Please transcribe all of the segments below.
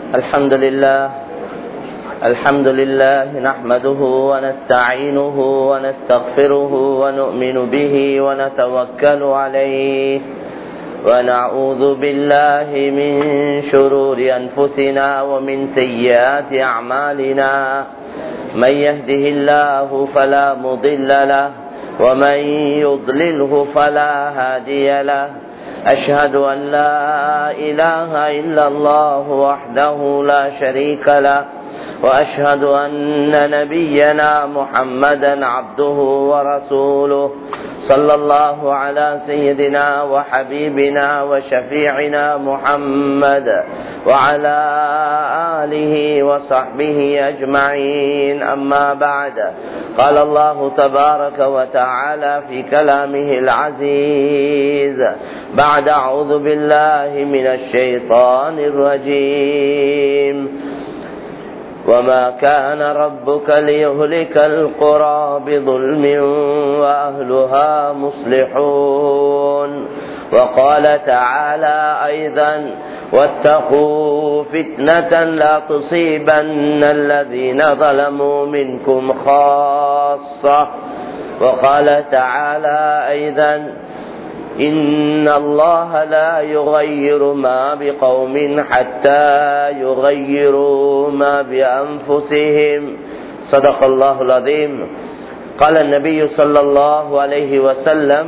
الحمد لله الحمد لله نحمده ونستعينه ونستغفره ونؤمن به ونتوكل عليه ونعوذ بالله من شرور أنفسنا ومن سيئات أعمالنا من يهده الله فلا مضل له ومن يضلله فلا هادي له أشهد أن لا إله إلا الله وحده لا شريك له وأشهد أن نبينا محمدا عبده ورسوله صلى الله على سيدنا وحبيبنا وشفيعنا محمد وعلى آله وصحبه أجمعين أما بعد قال الله تبارك وتعالى في كلامه العزيز بعد أعوذ بالله من الشيطان الرجيم وما كان ربك ليهلك القرى بظلم وأهلها مصلحون وقال تعالى أيضا واتقوا فتنة لا تصيبن الذين ظلموا منكم خاصة وقال تعالى أيضا إن الله لا يغير ما بقوم حتى يغيروا ما بأنفسهم صدق الله العظيم قال النبي صلى الله عليه وسلم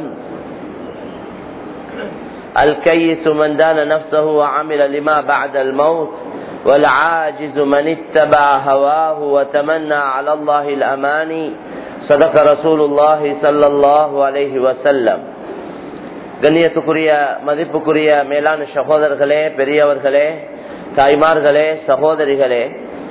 الكيس من دان نفسه وعمل لما بعد الموت والعاجز من اتبع هواه وتمنى على الله الأماني صدق رسول الله صلى الله عليه وسلم கண்ணியத்துக்குரிய மதிப்புக்குரிய மேலான சகோதரர்களே பெரியவர்களே தாய்மார்களே சகோதரிகளே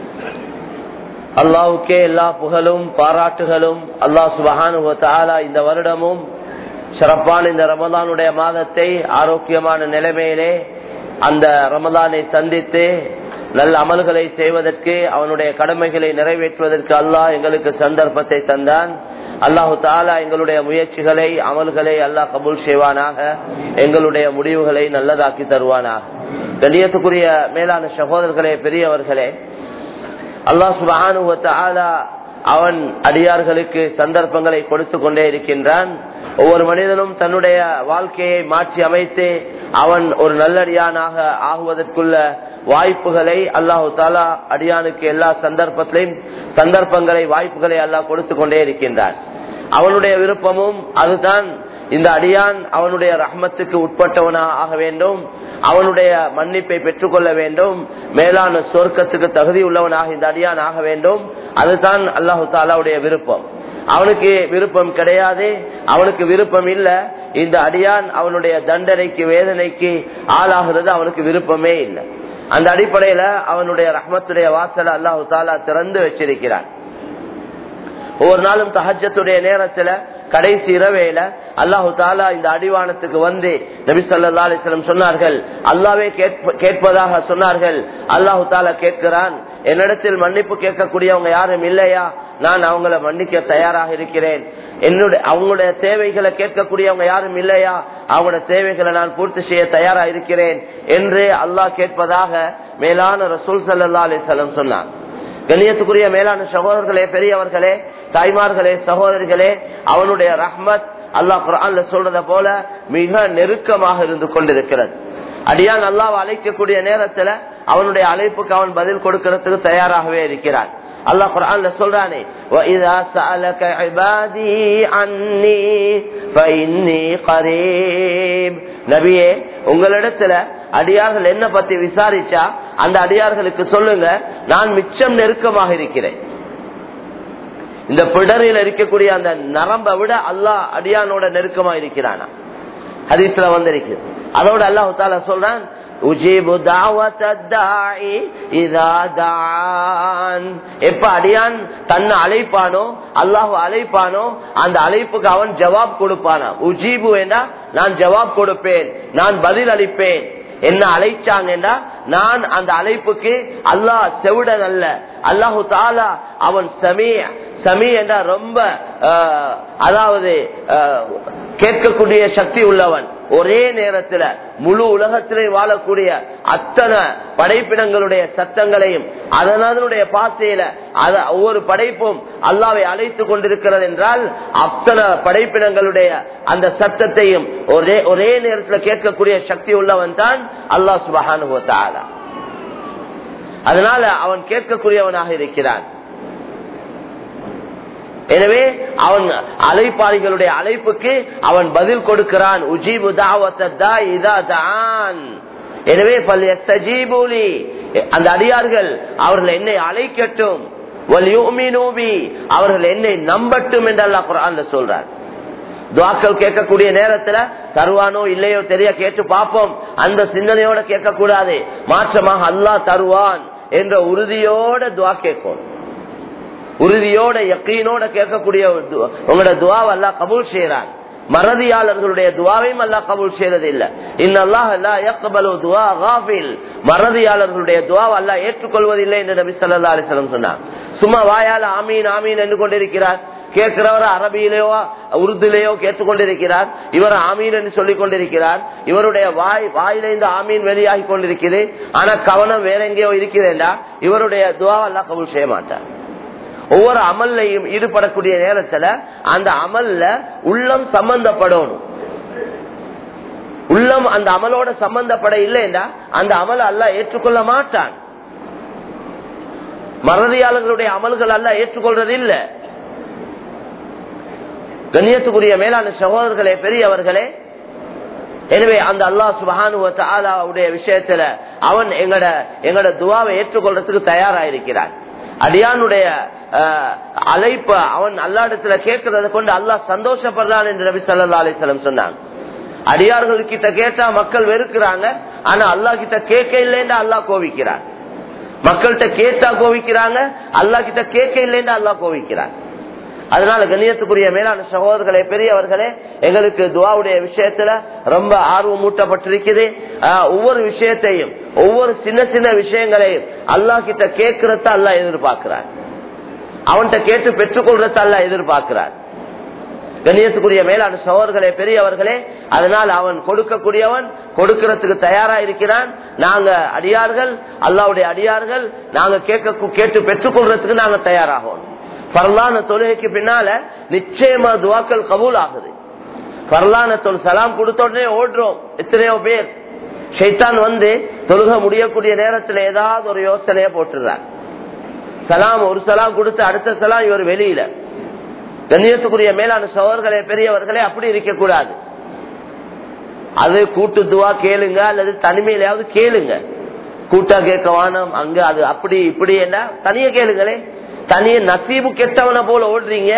அல்லாவுக்கே எல்லா புகழும் பாராட்டுகளும் அல்லாஹ் சுபஹானு இந்த வருடமும் சிறப்பான இந்த ரமதானுடைய மாதத்தை ஆரோக்கியமான நிலைமையிலே அந்த ரமதானை சந்தித்து நல்ல அமல்களை செய்வதற்கு அவனுடைய கடமைகளை நிறைவேற்றுவதற்கு அல்லாஹ் எங்களுக்கு சந்தர்ப்பத்தை தந்தான் அல்லாஹு தாலா எங்களுடைய முயற்சிகளை அமல்களை அல்லாஹ் கபூல் செய்வானாக எங்களுடைய முடிவுகளை நல்லதாக்கி தருவானாக கண்ணியத்துக்குரிய மேலான சகோதரர்களே பெரியவர்களே அல்லாஹ் சுபானு அவன் அடியார்களுக்கு சந்தர்ப்பங்களை கொடுத்து கொண்டே இருக்கின்றான் ஒவ்வொரு மனிதனும் தன்னுடைய வாழ்க்கையை மாற்றி அமைத்து அவன் ஒரு நல்லடியானாக ஆகுவதற்குள்ள வாய்ப்புகளை அல்லாஹு தாலா அடியானுக்கு எல்லா சந்தர்ப்பத்திலையும் சந்தர்ப்பங்களை வாய்ப்புகளை அல்லாஹ் கொடுத்து கொண்டே இருக்கின்றான் அவனுடைய விருப்பமும் அதுதான் இந்த அடியான் அவனுடைய ரஹ்மத்துக்கு உட்பட்டவனாக ஆக வேண்டும் அவனுடைய மன்னிப்பை பெற்றுக்கொள்ள வேண்டும் மேலான சொர்க்கத்துக்கு தகுதி உள்ளவனாக இந்த அடியான் ஆக வேண்டும் அதுதான் அல்லாஹு தாலாவுடைய விருப்பம் அவனுக்கு விருப்பம் கிடையாது அவனுக்கு விருப்பம் இல்ல இந்த அடியான் அவனுடைய தண்டனைக்கு வேதனைக்கு ஆளாகிறது அவனுக்கு விருப்பமே இல்லை அந்த அடிப்படையில அவனுடைய ரஹ்மத்துடைய வாசலை அல்லாஹு தாலா திறந்து வச்சிருக்கிறான் ஒவ்வொரு நாளும் தஹஜத்துடைய நேரத்துல கடைசி இரவேல அல்லாஹு தாலா இந்த அடிவானத்துக்கு வந்து நபி சொல்லா அலிஸ்லம் சொன்னார்கள் அல்லாவே கேட்பதாக சொன்னார்கள் அல்லாஹு தாலா கேட்கிறான் என்னிடத்தில் மன்னிப்பு கேட்கக்கூடியவங்க யாரும் இல்லையா நான் அவங்கள மன்னிக்க தயாராக இருக்கிறேன் என்னுடைய அவங்களுடைய தேவைகளை கேட்கக்கூடியவங்க யாரும் இல்லையா அவங்களோட தேவைகளை நான் பூர்த்தி செய்ய தயாரா இருக்கிறேன் என்று அல்லாஹ் கேட்பதாக மேலான ரசூல் சல்லா அலிஸ்லம் சொன்னான் கண்ணியத்துக்குரிய மேலான சகோதரர்களே பெரியவர்களே தாய்மார்களே சகோதரிகளே அவனுடைய ரஹ்மத் அல்லாஹ் குரான்ல சொல்றத போல மிக நெருக்கமாக இருந்து கொண்டிருக்கிறது அடியான் அல்லாஹ் அழைக்கக்கூடிய நேரத்துல அவனுடைய அழைப்புக்கு அவன் பதில் கொடுக்கறதுக்கு தயாராகவே இருக்கிறான் அல்லாஹ் குரான்ல சொல்றானே وَإِذَا سَأَلَكَ عِبَادِي عَنِّي فَإِنِّي قَرِيبٌ நபியே உங்களிடத்துல அடியார்கள் என்ன பத்தி விசாரிச்சா அந்த அடியார்களுக்கு சொல்லுங்க நான் மிச்சம் நெருக்கமாக இருக்கிறேன் இந்த பிடரில் இருக்கக்கூடிய அந்த நரம்பை விட அல்லாஹ் அடியானோட நெருக்கமா இருக்கிறானா ஹதீஸ்ல வந்திருக்கு அதோட அல்லாஹு தாலா சொல்றான் எப்ப அடியான் தன்னை அழைப்பானோ அல்லாஹு அழைப்பானோ அந்த அழைப்புக்கு அவன் ஜவாப் கொடுப்பானா உஜீபு வேண்டா நான் ஜவாப் கொடுப்பேன் நான் பதில் அளிப்பேன் என்ன அழைச்சாங்கன்னா நான் அந்த அழைப்புக்கு அல்லாஹ் செவிடன் அல்ல அல்லாஹு தாலா அவன் சமீ சமீ என்ற ரொம்ப அஹ், அதாவது அஹ், கேட்கக்கூடிய சக்தி உள்ளவன் ஒரே நேரத்துல முழு உலகத்திலே வாழக்கூடிய அத்தனை படைப்பினங்களுடைய சத்தங்களையும் அதனுடைய பாசையில அத ஒவ்வொரு படைப்பும் அல்லாவை அழைத்து கொண்டிருக்கிறது என்றால் அத்தனை படைப்பினங்களுடைய அந்த சத்தத்தையும் ஒரே ஒரே நேரத்தில் கேட்கக்கூடிய சக்தி உள்ளவன் தான் அல்லாஹ் சுபஹானுவத்தாலா அதனால அவன் கேட்கக்கூடியவனாக இருக்கிறான் எனவே அவன் அழைப்பாளிகளுடைய அழைப்புக்கு அவன் பதில் கொடுக்கிறான் உஜீபு தாவத்தான் எனவே சஜீபூலி அந்த அடியார்கள் அவர்கள் என்னை அழைக்கட்டும் அவர்கள் என்னை நம்பட்டும் என்று அல்லா குரான் சொல்றார் துவாக்கள் கேட்கக்கூடிய நேரத்துல தருவானோ இல்லையோ தெரிய கேட்டு பார்ப்போம் அந்த சிந்தனையோட கேட்க கூடாது மாற்றமாக அல்லாஹ் தருவான் என்ற உறுதியோட துவா கேட்கும் உறுதியோட யக்கீனோட கேட்கக்கூடிய உங்களோட துவாவை அல்லா கபூல் செய்யறான் மறதியாளர்களுடைய துவாவையும் அல்லா கபூல் செய்யறது இல்ல இன்னல்லாஹ் மறதியாளர்களுடைய துவாவை அல்லா ஏற்றுக்கொள்வதில்லை என்று நபி சல்லா அலிஸ்லம் சொன்னார் சும்மா வாயால ஆமீன் ஆமீன் என்று கொண்டிருக்கிறார் கேட்கிறவர் அரபியிலேயோ உருதுலேயோ கேட்டுக்கொண்டிருக்கிறார் இவர் ஆமீன் என்று சொல்லிக் கொண்டிருக்கிறார் இவருடைய வாய் வாயிலிருந்து ஆமீன் வெளியாகி கொண்டிருக்கிறது ஆனா கவனம் வேற எங்கேயோ இருக்கிறேன்டா இவருடைய துவா எல்லாம் கபூல் செய்ய மாட்டார் ஒவ்வொரு அமல்லையும் ஈடுபடக்கூடிய நேரத்துல அந்த அமல்ல உள்ளம் சம்பந்தப்படணும் உள்ளம் அந்த அமலோட சம்பந்தப்பட இல்லைண்டா அந்த அமல் அல்ல ஏற்றுக்கொள்ள மாட்டான் மறதியாளர்களுடைய அமல்கள் அல்ல ஏற்றுக்கொள்றது இல்ல கண்ணியத்துக்குரிய மேலான சகோதரர்களே பெரியவர்களே எனவே அந்த அல்லாஹ் சுபானுடைய விஷயத்துல அவன் எங்கட எங்கட துவாவை ஏற்றுக்கொள்றதுக்கு தயாராயிருக்கிறான் அடியானுடைய அழைப்ப அவன் அல்லாடத்துல கேட்கறத கொண்டு அல்லாஹ் சந்தோஷப்படுறான் என்று நபி சல்லா அலிஸ்லம் சொன்னாங்க அடியார்கள் கிட்ட கேட்டா மக்கள் வெறுக்கிறாங்க ஆனா அல்லா கிட்ட கேட்க இல்லைன்னு அல்லாஹ் கோவிக்கிறான் மக்கள்கிட்ட கேட்டா கோவிக்கிறாங்க அல்லா கிட்ட கேட்க இல்லைன்னு அல்லாஹ் கோவிக்கிறான் அதனால கண்ணியத்துக்குரிய மேலான சகோதரர்களே பெரியவர்களே எங்களுக்கு துவாவுடைய விஷயத்துல ரொம்ப ஆர்வம் மூட்டப்பட்டிருக்குது ஒவ்வொரு விஷயத்தையும் ஒவ்வொரு சின்ன சின்ன விஷயங்களையும் அல்லா கிட்ட கேட்கறத அல்ல எதிர்பார்க்கிறார் அவன்கிட்ட கேட்டு பெற்றுக்கொள்றத அல்ல எதிர்பார்க்கிறார் கண்ணியத்துக்குரிய மேலான சகோதரர்களே பெரியவர்களே அதனால் அவன் கொடுக்கக்கூடியவன் கொடுக்கறதுக்கு தயாரா இருக்கிறான் நாங்க அடியார்கள் அல்லாவுடைய அடியார்கள் நாங்க கேட்க கேட்டு பெற்றுக்கொள்றதுக்கு நாங்க தயாராகணும் பரலான தொழுகைக்கு பின்னால நிச்சயமா துவாக்கள் கபூல் ஆகுது பரலான தொல் சலாம் கொடுத்த உடனே ஓடுறோம் எத்தனையோ பேர் ஷைத்தான் வந்து தொழுக முடியக்கூடிய நேரத்துல ஏதாவது ஒரு யோசனைய போட்டுறார் சலாம் ஒரு சலாம் கொடுத்து அடுத்த சலாம் இவர் வெளியில கண்ணியத்துக்குரிய மேலான சோழர்களே பெரியவர்களே அப்படி இருக்க கூடாது அது கூட்டு துவா கேளுங்க அல்லது தனிமையிலாவது கேளுங்க கூட்டா கேட்க வானம் அங்க அது அப்படி இப்படி என்ன தனிய கேளுங்களே தனிய நசீபு கெட்டவன போல ஓடுறீங்க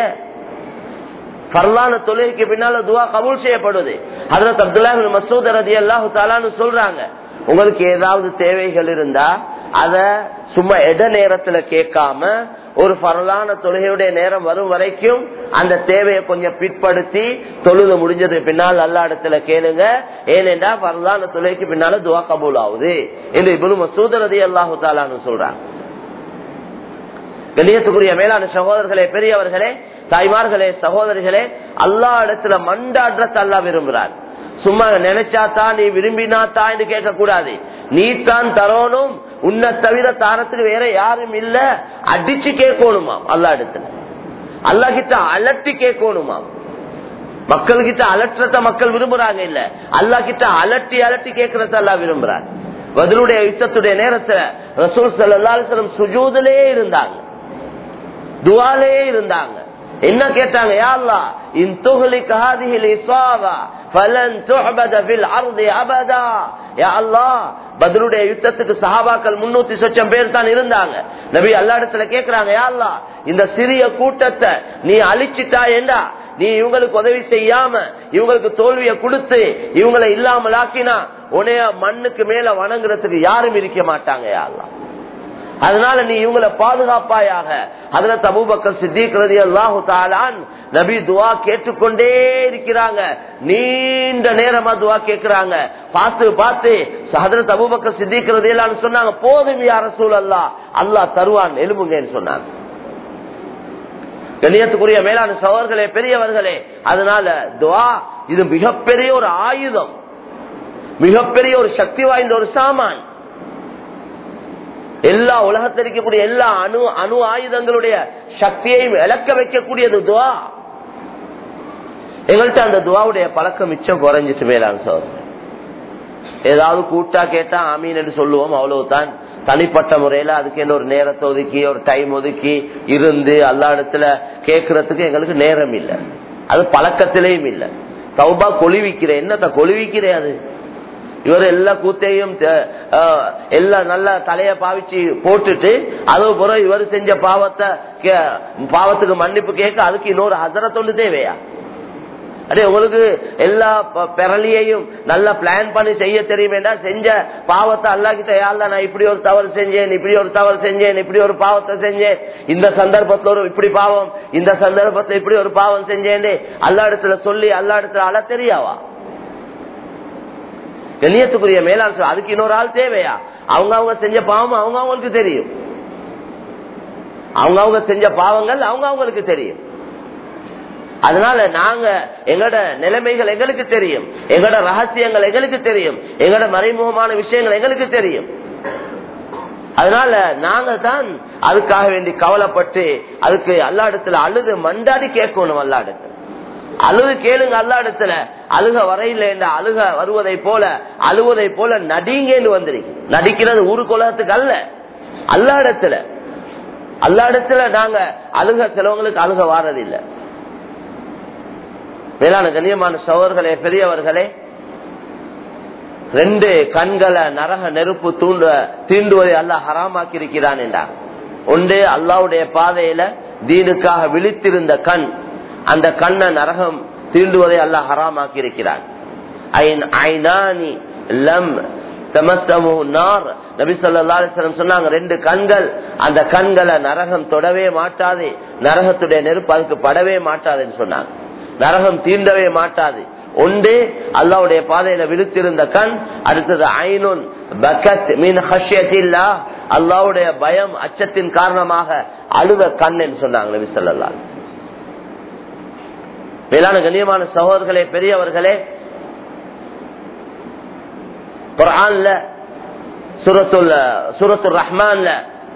பரலான தொழுகைக்கு பின்னால துவா கபூல் செய்யப்படுது அதுல அப்துல்லா மசூத் ரதி அல்லாஹு தாலான்னு சொல்றாங்க உங்களுக்கு ஏதாவது தேவைகள் இருந்தா அத சும்மா எட நேரத்துல கேட்காம ஒரு பரலான தொழுகையுடைய நேரம் வரும் வரைக்கும் அந்த தேவையை கொஞ்சம் பிற்படுத்தி தொழுது முடிஞ்சது பின்னால் அல்ல இடத்துல கேளுங்க ஏனென்றா பரலான தொழுகைக்கு பின்னால துவா கபூல் ஆகுது என்று இப்படி மசூதரதி அல்லாஹு தாலான்னு சொல்றாங்க கண்ணியத்துக்குரிய மேலான சகோதரர்களே பெரியவர்களே தாய்மார்களே சகோதரிகளே அல்லா இடத்துல மண்டாடுறத அல்லா விரும்புகிறார் சும்மா நினைச்சாத்தான் நீ விரும்பினாத்தான் என்று கேட்க கூடாது நீ தான் தரணும் உன்னை தவிர தாரத்துக்கு வேற யாரும் இல்ல அடிச்சு கேட்கணுமாம் அல்லா இடத்துல அல்லா கிட்ட அலட்டி கேட்கணுமாம் மக்கள் கிட்ட அலற்றத மக்கள் விரும்புறாங்க இல்ல அல்லா கிட்ட அலட்டி அலட்டி கேட்கறத அல்லா விரும்புறார் பதிலுடைய யுத்தத்துடைய நேரத்துல ரசூல் சல்லாஸ்லம் சுஜூதிலே இருந்தாங்க துவாலே இருந்தாங்க என்ன கேட்டாங்க யா அல்லாஹ் இன் துஹ்லிக் ஹாதிஹி இஸ்வாபா ஃபலன் துஅபத ஃபில் அர்தி அபதா யா அல்லாஹ் பத்ருடைய யுத்தத்துக்கு சஹாபாக்கள் 300 சொச்சம் பேர் தான் இருந்தாங்க நபி அல்லாஹ் இடத்துல கேக்குறாங்க யா அல்லாஹ் இந்த சிறிய கூட்டத்தை நீ அழிச்சிட்டா ஏண்டா நீ இவங்களுக்கு உதவி செய்யாம இவங்களுக்கு தோல்வியை கொடுத்து இவங்களை இல்லாமல் ஆக்கினா உனைய மண்ணுக்கு மேல வணங்குறதுக்கு யாரும் இருக்க மாட்டாங்க யா அல்லாஹ் அதனால நீ இவங்களை பாதுகாப்பாயாக அதுல தபூபக்கர் சித்திக்கிறது அல்லாஹு தாலான் நபி துவா கேட்டுக்கொண்டே இருக்கிறாங்க நீண்ட நேரமா துவா கேட்கிறாங்க பார்த்து பார்த்து ஹதரத் தபூபக்கர் சித்திக்கிறது எல்லாம் சொன்னாங்க போதும் யார சூழ் அல்லா அல்லா தருவான் எலும்புங்கன்னு சொன்னாங்க கண்ணியத்துக்குரிய மேலான சவர்களே பெரியவர்களே அதனால துவா இது மிகப்பெரிய ஒரு ஆயுதம் மிகப்பெரிய ஒரு சக்தி வாய்ந்த ஒரு சாமான் எல்லா உலகத்தில் இருக்கக்கூடிய எல்லா அணு அணு ஆயுதங்களுடைய சக்தியையும் இழக்க வைக்கக்கூடியது துவா எங்கள்கிட்ட அந்த துவாவுடைய பழக்கம் மிச்சம் குறைஞ்சிட்டு மேலான சோதனை ஏதாவது கூட்டா கேட்டா ஆமீன் என்று சொல்லுவோம் அவ்வளவுதான் தனிப்பட்ட முறையில அதுக்கு என்ன ஒரு நேரத்தை ஒதுக்கி ஒரு டைம் ஒதுக்கி இருந்து எல்லா இடத்துல கேட்கறதுக்கு எங்களுக்கு நேரம் இல்லை அது பழக்கத்திலேயும் இல்லை சௌபா கொழுவிக்கிறேன் என்னத்த கொழுவிக்கிறேன் அது இவர் எல்லா கூத்தையும் எல்லா நல்ல தலைய பாவிச்சு போட்டுட்டு அது பிறகு இவர் செஞ்ச பாவத்தை பாவத்துக்கு மன்னிப்பு கேட்க அதுக்கு இன்னொரு ஹசரத்தொண்டு தேவையா அதே உங்களுக்கு எல்லா பெரலியையும் நல்லா பிளான் பண்ணி செய்ய தெரியுமேடா செஞ்ச பாவத்தை அல்லா கிட்ட யாழ்ல நான் இப்படி ஒரு தவறு செஞ்சேன் இப்படி ஒரு தவறு செஞ்சேன் இப்படி ஒரு பாவத்தை செஞ்சேன் இந்த சந்தர்ப்பத்துல ஒரு இப்படி பாவம் இந்த சந்தர்ப்பத்துல இப்படி ஒரு பாவம் செஞ்சேன் அல்லா இடத்துல சொல்லி அல்லா இடத்துல அழ தெரியாவா கண்ணியத்துக்குரிய மேலாண் அதுக்கு இன்னொரு ஆள் தேவையா அவங்க அவங்க செஞ்ச பாவம் அவங்க அவங்களுக்கு தெரியும் அவங்க அவங்க செஞ்ச பாவங்கள் அவங்க அவங்களுக்கு தெரியும் அதனால நாங்க எங்கட நிலைமைகள் எங்களுக்கு தெரியும் எங்கட ரகசியங்கள் எங்களுக்கு தெரியும் எங்கட மறைமுகமான விஷயங்கள் எங்களுக்கு தெரியும் அதனால நாங்க தான் அதுக்காக வேண்டி கவலைப்பட்டு அதுக்கு அல்லா இடத்துல அழுது மண்டாடி கேட்கணும் அல்லா இடத்துல அழுது கேளுங்க அல்லா இடத்துல அழுக வரையில அழுக வருவதை போல அழுவதை போல நடிங்கன்னு வந்துருக்கு நடிக்கிறது ஊரு குலகத்துக்கு அல்ல அல்லா இடத்துல அல்லா இடத்துல நாங்க அழுக சிலவங்களுக்கு அழுக வாரதில்லை மேலான கண்ணியமான சோழர்களே பெரியவர்களே ரெண்டு கண்களை நரக நெருப்பு தூண்ட தீண்டுவதை அல்ல ஹராமாக்கி இருக்கிறான் என்றார் ஒன்று அல்லாவுடைய பாதையில தீனுக்காக விழித்திருந்த கண் அந்த கண்ணை நரகம் தீண்டுவதை அல்ல ஹராமாக்கி இருக்கிறான் சொன்னாங்க ரெண்டு கண்கள் அந்த கண்களை நரகம் தொடவே மாட்டாது நரகத்துடைய நெருப்பு அதுக்கு படவே மாட்டாதுன்னு சொன்னாங்க நரகம் தீண்டவே மாட்டாது ஒன்று அல்லாவுடைய பாதையில விழுத்திருந்த கண் அடுத்தது ஐநுன் பக்கத் மீன் ஹஷ்யத்தில்லா அல்லாவுடைய பயம் அச்சத்தின் காரணமாக அழுத கண் என்று சொன்னாங்க நபி சொல்லா மேலான கண்ணியமான சகோதரர்களே பெரியவர்களே குரான்ல சுரத்துல் சுரத்துல் ரஹ்மான்ல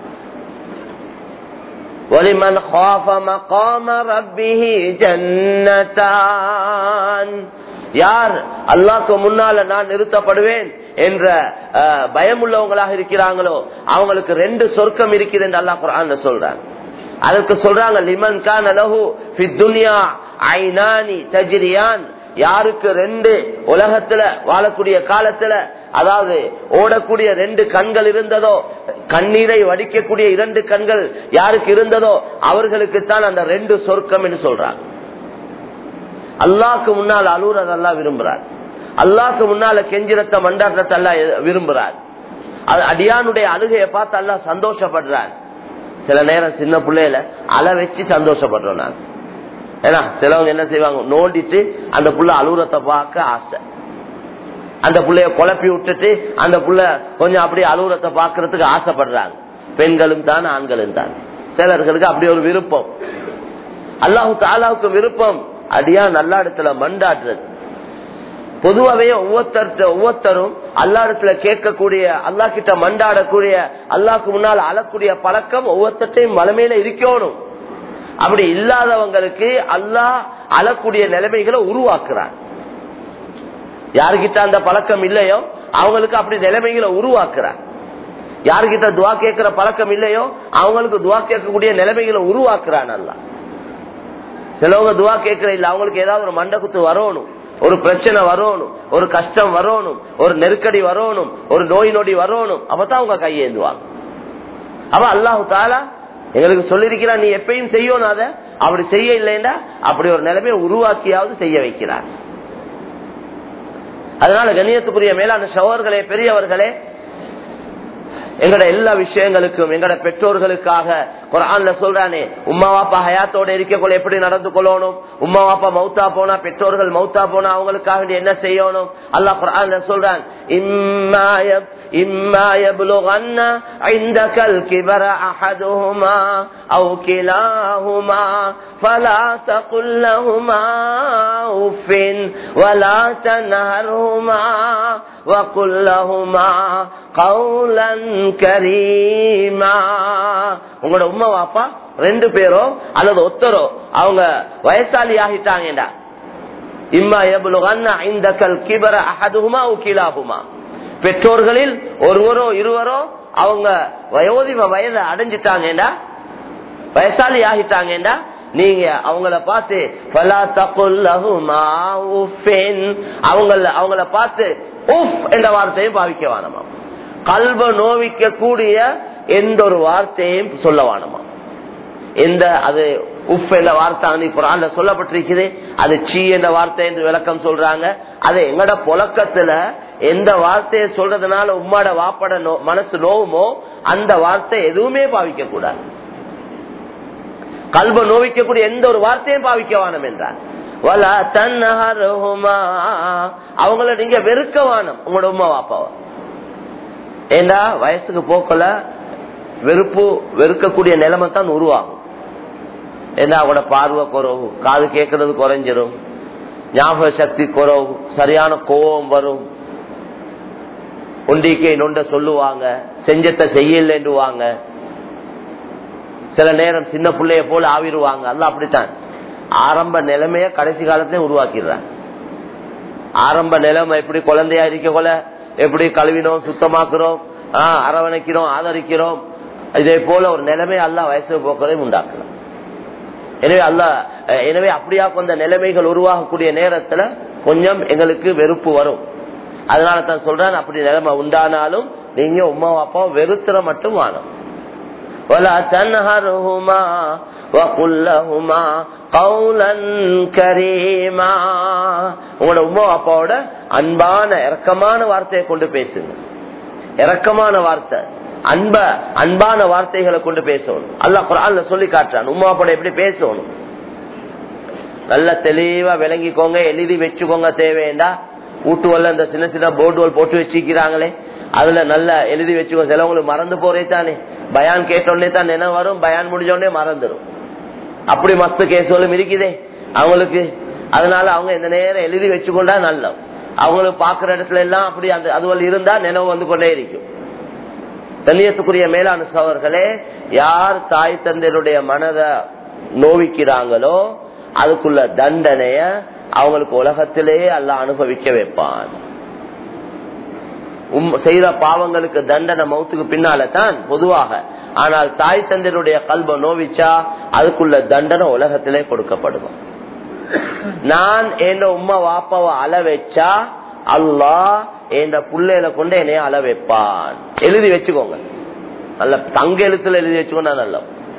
ولمن خاف مقام ربه جنتان யார் அல்லாக்கு முன்னால நான் நிறுத்தப்படுவேன் என்ற பயம் உள்ளவங்களாக இருக்கிறாங்களோ அவங்களுக்கு ரெண்டு சொர்க்கம் இருக்குது என்று அல்லாஹ் குரான் சொல்றாங்க அதற்கு சொல்றாங்க லிமன் கான் அலஹு துனியா ஐநானி தஜிரியான் யாருக்கு ரெண்டு உலகத்துல வாழக்கூடிய காலத்துல அதாவது ஓடக்கூடிய ரெண்டு கண்கள் இருந்ததோ கண்ணீரை வடிக்கக்கூடிய இரண்டு கண்கள் யாருக்கு இருந்ததோ அவர்களுக்கு தான் அந்த ரெண்டு சொர்க்கம் என்று சொல்றாங்க அல்லாக்கு முன்னால் அலுவலதெல்லாம் விரும்புறார் அல்லாக்கு முன்னால கெஞ்சிரத்த மண்டாட்டத்தை எல்லாம் விரும்புறார் அடியானுடைய அழுகையை பார்த்து அல்லா சந்தோஷப்படுறார் சில நேரம் சின்ன பிள்ளையில அலை வச்சு சந்தோஷப்படுறோம் நான் ஏன்னா சிலவங்க என்ன செய்வாங்க நோண்டிட்டு அந்த புள்ள அலுவலத்தை பார்க்க ஆசை அந்த புள்ளைய குழப்பி விட்டுட்டு அந்த புள்ள கொஞ்சம் அப்படியே அலுவலத்தை பாக்குறதுக்கு ஆசைப்படுறாங்க பெண்களும் தான் ஆண்களும் தான் சிலர்களுக்கு அப்படி ஒரு விருப்பம் அல்லாஹு தாலாவுக்கு விருப்பம் அடியா நல்ல இடத்துல மண்டாடுறது பொதுவாவே ஒவ்வொருத்தர் ஒவ்வொருத்தரும் அல்லா இடத்துல கேட்கக்கூடிய அல்லா கிட்ட மண்டாடக்கூடிய அல்லாக்கு முன்னால் அழக்கூடிய பழக்கம் ஒவ்வொருத்தையும் மலமையில இருக்கணும் அப்படி இல்லாதவங்களுக்கு அல்லாஹ் அழக்கூடிய நிலைமைகளை உருவாக்குறான் யாருக்கிட்ட அந்த பழக்கம் இல்லையோ அவங்களுக்கு அப்படி நிலைமைகளை உருவாக்குறான் யாருக்கிட்ட துவா கேட்கிற பழக்கம் இல்லையோ அவங்களுக்கு துவா கேட்கக்கூடிய நிலைமைகளை உருவாக்குறான் அல்லா சிலவங்க துவா கேட்கிற இல்ல அவங்களுக்கு ஏதாவது ஒரு மண்டகுத்து வரணும் ஒரு பிரச்சனை வரணும் ஒரு கஷ்டம் வரணும் ஒரு நெருக்கடி வரணும் ஒரு நோய் நொடி வரணும் அப்பதான் அவங்க கையேந்துவாங்க அப்ப அல்லாஹு தாலா எங்களுக்கு சொல்லிருக்கிறான் நீ எப்பயும் செய்யணும் அத அப்படி செய்ய இல்லைன்னா அப்படி ஒரு நிலைமையை உருவாக்கியாவது செய்ய வைக்கிறார் அதனால கண்ணியத்துக்குரிய மேலான சவர்களே பெரியவர்களே எங்கட எல்லா விஷயங்களுக்கும் எங்கட பெற்றோர்களுக்காக குரான்ல சொல்றானே உமா வாப்பா ஹயாத்தோட இருக்கக்குள்ள எப்படி நடந்து கொள்ளணும் உமா வாப்பா மௌத்தா போனா பெற்றோர்கள் மௌத்தா போனா அவங்களுக்காக என்ன செய்யணும் அல்லாஹ் குரான்ல சொல்றான் إما يبلغن عندك الكبر أحدهما أو كلاهما فلا تقل لهما أف ولا تنهرهما وقل لهما قولا كريما உங்களோட உம்மா வாப்பா ரெண்டு பேரோ அல்லது ஒத்தரோ அவங்க வயசாளி ஆகிட்டாங்கடா இம்மா எபுலுகன்ன ஐந்தக்கல் கிபர அஹதுமா உக்கிலாகுமா பெற்றோர்களில் ஒருவரோ இருவரோ அவங்க வயோதிம வயதை அடைஞ்சிட்டாங்கடா வயசாளி ஆகிட்டாங்கடா நீங்க அவங்கள பார்த்து அவங்கள அவங்கள பார்த்து உஃப் என்ற வார்த்தையும் பாவிக்க வேணாமா கல்வ நோவிக்க கூடிய எந்த ஒரு வார்த்தையும் சொல்ல வேணாமா எந்த அது உஃப் என்ற வார்த்தை குரான்ல சொல்லப்பட்டிருக்குது அது சீ என்ற வார்த்தை என்று விளக்கம் சொல்றாங்க அது எங்கட புழக்கத்துல எந்த வார்த்தையை சொல்றதுனால உம்மாட வாப்பட மனசு நோவுமோ அந்த வார்த்தை எதுவுமே பாவிக்க கூடாது கல்வ நோவிக்கக்கூடிய எந்த ஒரு வார்த்தையும் பாவிக்க வானம் என்றார் அவங்கள நீங்க வெறுக்க வானம் உங்களோட உமா வாப்பாவ ஏண்டா வயசுக்கு போக்கல வெறுப்பு வெறுக்கக்கூடிய நிலைமை தான் உருவாகும் ஏன்னா அவங்களோட பார்வை குறவு காது கேட்கறது குறைஞ்சிரும் ஞாபக சக்தி குறவு சரியான கோபம் வரும் ஒண்டிக்கை நொண்ட சொல்லுவாங்க செஞ்சத்தை செய்யலன்னுவாங்க சில நேரம் சின்ன பிள்ளைய போல ஆவிடுவாங்க அல்ல அப்படித்தான் ஆரம்ப நிலைமைய கடைசி காலத்திலே உருவாக்கிடுறாங்க ஆரம்ப நிலைமை எப்படி குழந்தையா இருக்க கொல எப்படி கழுவினோம் சுத்தமாக்குறோம் ஆஹ் அரவணைக்கிறோம் ஆதரிக்கிறோம் இதே போல ஒரு நிலைமை அல்ல வயசு போக்களையும் உண்டாக்கலாம் எனவே அல்ல எனவே அப்படியா கொஞ்ச நிலைமைகள் உருவாகக்கூடிய நேரத்துல கொஞ்சம் எங்களுக்கு வெறுப்பு வரும் அதனால தான் சொல்றேன் அப்படி நிலைமை உண்டானாலும் நீங்க உமா அப்பா வெறுத்துற மட்டும் வாணும் ولا تنهرهما وقل لهما قولا كريما உங்களோட உமா அப்பாவோட அன்பான இறக்கமான வார்த்தையை கொண்டு பேசுங்க இறக்கமான வார்த்தை அன்ப அன்பான வார்த்தைகளை கொண்டு பேசணும் அல்ல குரான்ல சொல்லி காட்டுறான் உமா அப்பா எப்படி பேசணும் நல்ல தெளிவா விளங்கிக்கோங்க எழுதி வச்சுக்கோங்க தேவையண்டா வீட்டுவல்ல இந்த சின்ன சின்ன போர்டுவல் போட்டு வச்சுக்கிறாங்களே அதுல நல்லா எழுதி வச்சுக்கோ சிலவங்களுக்கு மறந்து போறே தானே பயான் கேட்டோடனே தான் நினைவு வரும் பயான் முடிஞ்சோடனே மறந்துடும் அப்படி மஸ்து கேசுகளும் இருக்குதே அவங்களுக்கு அதனால அவங்க இந்த நேரம் எழுதி வச்சுக்கொண்டா நல்லது அவங்களுக்கு பாக்குற இடத்துல எல்லாம் அப்படி அந்த அதுவல் இருந்தா நினைவு வந்து கொண்டே இருக்கும் கண்ணியத்துக்குரிய மேலான சவர்களே யார் தாய் தந்தையருடைய மனதை நோவிக்கிறாங்களோ அதுக்குள்ள தண்டனைய அவங்களுக்கு உலகத்திலேயே அல்ல அனுபவிக்க வைப்பான் செய்த பாவங்களுக்கு தண்டனை மௌத்துக்கு பின்னால தான் பொதுவாக ஆனால் தாய் தந்தையருடைய கல்வ நோவிச்சா அதுக்குள்ள தண்டனை உலகத்திலே கொடுக்கப்படும் நான் என் உம்மா வாப்பாவை அள வச்சா அல்லா என் புள்ளையில கொண்டு என்னைய அள வைப்பான் எழுதி வச்சுக்கோங்க நல்ல தங்க எழுத்துல எழுதி வச்சுக்கோங்க நல்ல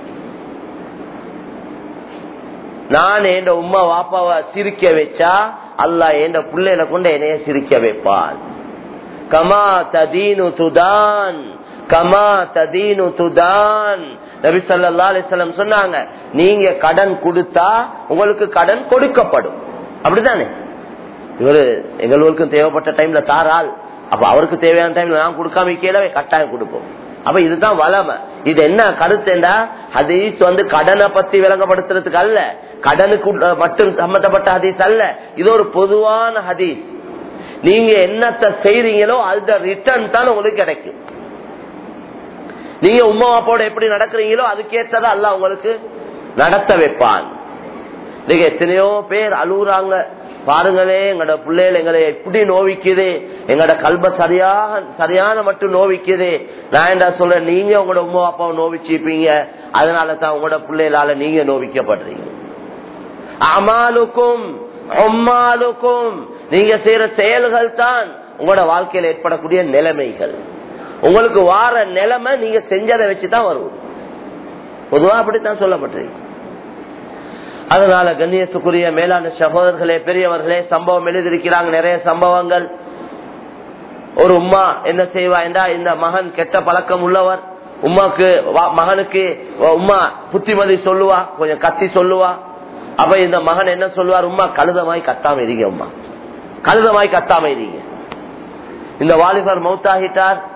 நான் என் உம்மா வாப்பாவை சிரிக்க வச்சா அல்லா என் புள்ளையில கொண்டு என்னைய சிரிக்க வைப்பான் கமா ததீனு துதான் கமா ததீனு துதான் நபி சொல்லா அலிசல்லம் சொன்னாங்க நீங்க கடன் கொடுத்தா உங்களுக்கு கடன் கொடுக்கப்படும் அப்படித்தானே இவரு எங்களுக்கும் தேவைப்பட்ட டைம்ல தாரால் அப்ப அவருக்கு தேவையான டைம்ல நான் கொடுக்காம கேளவே கட்டாயம் கொடுப்போம் அப்ப இதுதான் வளமை இது என்ன கருத்துண்டா ஹதீஸ் வந்து கடனை பத்தி விளங்கப்படுத்துறதுக்கு அல்ல கடனுக்கு மட்டும் சம்பந்தப்பட்ட ஹதீஸ் அல்ல இது ஒரு பொதுவான ஹதீஸ் நீங்க என்னத்தை செய்றீங்களோ அந்த ரிட்டர்ன் தான் உங்களுக்கு கிடைக்கும் நீங்க உமா அப்பாவோட எப்படி நடக்கிறீங்களோ அதுக்கேற்றதா அல்ல உங்களுக்கு நடத்த வைப்பான் நீங்க எத்தனையோ பேர் அழுகுறாங்க பாருங்களே எங்கட பிள்ளைகள் எங்களை எப்படி நோவிக்குது எங்கட கல்ப சரியாக சரியான மட்டும் நோவிக்குது நான் என்ன சொல்றேன் நீங்க உங்களோட உமா அப்பாவை நோவிச்சிருப்பீங்க அதனால தான் உங்களோட பிள்ளைகளால நீங்க நோவிக்கப்படுறீங்க அமாலுக்கும் அம்மாலுக்கும் நீங்க செய்யற செயல்கள் தான் உங்களோட வாழ்க்கையில் ஏற்படக்கூடிய நிலைமைகள் உங்களுக்கு வார நிலைமை நீங்க செஞ்சதை வச்சுதான் வரும் பொதுவா அப்படித்தான் சொல்லப்பட்டிருக்கு அதனால கண்ணியத்துக்குரிய மேலான சகோதரர்களே பெரியவர்களே சம்பவம் எழுதியிருக்கிறாங்க நிறைய சம்பவங்கள் ஒரு உமா என்ன செய்வா என்றா இந்த மகன் கெட்ட பழக்கம் உள்ளவர் உமாக்கு மகனுக்கு உமா புத்திமதி சொல்லுவா கொஞ்சம் கத்தி சொல்லுவா அப்ப இந்த மகன் என்ன சொல்லுவார் உமா கழுதமாய் கத்தாம இருங்க உமா கழுதமாய் கத்தாம இருங்க இந்த வாலிபர் மௌத்தாகிட்டார்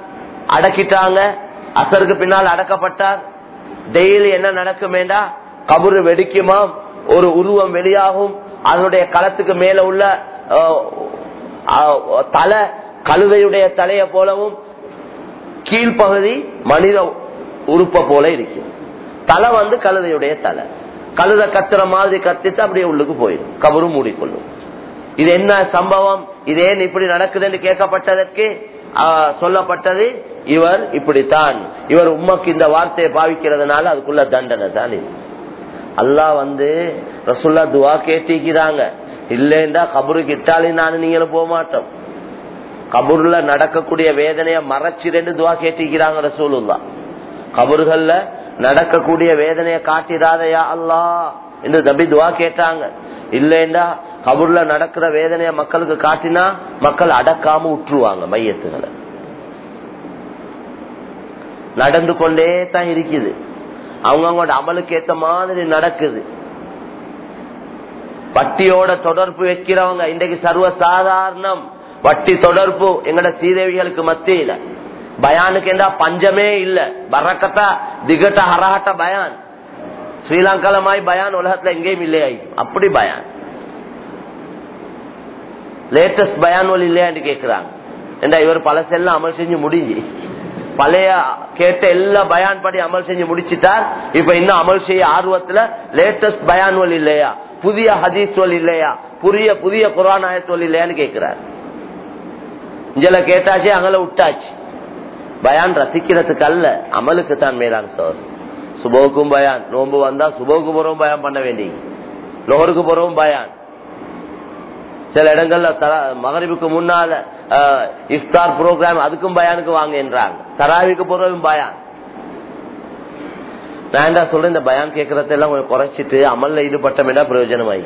அடக்கிட்டாங்க அசருக்கு பின்னால் அடக்கப்பட்டார் டெய்லி என்ன நடக்குமேண்டா கபரு வெடிக்குமாம் ஒரு உருவம் வெளியாகும் அதனுடைய களத்துக்கு மேல உள்ள அஹ், அஹ், தலை கழுதையுடைய தலையை போலவும் கீழ்ப்பகுதி மனித உறுப்ப போல இருக்கும் தலை வந்து கழுதையுடைய தலை கழுத கத்துற மாதிரி கத்திட்டு அப்படியே உள்ளுக்கு போயிடும் கபரும் மூடிக்கொள்ளும் இது என்ன சம்பவம் இது ஏன் இப்படி நடக்குதுன்னு கேட்கப்பட்டதற்கு ஆஹ், சொல்லப்பட்டது இவர் இப்படித்தான் இவர் உம்மக்கு இந்த வார்த்தையை பாவிக்கிறதுனால அதுக்குள்ள தண்டனை தான் இது அல்லாஹ் வந்து ரசுல்லா துவா கேட்டிக்கிறாங்க இல்லைண்டா கபருக்கு இட்டாலும் நானும் நீங்களும் போக மாட்டோம் கபூர்ல நடக்கக்கூடிய வேதனைய மறைச்சு ரெண்டு துவா கேட்டிக்கிறாங்க ரசூலுல்லா கபூர்கள்ல நடக்கக்கூடிய வேதனைய காட்டிடாதயா அல்லா என்று தம்பி துவா கேட்டாங்க இல்லைண்டா கபூர்ல நடக்கிற வேதனைய மக்களுக்கு காட்டினா மக்கள் அடக்காம உற்றுவாங்க மையத்துகளை நடந்து கொண்டே தான் இருக்குது அவங்க அவங்களோட அமலுக்கு ஏத்த மாதிரி நடக்குது வட்டியோட தொடர்பு வைக்கிறவங்க இன்றைக்கு சர்வ சாதாரணம் வட்டி தொடர்பு எங்கட சீதேவிகளுக்கு மத்தியில பயானுக்கு என்றா பஞ்சமே இல்ல பறக்கத்தா திகட்ட ஹரஹட்ட பயான் ஸ்ரீலங்கால மாதிரி பயான் உலகத்துல எங்கேயும் இல்லையா அப்படி பயான் லேட்டஸ்ட் பயான் ஒலி இல்லையான்னு கேக்குறாங்க ஏண்டா இவர் பழசெல்லாம் அமல் செஞ்சு முடிஞ்சு பழைய கேட்ட எல்லா பயான் படி அமல் செஞ்சு முடிச்சிட்டார் இப்ப இன்னும் அமல் செய்ய ஆர்வத்துல லேட்டஸ்ட் பயான் ஒலி இல்லையா புதிய ஹதீஸ் ஒலி இல்லையா புதிய புதிய குரான் ஆயத் ஒலி இல்லையான்னு கேட்கிறார் இஞ்சல கேட்டாச்சு அங்கல விட்டாச்சு பயான் ரசிக்கிறதுக்கு அல்ல அமலுக்கு தான் மேலான சோர் சுபோக்கும் பயான் நோன்பு வந்தா சுபோக்கு போறவும் பயான் பண்ண வேண்டி லோருக்கு போறவும் பயான் சில இடங்கள்ல தரா- மகரிபுக்கு முன்னால அஹ், இஃப்தார் ப்ரோக்ராம் அதுக்கும் பயானுக்கு வாங்க என்றாங்க தராவிக்கு போறதும் பயான் நான் என்ன சொல்றேன் இந்த பயான் கேட்கறதெல்லாம் கொஞ்சம் குறைச்சிட்டு அமல்ல ஈடுபட்டமேடா பிரயோஜனமாயி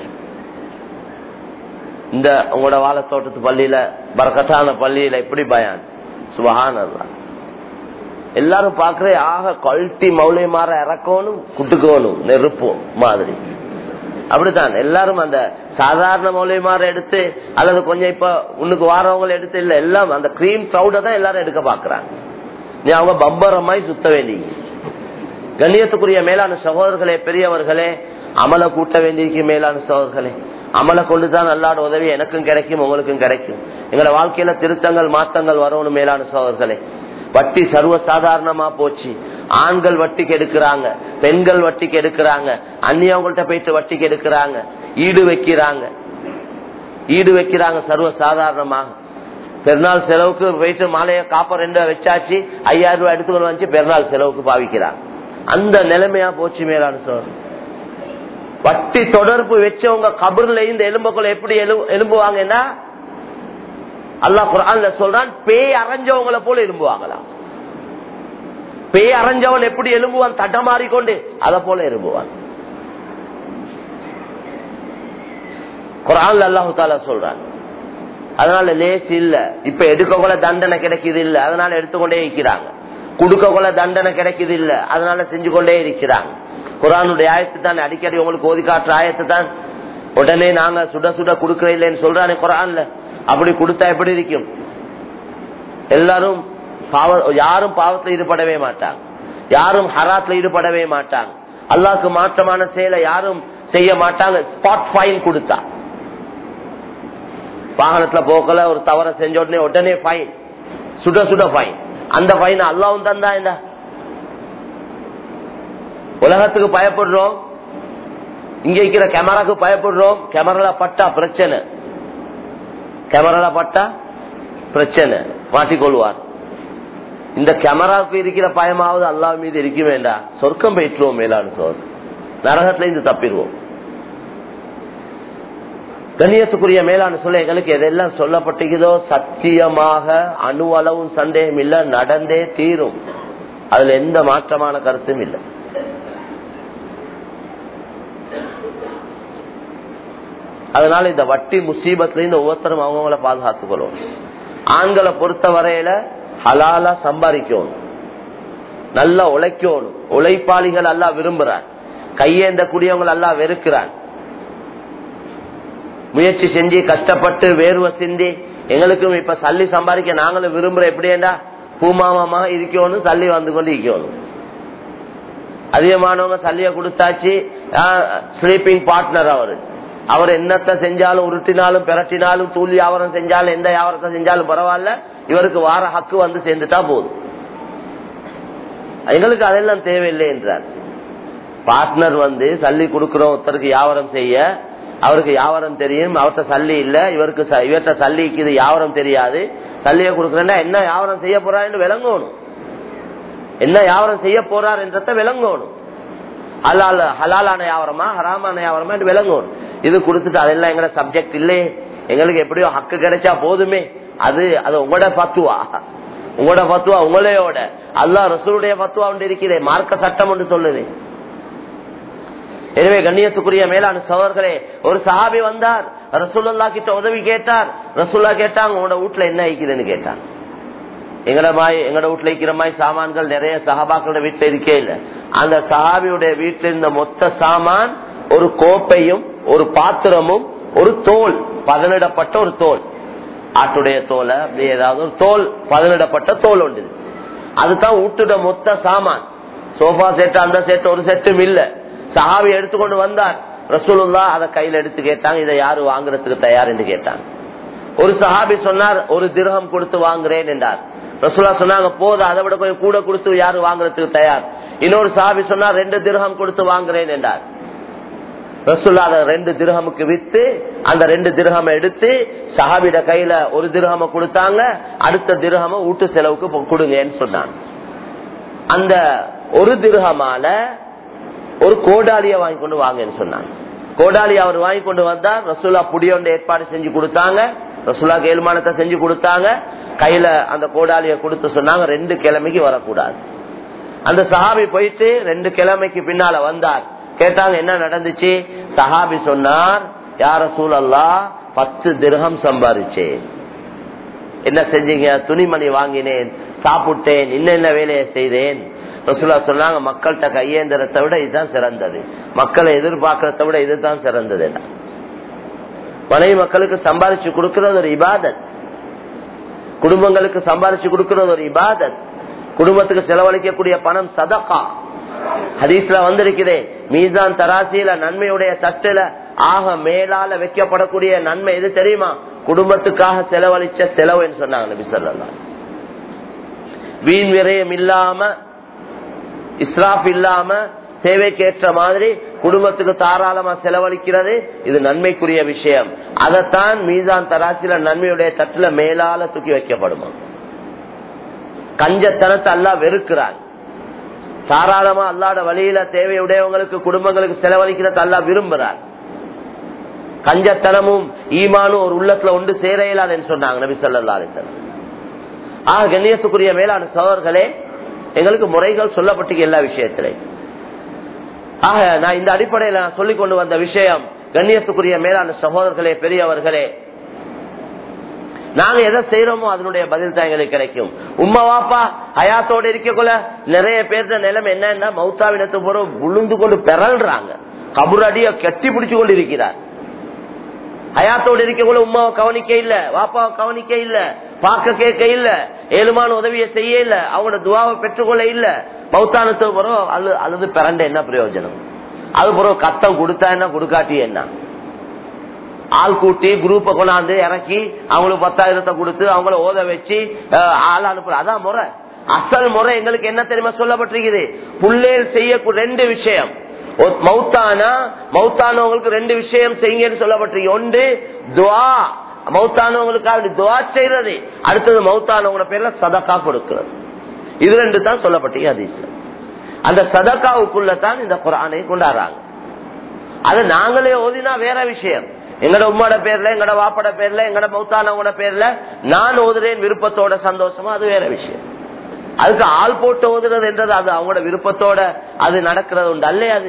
இந்த உங்களோட வாழைத்தோட்டத்து பள்ளியில பரக்கத்தான பள்ளியில எப்படி பயான் சுபஹான் அல்லா எல்லாரும் பாக்குற ஆக கழட்டி மௌலை மாற இறக்கணும் குட்டுக்கணும் நெருப்போம் மாதிரி அப்படித்தான் எல்லாரும் அந்த சாதாரண மௌலியமார எடுத்து அல்லது கொஞ்சம் இப்ப உன்னுக்கு வாரவங்களை எடுத்து இல்ல எல்லாம் அந்த கிரீம் க்ரௌட தான் எல்லாரும் எடுக்க பாக்குறாங்க நீ அவங்க பம்பரமாய் சுத்த வேண்டி கண்ணியத்துக்குரிய மேலான சகோதரர்களே பெரியவர்களே அமல கூட்ட வேண்டியிருக்கு மேலான சகோதரர்களே அமலை கொண்டுதான் அல்லாட உதவி எனக்கும் கிடைக்கும் உங்களுக்கும் கிடைக்கும் எங்களை வாழ்க்கையில திருத்தங்கள் மாத்தங்கள் வரணும் மேலான சகோதரர்களே வட்டி சர்வ சாதாரணமா போச்சு ஆண்கள் வட்டிக்கு எடுக்கிறாங்க பெண்கள் வட்டிக்கு எடுக்கிறாங்க அந்நியவங்கள்ட்ட போயிட்டு வட்டிக்கு எடுக்கிறாங்க ஈடு வைக்கிறாங்க ஈடு வைக்கிறாங்க சர்வ சாதாரணமாக பெருநாள் செலவுக்கு போயிட்டு மாலைய காப்ப ரெண்டு வச்சாச்சு ஐயாயிரம் ரூபாய் எடுத்துக்கொண்டு வந்து பெருநாள் செலவுக்கு பாவிக்கிறாங்க அந்த நிலைமையா போச்சு மேலான சார் வட்டி தொடர்பு வச்சவங்க கபர்ல இந்த எலும்புக்குள்ள எப்படி எலு- எலும்புவாங்கன்னா அல்லாஹ் குரான்ல சொல்றான் பேய் அரைஞ்சவங்கள போல எலும்புவாங்களாம் பேய் அரைஞ்சவன் எப்படி எலும்புவான் தட்டமாறிக்கொண்டு அத போல எலும்புவான் குரான்ல அல்லாஹு தாலா சொல்றான் அதனால லேஸ் இல்ல இப்ப எடுக்க கூட தண்டனை கிடைக்குது இல்ல அதனால எடுத்துக்கொண்டே இருக்கிறாங்க கொடுக்க கூட தண்டனை கிடைக்குது இல்ல அதனால செஞ்சு கொண்டே இருக்கிறாங்க குரானுடைய ஆயத்து தான் அடிக்கடி உங்களுக்கு ஓதி காட்டுற ஆயத்து தான் உடனே நாங்க சுட சுட கொடுக்கற இல்லைன்னு சொல்றானே குரான்ல அப்படி கொடுத்தா எப்படி இருக்கும் எல்லாரும் பாவ யாரும் பாவத்துல ஈடுபடவே மாட்டாங்க யாரும் ஹராத்துல ஈடுபடவே மாட்டாங்க அல்லாஹ்க்கு மாற்றமான செயலை யாரும் செய்ய மாட்டாங்க ஸ்பாட் ஃபைன் கொடுத்தா வாகனத்துல போக்கல ஒரு தவற செஞ்ச உடனே உடனே ஃபைன் சுட சுட ஃபைன் அந்த ஃபைன் அல்லாவும் தந்தா என்ன உலகத்துக்கு பயப்படுறோம் இங்க இருக்கிற கேமராக்கு பயப்படுறோம் கேமரால பட்டா பிரச்சனை கேமரால பட்டா பிரச்சனை மாட்டிக்கொள்வார் இந்த கேமராவுக்கு இருக்கிற பயமாவது அல்லாஹ் மீது இருக்க வேண்டாம் சொர்க்கம் போயிட்டுருவோம் மேலான சோர் நரகத்துல இருந்து தப்பிடுவோம் கண்ணியத்துக்குரிய மேலான சொல்ல எங்களுக்கு எதெல்லாம் சொல்லப்பட்டிருக்குதோ சத்தியமாக அணு அளவும் சந்தேகம் இல்ல நடந்தே தீரும் அதுல எந்த மாற்றமான கருத்தும் இல்லை அதனால இந்த வட்டி முசீபத்துல இந்த ஒவ்வொருத்தரும் அவங்கள பாதுகாத்துக்கணும் ஆண்களை பொறுத்த வரையில ஹலாலா சம்பாதிக்கணும் நல்லா உழைக்கணும் உழைப்பாளிகள் எல்லாம் விரும்புறான் கையேந்த கூடியவங்க எல்லாம் வெறுக்கிறான் முயற்சி செஞ்சு கஷ்டப்பட்டு வேர்வை சிந்தி எங்களுக்கும் இப்ப சல்லி சம்பாதிக்க நாங்களும் விரும்புறோம் எப்படியா பூமாமமாக இருக்கணும் சல்லி வந்து கொண்டு இருக்கணும் அதிகமானவங்க சல்லிய கொடுத்தாச்சு ஸ்லீப்பிங் பார்ட்னர் அவரு அவர் என்னத்தை செஞ்சாலும் உருட்டினாலும் பிரட்டினாலும் தூள் வியாபாரம் செஞ்சாலும் எந்த வியாபாரத்தை செஞ்சாலும் பரவாயில்ல இவருக்கு வார ஹக்கு வந்து சேர்ந்துட்டா போதும் எங்களுக்கு அதெல்லாம் தேவையில்லை என்றார் பார்ட்னர் வந்து சல்லி கொடுக்கிற ஒருத்தருக்கு வியாபாரம் செய்ய அவருக்கு வியாபாரம் தெரியும் அவர்கிட்ட சல்லி இல்ல இவருக்கு ச- இவர்கிட்ட சல்லிக்கு இது வியாபாரம் தெரியாது சல்லியை கொடுக்கறேன்னா என்ன வியாபாரம் செய்ய போறாருன்னு விளங்கணும் என்ன வியாபாரம் செய்ய போறார் என்றத விளங்கணும் ஹலால் ஹலாலான வியாபாரமா ஹராமான வியாபாரமா என்று விளங்கணும் இது கொடுத்துட்டு அதெல்லாம் எங்களோட சப்ஜெக்ட் இல்லையே எங்களுக்கு எப்படியோ ஹக்கு கிடைச்சா போதுமே அது அது உங்களோட பத்துவா உங்களோட பத்துவா உங்களையோட அல்லாஹ் ரசூலுடைய பத்துவா ஒன்று இருக்கிறே மார்க்க சட்டம் ஒன்று சொல்லுது எனவே கண்ணியத்துக்குரிய மேலான சகோதரர்களே ஒரு சஹாபி வந்தார் ரசூலுல்லா கிட்ட உதவி கேட்டார் ரசூல்லா கேட்டாங்க உங்களோட வீட்டுல என்ன இருக்குதுன்னு கேட்டார் எங்கட மாய் எங்கட வீட்டுல இருக்கிற மாதிரி சாமான்கள் நிறைய சஹாபாக்களோட வீட்டுல இருக்கே இல்ல அந்த சஹாபியுடைய வீட்டுல இருந்த மொத்த சாமான் ஒரு கோப்பையும் ஒரு பாத்திரமும் ஒரு தோல் பதனிடப்பட்ட ஒரு தோல் ஆட்டுடைய தோலை அப்படி ஏதாவது ஒரு தோல் பதனிடப்பட்ட தோல் உண்டு அதுதான் வீட்டுட மொத்த சாமான் சோஃபா செட் அந்த செட் ஒரு செட்டும் இல்ல சஹாபி எடுத்துக்கொண்டு வந்தார் ரசூலுல்லா அதை கையில எடுத்து கேட்டாங்க இதை யாரு வாங்குறதுக்கு தயார் என்று கேட்டாங்க ஒரு சஹாபி சொன்னார் ஒரு திரகம் கொடுத்து வாங்குறேன் என்றார் ரசூலா சொன்னாங்க போதும் அதை விட கொஞ்சம் கூட கொடுத்து யாரு வாங்குறதுக்கு தயார் இன்னொரு சஹாபி சொன்னார் ரெண்டு திரகம் கொடுத்து வாங்குறேன் என்றார் ரசூல்லா அதை ரெண்டு திரகமுக்கு வித்து அந்த ரெண்டு திரகம் எடுத்து சஹாபிட கையில ஒரு திரகம கொடுத்தாங்க அடுத்த திரகம வீட்டு செலவுக்கு பொ- கொடுங்கன்னு சொன்னாங்க அந்த ஒரு திரகமால ஒரு கோடாலிய வாங்கி கொண்டு வாங்கன்னு சொன்னாங்க கோடாலி அவர் வாங்கி கொண்டு வந்தார் ரசூல்லா புடியோண்ட ஏற்பாடு செஞ்சு கொடுத்தாங்க ரசூல்லா கேள்மானத்தை செஞ்சு கொடுத்தாங்க கையில அந்த கோடாலிய கொடுத்து சொன்னாங்க ரெண்டு கிழமைக்கு வரக்கூடாது அந்த சஹாபி போயிட்டு ரெண்டு கிழமைக்கு பின்னால வந்தார் கேட்டாங்க என்ன நடந்துச்சு சஹாபி சொன்னார் யார சூழல்லா பத்து திரகம் சம்பாதிச்சேன் என்ன செஞ்சீங்க துணிமணி வாங்கினேன் சாப்பிட்டேன் இன்னென்ன வேலையை செய்தேன் ரசூலா சொன்னாங்க மக்கள்கிட்ட கையேந்திரத்தை விட இதுதான் சிறந்தது மக்களை எதிர்பார்க்கறத விட இதுதான் சிறந்தது மனைவி மக்களுக்கு சம்பாதிச்சு கொடுக்கறது ஒரு இபாதத் குடும்பங்களுக்கு சம்பாதிச்சு கொடுக்கறது ஒரு இபாதத் குடும்பத்துக்கு செலவழிக்கக்கூடிய பணம் சதகா ஹதீஸ்ல வந்திருக்கிறே மீசான் தராசியில நன்மையுடைய தட்டுல ஆக மேலால வைக்கப்படக்கூடிய நன்மை எது தெரியுமா குடும்பத்துக்காக செலவழிச்ச செலவுன்னு சொன்னாங்க நபி ஸல்லல்லாஹு வீண் விரயம் இல்லாம இஸ்ராப் இல்லாம தேவைக்கேற்ற மாதிரி குடும்பத்துக்கு தாராளமா செலவழிக்கிறது இது நன்மைக்குரிய விஷயம் அதைத்தான் மீசான் தராசில நன்மையுடைய தட்டுல மேலால தூக்கி வைக்கப்படுமா கஞ்சத்தனத்தை அல்லா வெறுக்கிறான் தாராளமா அல்லாட வழியில தேவையுடையவங்களுக்கு குடும்பங்களுக்கு செலவழிக்கிறத அல்லா விரும்புறார் கஞ்சத்தனமும் ஈமானும் ஒரு உள்ளத்துல ஒன்று சேர இயலாதுன்னு சொன்னாங்க நபி சொல்லா அலிசல்லம் ஆக கண்ணியத்துக்குரிய மேலான சோழர்களே எங்களுக்கு முறைகள் சொல்லப்பட்டு எல்லா விஷயத்திலே ஆக நான் இந்த அடிப்படையில நான் சொல்லிக் கொண்டு வந்த விஷயம் கண்ணியத்துக்குரிய மேலான சகோதரர்களே பெரியவர்களே நாங்க எதை செய்யறோமோ அதனுடைய பதில் தான் எங்களுக்கு கிடைக்கும் உம்மா வாப்பா ஹயாத்தோட இருக்கக்குள்ள நிறைய பேர்த்த நிலைமை என்னன்னா மௌத்தாவினத்து போறோம் விழுந்து கொண்டு பிறல்றாங்க கபுரடிய கெட்டி பிடிச்சு கொண்டு இருக்கிறார் ஹயாத்தோடு இருக்கக்குள்ள உமாவை கவனிக்க இல்ல வாப்பாவை கவனிக்க இல்ல பார்க்க கேட்க இல்ல ஏழுமான உதவியை செய்ய இல்ல அவங்களோட துவாவை பெற்றுக்கொள்ள இல்ல மௌத்தானத்து பிறகு அழு அழுது பிறண்ட என்ன பிரயோஜனம் அது பிறகு கத்தம் கொடுத்தா என்ன கொடுக்காட்டி என்ன ஆள் கூட்டி குரூப்பை கொண்டாந்து இறக்கி அவங்களுக்கு பத்தாயிரத்தை கொடுத்து அவங்கள ஓத வச்சு அஹ், ஆள் அனுப்புற அதான் முறை அசல் முறை எங்களுக்கு என்ன தெரியுமா சொல்லப்பட்டிருக்குது புள்ளேல் செய்ய ரெண்டு விஷயம் ஒரு மௌத்தானா மௌத்தானவங்களுக்கு ரெண்டு விஷயம் செய்யுங்கன்னு சொல்லப்பட்டிருக்கு ஒன்று துவா மௌத்தானவங்களுக்காக துவா செய்யறது அடுத்தது மௌத்தானவங்களோட பேர்ல சதக்கா கொடுக்கிறது இது ரெண்டு தான் சொல்லப்பட்டீங்க அதிசயம் அந்த சதக்காவுக்குள்ள தான் இந்த குரானை கொண்டாடுறாங்க அது நாங்களே ஓதினா வேற விஷயம் எங்கட உம்மோட பேர்ல எங்கட வாப்பட பேர்ல எங்கட மௌத்தானவங்களோட பேர்ல நான் ஓதுறேன் விருப்பத்தோட சந்தோஷமா அது வேற விஷயம் அதுக்கு ஆள் போட்டு ஓதுறது என்றது அது அவங்களோட விருப்பத்தோட அது நடக்கிறது உண்டு அல்லே அது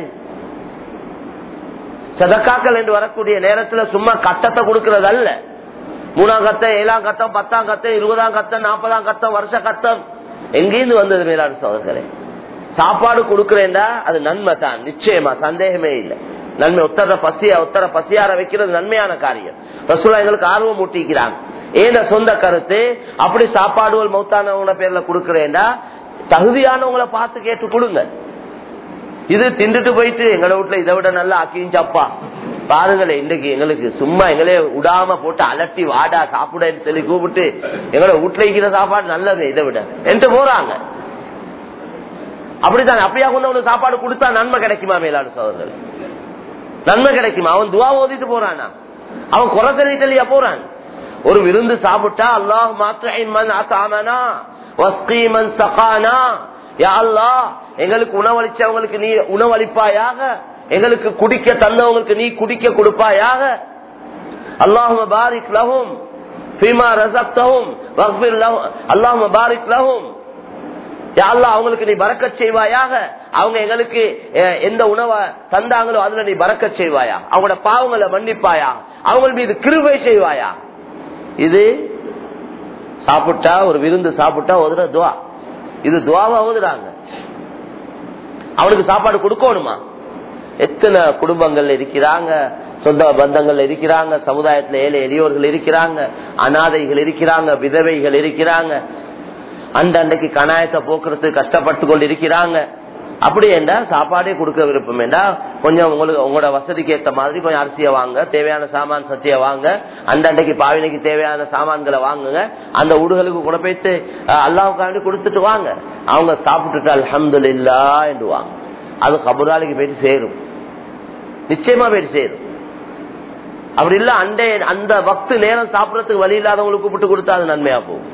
சதக்காக்கள் என்று வரக்கூடிய நேரத்துல சும்மா கட்டத்தை கொடுக்கறது அல்ல மூணாம் கத்தம் ஏழாம் கத்தம் பத்தாம் கத்தம் இருபதாம் கத்தம் நாற்பதாம் கத்தம் வருஷ கத்தம் எங்கேருந்து வந்தது மேலான சோதர்களே சாப்பாடு கொடுக்கிறேன்டா அது நன்மை தான் நிச்சயமா சந்தேகமே இல்லை நன்மை உத்தர பசியா உத்தர பசியார வைக்கிறது நன்மையான காரியம் ரசூலா எங்களுக்கு ஆர்வம் ஊட்டிக்கிறாங்க ஏன சொந்த கருத்து அப்படி சாப்பாடுகள் மௌத்தானவங்கள பேர்ல கொடுக்கறேன்டா தகுதியானவங்களை பார்த்து கேட்டு கொடுங்க இது திண்டுட்டு போயிட்டு எங்களை வீட்டுல இதை விட நல்லா ஆக்கிஞ்சப்பா பாருங்களேன் இன்னைக்கு எங்களுக்கு சும்மா எங்களே விடாம போட்டு அலட்டி வாடா சாப்பிடன்னு சொல்லி கூப்பிட்டு எங்களை வீட்டுல இருக்கிற சாப்பாடு நல்லது இதை விட என்று போறாங்க அப்படித்தான் அப்படியா கொண்டு அவனுக்கு சாப்பாடு கொடுத்தா நன்மை கிடைக்குமா மேலான சோதரர்கள் நன்மை கிடைக்குமா அவன் துவா ஓதிட்டு போறானா அவன் குறை தெளியா போறான் ஒரு விருந்து சாப்பிட்டா அல்லாஹ் மாத்திரனா சகானா யா அல்லாஹ் எங்களுக்கு உணவளிச்சவங்களுக்கு நீ உணவளிப்பாயாக எங்களுக்கு குடிக்க தந்தவங்களுக்கு நீ குடிக்க கொடுப்பாயாக அல்லாஹும பாரிக் லஹும் ஃபீமா ரஸக்தஹும் வக்ஃபிர் லஹும் அல்லாஹும பாரிக் லஹும் யா அல்லாஹ் அவங்களுக்கு நீ பறக்கச் செய்வாயாக அவங்க எங்களுக்கு அஹ், எந்த உணவை தந்தாங்களோ அதுல நீ பறக்கச் செய்வாயா அவங்களோட பாவங்களை மன்னிப்பாயா அவங்க மீது கிருபை செய்வாயா இது சாப்பிட்டா ஒரு விருந்து சாப்பிட்டா ஓதுற துவா இது துவாவா ஓதுறாங்க அவனுக்கு சாப்பாடு கொடுக்கணுமா எத்தனை குடும்பங்கள்ல இருக்கிறாங்க சொந்த பந்தங்கள்ல இருக்கிறாங்க சமுதாயத்துல ஏழை எளியோர்கள் இருக்கிறாங்க அனாதைகள் இருக்கிறாங்க விதவைகள் இருக்கிறாங்க அந்த அன்றைக்கு கணாயத்தை போக்குறதுக்கு கஷ்டப்பட்டு கொண்டு இருக்கிறாங்க அப்படி என்றா சாப்பாடே கொடுக்க விருப்பம் என்றா கொஞ்சம் உங்களுக்கு உங்களோட வசதிக்கு ஏத்த மாதிரி கொஞ்சம் அரிசியை வாங்க தேவையான சாமான் சத்திய வாங்க அந்த அன்றைக்கு பாவினைக்கு தேவையான சாமான்களை வாங்குங்க அந்த ஊடுகளுக்கு கூட போயிட்டு அல்லாவுக்காண்டி கொடுத்துட்டு வாங்க அவங்க சாப்பிட்டுட்டு அல்ஹம்துலில்லா என்று வாங்க அது கபுராலிக்கு போயிட்டு சேரும் நிச்சயமா போயிட்டு சேரும் அப்படி இல்ல அண்டை அந்த வக்து நேரம் சாப்பிடறதுக்கு வழி இல்லாதவங்களுக்கு கூப்பிட்டு கொடுத்தா அது நன்மையா போகும்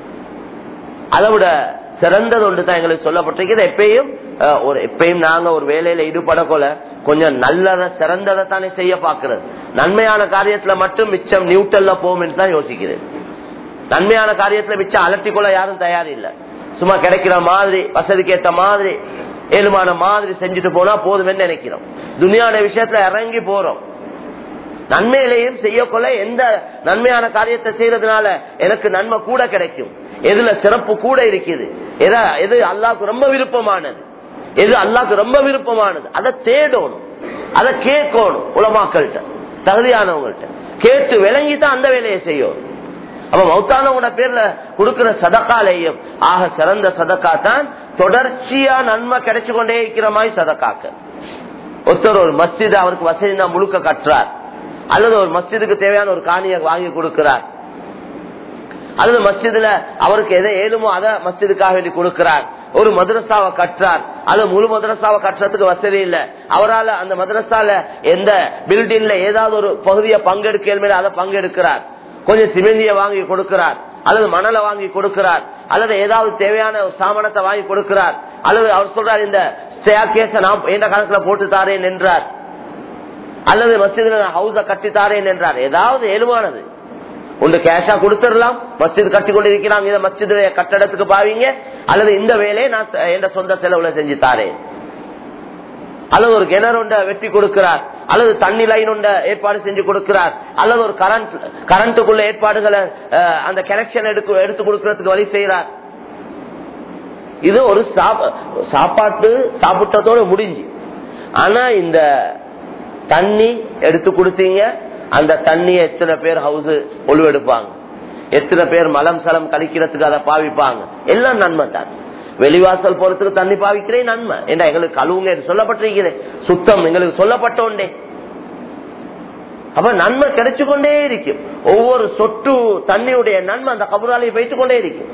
அதை விட சிறந்தது ஒன்று தான் எங்களுக்கு சொல்லப்பட்டிருக்கிறது எப்பயும் அஹ், ஒரு எப்பயும் நாங்க ஒரு வேலையில ஈடுபடக்கொள்ள கொஞ்சம் நல்லத சிறந்ததை தானே செய்ய பாக்குறது நன்மையான காரியத்துல மட்டும் மிச்சம் நியூட்டல்ல போகும் என்று தான் யோசிக்கிறேன் நன்மையான காரியத்துல மிச்சம் அலட்டிக்கொள்ள யாரும் தயார் இல்ல சும்மா கிடைக்கிற மாதிரி வசதிக்கு ஏத்த மாதிரி ஏழுமான மாதிரி செஞ்சுட்டு போனா போதும்னு நினைக்கிறோம் துனியான விஷயத்துல இறங்கி போறோம் நன்மையிலையும் செய்யக்கொள்ள எந்த நன்மையான காரியத்தை செய்யறதுனால எனக்கு நன்மை கூட கிடைக்கும் எதுல சிறப்பு கூட இருக்குது எத எது அல்லாஹ்க்கு ரொம்ப விருப்பமானது எது அல்லாஹ்க்கு ரொம்ப விருப்பமானது அதை தேடணும் அதை கேட்கணும் உலமாக்கள்கிட்ட தகுதியானவங்கள்ட்ட கேட்டு விளங்கிதான் அந்த வேலையை செய்யணும் அப்ப மௌத்தானவங்களோட பேர்ல கொடுக்கிற சதக்காலையும் ஆக சிறந்த சதக்கா தான் தொடர்ச்சியா நன்மை கிடைச்சு கொண்டே இருக்கிற மாதிரி சதக்காக்கள் ஒருத்தர் ஒரு மஸ்ஜித் அவருக்கு வசதி தான் முழுக்க கட்டுறார் அல்லது ஒரு மஸ்ஜிதுக்கு தேவையான ஒரு காணியை வாங்கி கொடுக்கிறார் அல்லது மஸ்ஜிதுல அவருக்கு எதை ஏழுமோ அதை மஸ்ஜிதுக்காக வேண்டி கொடுக்கிறார் ஒரு மதரசாவை கட்டுறார் அது முழு மதரசாவை கட்டுறதுக்கு வசதி இல்ல அவரால் அந்த மதரசால எந்த பில்டிங்ல ஏதாவது ஒரு பகுதியை பங்கெடுக்க அதை பங்கெடுக்கிறார் கொஞ்சம் சிமெந்திய வாங்கி கொடுக்கிறார் அல்லது மணலை வாங்கி கொடுக்கிறார் அல்லது ஏதாவது தேவையான ஒரு சாமானத்தை வாங்கி கொடுக்கிறார் அல்லது அவர் சொல்றார் இந்த கேஸ நான் எந்த கணக்குல போட்டு தாரேன் என்றார் அல்லது மஸ்ஜிதுல நான் ஹவுஸ கட்டி தாரேன் என்றார் ஏதாவது ஏழுவானது ஒன்று கேஷா கொடுத்துடலாம் மஸ்ஜித் கட்டி கொண்டு இருக்கிறாங்க இதை மஸ்ஜித் கட்டடத்துக்கு பாவீங்க அல்லது இந்த வேலையை நான் என் சொந்த செலவுல செஞ்சு தாரேன் அல்லது ஒரு கிணறு ஒன்றை வெட்டி கொடுக்கிறார் அல்லது தண்ணி லைன் ஒன்றை ஏற்பாடு செஞ்சு கொடுக்கிறார் அல்லது ஒரு கரண்ட் கரண்ட்டுக்குள்ள ஏற்பாடுகளை அஹ், அந்த கனெக்ஷன் எடுத்து எடுத்து கொடுக்கறதுக்கு வழி செய்யறார் இது ஒரு சாப்ப- சாப்பாட்டு சாப்பிட்டதோட முடிஞ்சு ஆனா இந்த தண்ணி எடுத்து கொடுத்தீங்க அந்த தண்ணியை எத்தனை பேர் ஹவுஸ் ஒழுவெடுப்பாங்க எத்தனை பேர் மலம் சலம் கழிக்கிறதுக்கு அதை பாவிப்பாங்க எல்லாம் நன்மை தான் வெளிவாசல் போறதுக்கு தண்ணி பாவிக்கிறேன் நன்மை ஏன்னா எங்களுக்கு கழுவுங்க என்று சொல்லப்பட்டிருக்கிறேன் சுத்தம் எங்களுக்கு சொல்லப்பட்டோண்டே அப்ப நன்மை கிடைச்சு கொண்டே இருக்கும் ஒவ்வொரு சொட்டு தண்ணியுடைய நன்மை அந்த கபுராலையை வைத்துக் கொண்டே இருக்கும்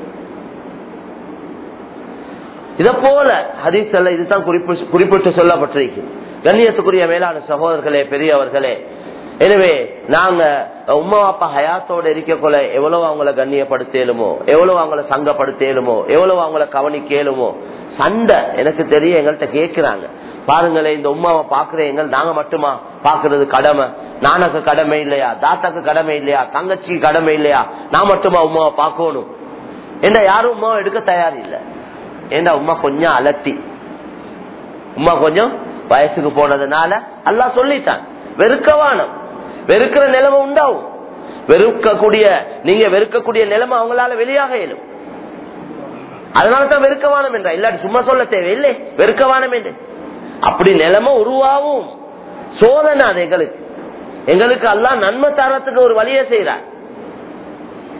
இத போல ஹதீஸ் அல்ல இதுதான் குறிப்பு- குறிப்பிட்டு சொல்லப்பட்டிருக்கு கண்ணியத்துக்குரிய மேலான சகோதரர்களே பெரியவர்களே எனவே நாங்க உமா அப்பா ஹயாத்தோட இருக்கக்குள்ள எவ்வளவு அவங்கள கண்ணியப்படுத்தேலுமோ எவ்வளவு அவங்கள சங்கப்படுத்தேலுமோ எவ்வளவு அவங்கள கவனிக்கேலுமோ சண்டை எனக்கு தெரியும் எங்கள்கிட்ட கேக்குறாங்க பாருங்களேன் இந்த உமாவை பாக்குறேங்க நாங்க மட்டுமா பாக்குறது கடமை நானக்கு கடமை இல்லையா தாத்தாக்கு கடமை இல்லையா தங்கச்சி கடமை இல்லையா நான் மட்டுமா உமாவை பார்க்கணும் என்ன யாரும் உமாவை எடுக்க தயார் இல்லை ஏண்டா உமா கொஞ்சம் அலட்டி உமா கொஞ்சம் வயசுக்கு போனதுனால அல்லாஹ் சொல்லிட்டான் வெறுக்கவானம் வெறுக்கிற நிலைமை உண்டாகும் வெறுக்கக்கூடிய நீங்க வெறுக்கக்கூடிய நிலைமை அவங்களால வெளியாக இயலும் அதனாலதான் வெறுக்கவானம் என்றா இல்லாட்டி சும்மா சொல்ல தேவையில்லை வெறுக்கவானம் என்று அப்படி நிலைமை உருவாகும் சோதனை அது எங்களுக்கு எங்களுக்கு எல்லாம் நன்மை தரத்துக்கு ஒரு வழியை செய்யறார்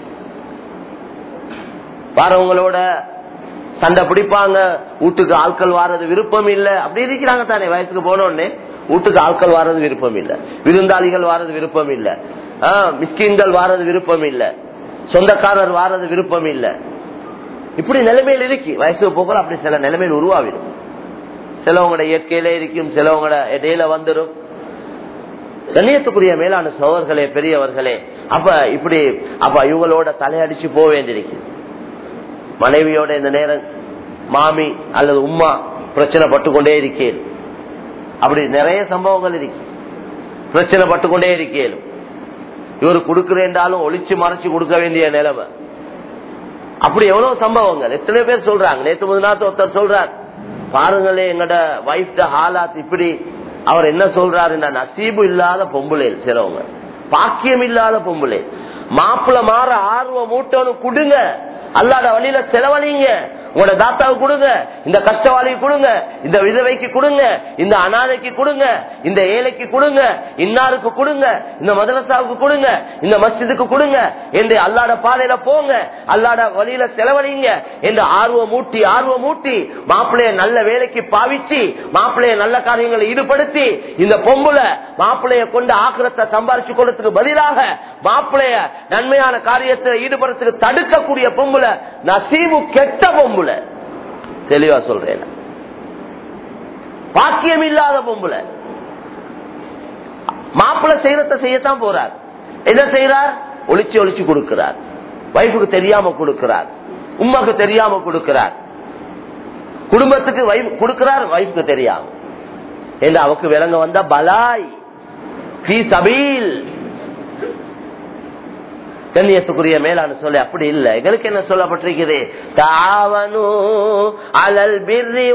வாரவங்களோட சண்டை பிடிப்பாங்க வீட்டுக்கு ஆட்கள் வாரது விருப்பம் இல்ல அப்படி இருக்கிறாங்க தானே வயசுக்கு போனோடனே வீட்டுக்கு ஆட்கள் வாரது விருப்பம் இல்ல விருந்தாளிகள் வாரது விருப்பம் இல்ல மிஸ்கின்கள் வாரது விருப்பம் இல்ல சொந்தக்காரர் வாரது விருப்பம் இல்ல இப்படி நிலைமையில் இருக்கு வயசுக்கு போகல அப்படி சில நிலைமையில் உருவாவிடும் சிலவங்களோட இயற்கையில இருக்கும் சிலவங்களோட இடையில வந்துடும் கண்ணியத்துக்குரிய மேலான சோழர்களே பெரியவர்களே அப்ப இப்படி அப்ப இவங்களோட தலையடிச்சு போக வேண்டியிருக்கு மனைவியோட இந்த நேரம் மாமி அல்லது உம்மா பிரச்சனை பட்டுக்கொண்டே இருக்கேன் அப்படி நிறைய சம்பவங்கள் இருக்கு பிரச்சனை பட்டுக்கொண்டே இருக்கேன் இவர் கொடுக்கிறேன்டாலும் ஒளிச்சு மறைச்சு கொடுக்க வேண்டிய நிலைமை அப்படி எவ்வளவு சம்பவங்கள் எத்தனை பேர் சொல்றாங்க நேற்று முதலாத்து ஒருத்தர் சொல்றார் பாருங்களே எங்கட வைஃப் ஹாலாத் இப்படி அவர் என்ன சொல்றாருன்னா நசீபு இல்லாத பொம்புளே சிலவங்க பாக்கியம் இல்லாத பொம்புளே மாப்பிள்ள மாற ஆர்வம் மூட்டணும் கொடுங்க அல்லாத வழியில செலவழிங்க உங்களோட தாத்தாவுக்கு கொடுங்க இந்த கஷ்டவாளிக்கு கொடுங்க இந்த விதவைக்கு கொடுங்க இந்த அனாதைக்கு கொடுங்க இந்த ஏழைக்கு கொடுங்க இன்னாருக்கு கொடுங்க இந்த மதரசாவுக்கு கொடுங்க இந்த மஸ்ஜிதுக்கு கொடுங்க என்று அல்லாட பாதையில போங்க அல்லாட வழியில செலவழிங்க என்று ஆர்வம் மூட்டி ஆர்வம் மூட்டி மாப்பிள்ளைய நல்ல வேலைக்கு பாவிச்சு மாப்பிள்ளைய நல்ல காரியங்களை ஈடுபடுத்தி இந்த பொம்புல மாப்பிள்ளைய கொண்டு ஆக்கிரத்தை சம்பாரிச்சு கொடுத்ததுக்கு பதிலாக மாப்பிள்ளைய நன்மையான காரியத்தை ஈடுபடுறதுக்கு தடுக்கக்கூடிய பொம்புல நசீபு கெட்ட பொம்புல தெளிவா சொல்றேன் பாக்கியம் இல்லாத பொம்புல மாப்பிள்ள செய்யறத செய்யத்தான் போறார் என்ன செய்யறார் ஒளிச்சு ஒளிச்சு கொடுக்கிறார் வைஃபுக்கு தெரியாம கொடுக்கிறார் உமாக்கு தெரியாம கொடுக்கிறார் குடும்பத்துக்கு கொடுக்கிறார் வைஃபுக்கு தெரியாம என்று அவக்கு விளங்க வந்தா பலாய் சபீல் கண்ணியத்துக்குரிய மேலான சொல்ல அப்படி இல்ல எங்களுக்கு என்ன சொல்லப்பட்டிருக்குது தாவனு அலல் பிர்ரி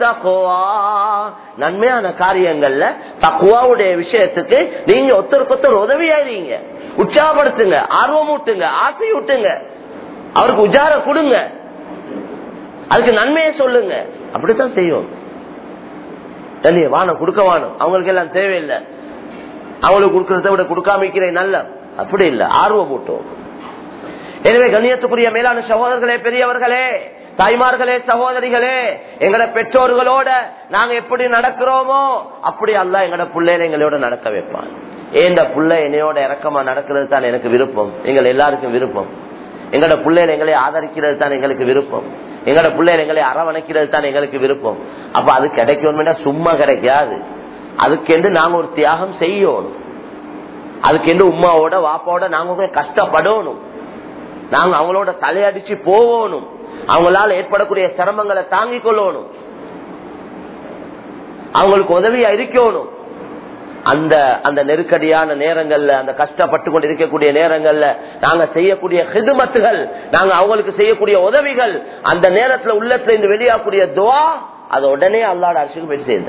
நன்மையான காரியங்கள்ல தக்குவாவுடைய விஷயத்துக்கு நீங்க ஒருத்தருக்கு ஒருத்தர் உதவியாயிருங்க உற்சாகப்படுத்துங்க ஆர்வம் ஊட்டுங்க ஆசை ஊட்டுங்க அவருக்கு உஜார கொடுங்க அதுக்கு நன்மையை சொல்லுங்க அப்படித்தான் செய்யும் தண்ணிய வானம் கொடுக்க வானம் அவங்களுக்கு எல்லாம் தேவையில்லை அவங்களுக்கு கொடுக்கறத விட கொடுக்காமக்கிறேன் நல்ல அப்படி இல்ல ஆர்வம் ஊட்டும் எனவே கண்ணியத்துக்குரிய மேலான சகோதரர்களே பெரியவர்களே தாய்மார்களே சகோதரிகளே எங்கட பெற்றோர்களோட நாங்க எப்படி நடக்கிறோமோ அப்படி அல்ல எங்கட பிள்ளைல எங்களோட நடக்க வைப்பான் ஏண்ட புள்ள என்னையோட இறக்கமா நடக்கிறது தான் எனக்கு விருப்பம் எங்கள் எல்லாருக்கும் விருப்பம் எங்கட பிள்ளைகள் எங்களை ஆதரிக்கிறது தான் எங்களுக்கு விருப்பம் எங்கட பிள்ளைகள் எங்களை அரவணைக்கிறது தான் எங்களுக்கு விருப்பம் அப்ப அது கிடைக்கணும்னா சும்மா கிடைக்காது அதுக்கென்று நாங்க ஒரு தியாகம் செய்யணும் அதுக்கென்று உமாவோட வாப்பாவோட நாங்க கஷ்டப்படணும் நாங்க அவங்களோட தலையடிச்சு போகணும் அவங்களால ஏற்படக்கூடிய சிரமங்களை தாங்கிக் கொள்ளணும் அவங்களுக்கு உதவியா இருக்கணும் அந்த அந்த நெருக்கடியான நேரங்கள்ல அந்த கஷ்டப்பட்டு கொண்டு இருக்கக்கூடிய நேரங்கள்ல நாங்க செய்யக்கூடிய ஹிதுமத்துகள் நாங்க அவங்களுக்கு செய்யக்கூடிய உதவிகள் அந்த நேரத்துல உள்ளத்துல இருந்து வெளியாகக்கூடிய துவா அதை உடனே அல்லாட அரசுக்கு போய் சேர்ந்து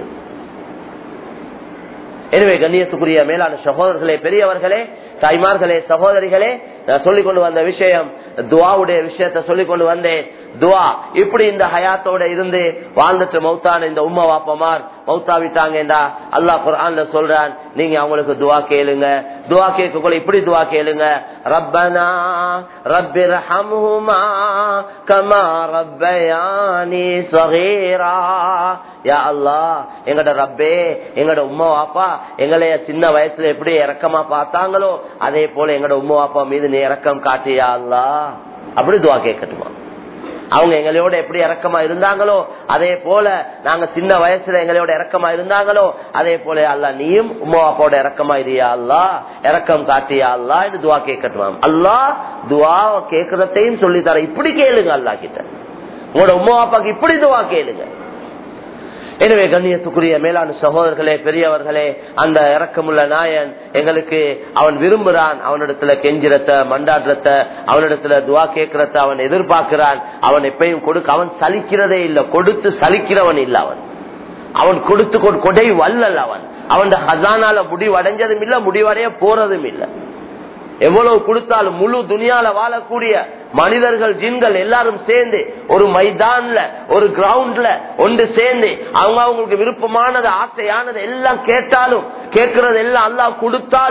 எனவே கண்ணியத்துக்குரிய மேலான சகோதரர்களே பெரியவர்களே தாய்மார்களே சகோதரிகளே நான் சொல்லிக் கொண்டு வந்த விஷயம் துவாவுடைய விஷயத்த சொல்லிக் கொண்டு வந்தேன் துவா இப்படி இந்த ஹயாத்தோட இருந்து வாழ்ந்துட்டு மௌத்தான இந்த உம்மா வாப்பமார் மௌத்தாவிட்டாங்கடா அல்லாஹ் குர்ஆன்ல சொல்றான் நீங்க அவங்களுக்கு துவா கேளுங்க துவா கேட்கக்குள்ள இப்படி துவா கேளுங்க ரப்பனா ரப்பிர் ஹம்ஹுமா கமா ரப்பயானி சகீரா யா அல்லாஹ் எங்கட ரப்பே எங்கட உம்மா வாப்பா எங்களைய சின்ன வயசுல எப்படி இறக்கமா பார்த்தாங்களோ அதே போல எங்கட உம்மா வாப்பா மீது நீ இறக்கம் காட்டியா அல்லா அப்படி துவா கேட்கட்டுமா அவங்க எங்களோட எப்படி இறக்கமா இருந்தாங்களோ அதே போல நாங்க சின்ன வயசுல எங்களோட இறக்கமா இருந்தாங்களோ அதே போல அல்லா நீயும் உமா அப்பாவோட இறக்கமா இருயா அல்லா இறக்கம் காட்டியா அல்லா என்று துவா கேட்கட்டுமாம் அல்லா துவா கேட்கறதையும் சொல்லி தர இப்படி கேளுங்க அல்லா கிட்ட உங்களோட உமா அப்பாக்கு இப்படி துவா கேளுங்க எனவே கண்ணியத்துக்குரிய மேலான சகோதரர்களே பெரியவர்களே அந்த இறக்கமுள்ள நாயன் எங்களுக்கு அவன் விரும்புறான் அவனிடத்துல கெஞ்சிரத்த மண்டாடுறத அவனிடத்துல துவா கேட்கறத அவன் எதிர்பார்க்கிறான் அவன் எப்பயும் கொடுக்க அவன் சலிக்கிறதே இல்லை கொடுத்து சலிக்கிறவன் இல்ல அவன் அவன் கொடுத்து கொடை வல்லல் அவன் அவன் ஹசானால முடிவடைஞ்சதும் இல்ல முடிவடைய போறதும் இல்லை எவ்வளவு கொடுத்தாலும் முழு துணியால வாழக்கூடிய மனிதர்கள் ஜின்கள் எல்லாரும் சேர்ந்து ஒரு மைதான்ல ஒரு கிரவுண்ட்ல ஒன்று சேர்ந்து அவங்க அவங்களுக்கு விருப்பமானது ஆசையானது எல்லாம் கேட்டாலும் கேட்கறது எல்லாம் அல்லா கொடுத்தாலும்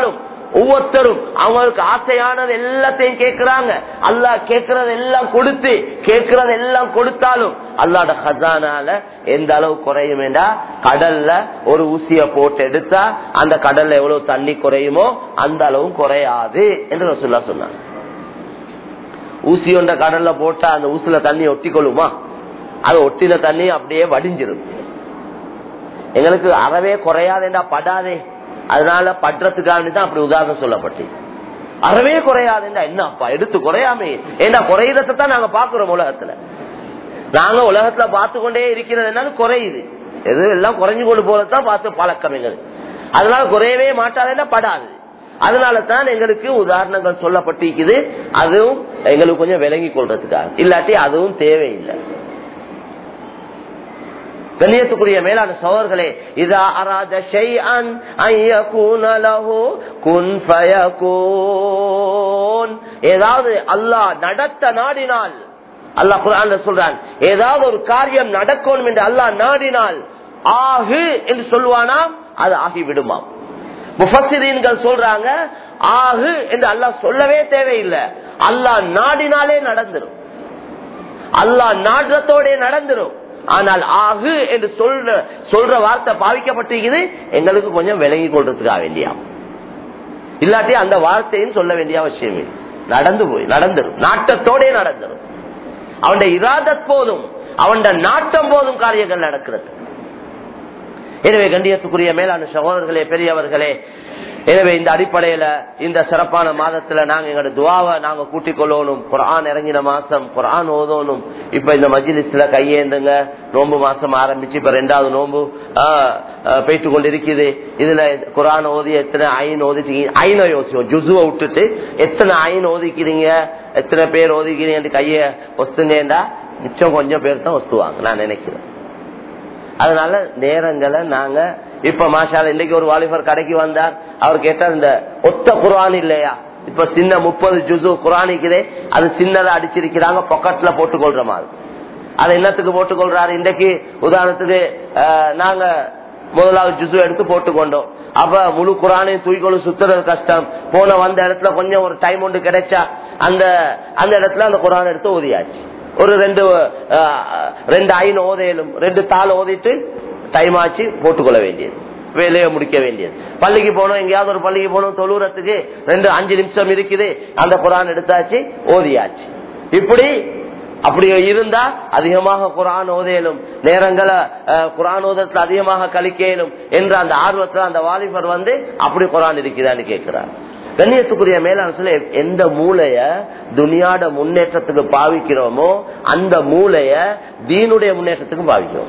ஒவ்வொருத்தரும் அவங்களுக்கு ஆசையானது எல்லாத்தையும் கேட்கிறாங்க அல்லாஹ் கேட்கறது எல்லாம் கொடுத்து கேட்கறது எல்லாம் கொடுத்தாலும் அல்லாட ஹசானால எந்த அளவு குறையும் வேண்டா கடல்ல ஒரு ஊசிய போட்டு எடுத்தா அந்த கடல்ல எவ்வளவு தண்ணி குறையுமோ அந்த அளவும் குறையாது என்று ரசூல்லா சொன்னாங்க ஊசி ஒன்ற கடல்ல போட்டா அந்த ஊசில தண்ணி ஒட்டி கொள்ளுமா அது ஒட்டின தண்ணி அப்படியே வடிஞ்சிரும் எங்களுக்கு அறவே குறையாதேண்டா படாதே அதனால படுறதுக்காண்டி தான் அப்படி உதாரணம் சொல்லப்பட்டு அறவே குறையாதுண்டா என்னப்பா எடுத்து குறையாமே ஏண்டா குறையறதை தான் நாங்க பாக்குறோம் உலகத்துல நாங்க உலகத்துல பார்த்து கொண்டே இருக்கிறது என்னன்னு குறையுது எது எல்லாம் குறைஞ்சு கொண்டு போறதுதான் பார்த்து பழக்கம் எங்களுக்கு அதனால குறையவே மாட்டாதேன்னா படாது அதனால தான் எங்களுக்கு உதாரணங்கள் சொல்லப்பட்டிருக்குது அதுவும் எங்களுக்கு கொஞ்சம் விளங்கி கொள்றதுக்காக இல்லாட்டி அதுவும் தேவையில்லை கண்ணியத்துக்குரிய மேலான சோழர்களே இதா அராத ஷைஅன் ஐயகூன லஹு குன் ஃபயகூன் ஏதாவது அல்லாஹ் நடத்த நாடினால் அல்லாஹ் குர்ஆன்ல சொல்றான் ஏதாவது ஒரு காரியம் நடக்கணும் என்று அல்லாஹ் நாடினால் ஆகு என்று சொல்லுவானா அது ஆகி விடுமா முஃபஸ்ஸிரீன்கள் சொல்றாங்க ஆகு என்று அல்லாஹ் சொல்லவே தேவையில்லை அல்லாஹ் நாடினாலே நடந்துரும் அல்லாஹ் நாடுறதோட நடந்துரும் ஆனால் ஆகு என்று சொல்ற சொல்ற வார்த்தை பாவிக்கப்பட்டிருக்குது எங்களுக்கு கொஞ்சம் விலகி கொள்றதுக்காக வேண்டியா இல்லாட்டி அந்த வார்த்தையும் சொல்ல வேண்டிய அவசியம் இல்லை நடந்து போய் நடந்துரும் நாட்டத்தோட நடந்துரும் அவன் இராதத் போதும் அவன் நாட்டம் போதும் காரியங்கள் நடக்கிறது எனவே கண்டியத்துக்குரிய மேலான சகோதரர்களே பெரியவர்களே எனவே இந்த அடிப்படையில இந்த சிறப்பான மாதத்துல நாங்க எங்களோட துவாவை நாங்க கூட்டிக் கொள்ளணும் குரான் இறங்கின மாசம் குரான் ஓதணும் இப்ப இந்த மஜிலிஸ்ல கையேந்துங்க நோன்பு மாசம் ஆரம்பிச்சு இப்ப ரெண்டாவது நோன்பு போயிட்டு கொண்டு இருக்குது இதுல குரான் ஓதி எத்தனை ஐன் ஓதிட்டீங்க ஐனை யோசிக்கும் ஜுசுவை விட்டுட்டு எத்தனை ஐன் ஓதிக்கிறீங்க எத்தனை பேர் ஓதிக்கிறீங்க கைய ஒத்துங்கடா மிச்சம் கொஞ்சம் பேர் தான் ஒத்துவாங்க நான் நினைக்கிறேன் அதனால நேரங்களை நாங்க இப்ப மாஷால இன்னைக்கு ஒரு வாலிபர் கடைக்கு வந்தார் அவர் கேட்டார் இந்த ஒத்த குரான் இல்லையா இப்ப சின்ன முப்பது ஜுசு குரானிக்குதே அது சின்னதா அடிச்சிருக்கிறாங்க பொக்கெட்ல போட்டுக்கொள்ற மாதிரி அதை என்னத்துக்கு போட்டுக்கொள்றாரு இன்றைக்கு உதாரணத்துக்கு நாங்க முதலாவது ஜுசு எடுத்து போட்டுக்கொண்டோம் அப்ப முழு குரானையும் தூய்கொழு சுத்துறது கஷ்டம் போன வந்த இடத்துல கொஞ்சம் ஒரு டைம் ஒன்று கிடைச்சா அந்த அந்த இடத்துல அந்த குரான் எடுத்து ஓதியாச்சு ஒரு ரெண்டு ரெண்டு ஐன் ஓதையிலும் ரெண்டு தாள் ஓதிட்டு டைம் ஆச்சு போட்டுக்கொள்ள வேண்டியது வேலையை முடிக்க வேண்டியது பள்ளிக்கு போனோம் எங்கேயாவது ஒரு பள்ளிக்கு போனோம் தொழுறதுக்கு ரெண்டு அஞ்சு நிமிஷம் இருக்குது அந்த குரான் எடுத்தாச்சு ஓதியாச்சு இப்படி அப்படி இருந்தா அதிகமாக குரான் ஓதையிலும் நேரங்களை குரான் ஓதத்துல அதிகமாக கழிக்கலும் என்ற அந்த ஆர்வத்துல அந்த வாலிபர் வந்து அப்படி குரான் இருக்குதான்னு கேட்கிறார் கண்ணியத்துக்குரிய மேலான சொல்ல எந்த மூளைய துனியாட முன்னேற்றத்துக்கு பாவிக்கிறோமோ அந்த மூளைய தீனுடைய முன்னேற்றத்துக்கு பாவிக்கிறோம்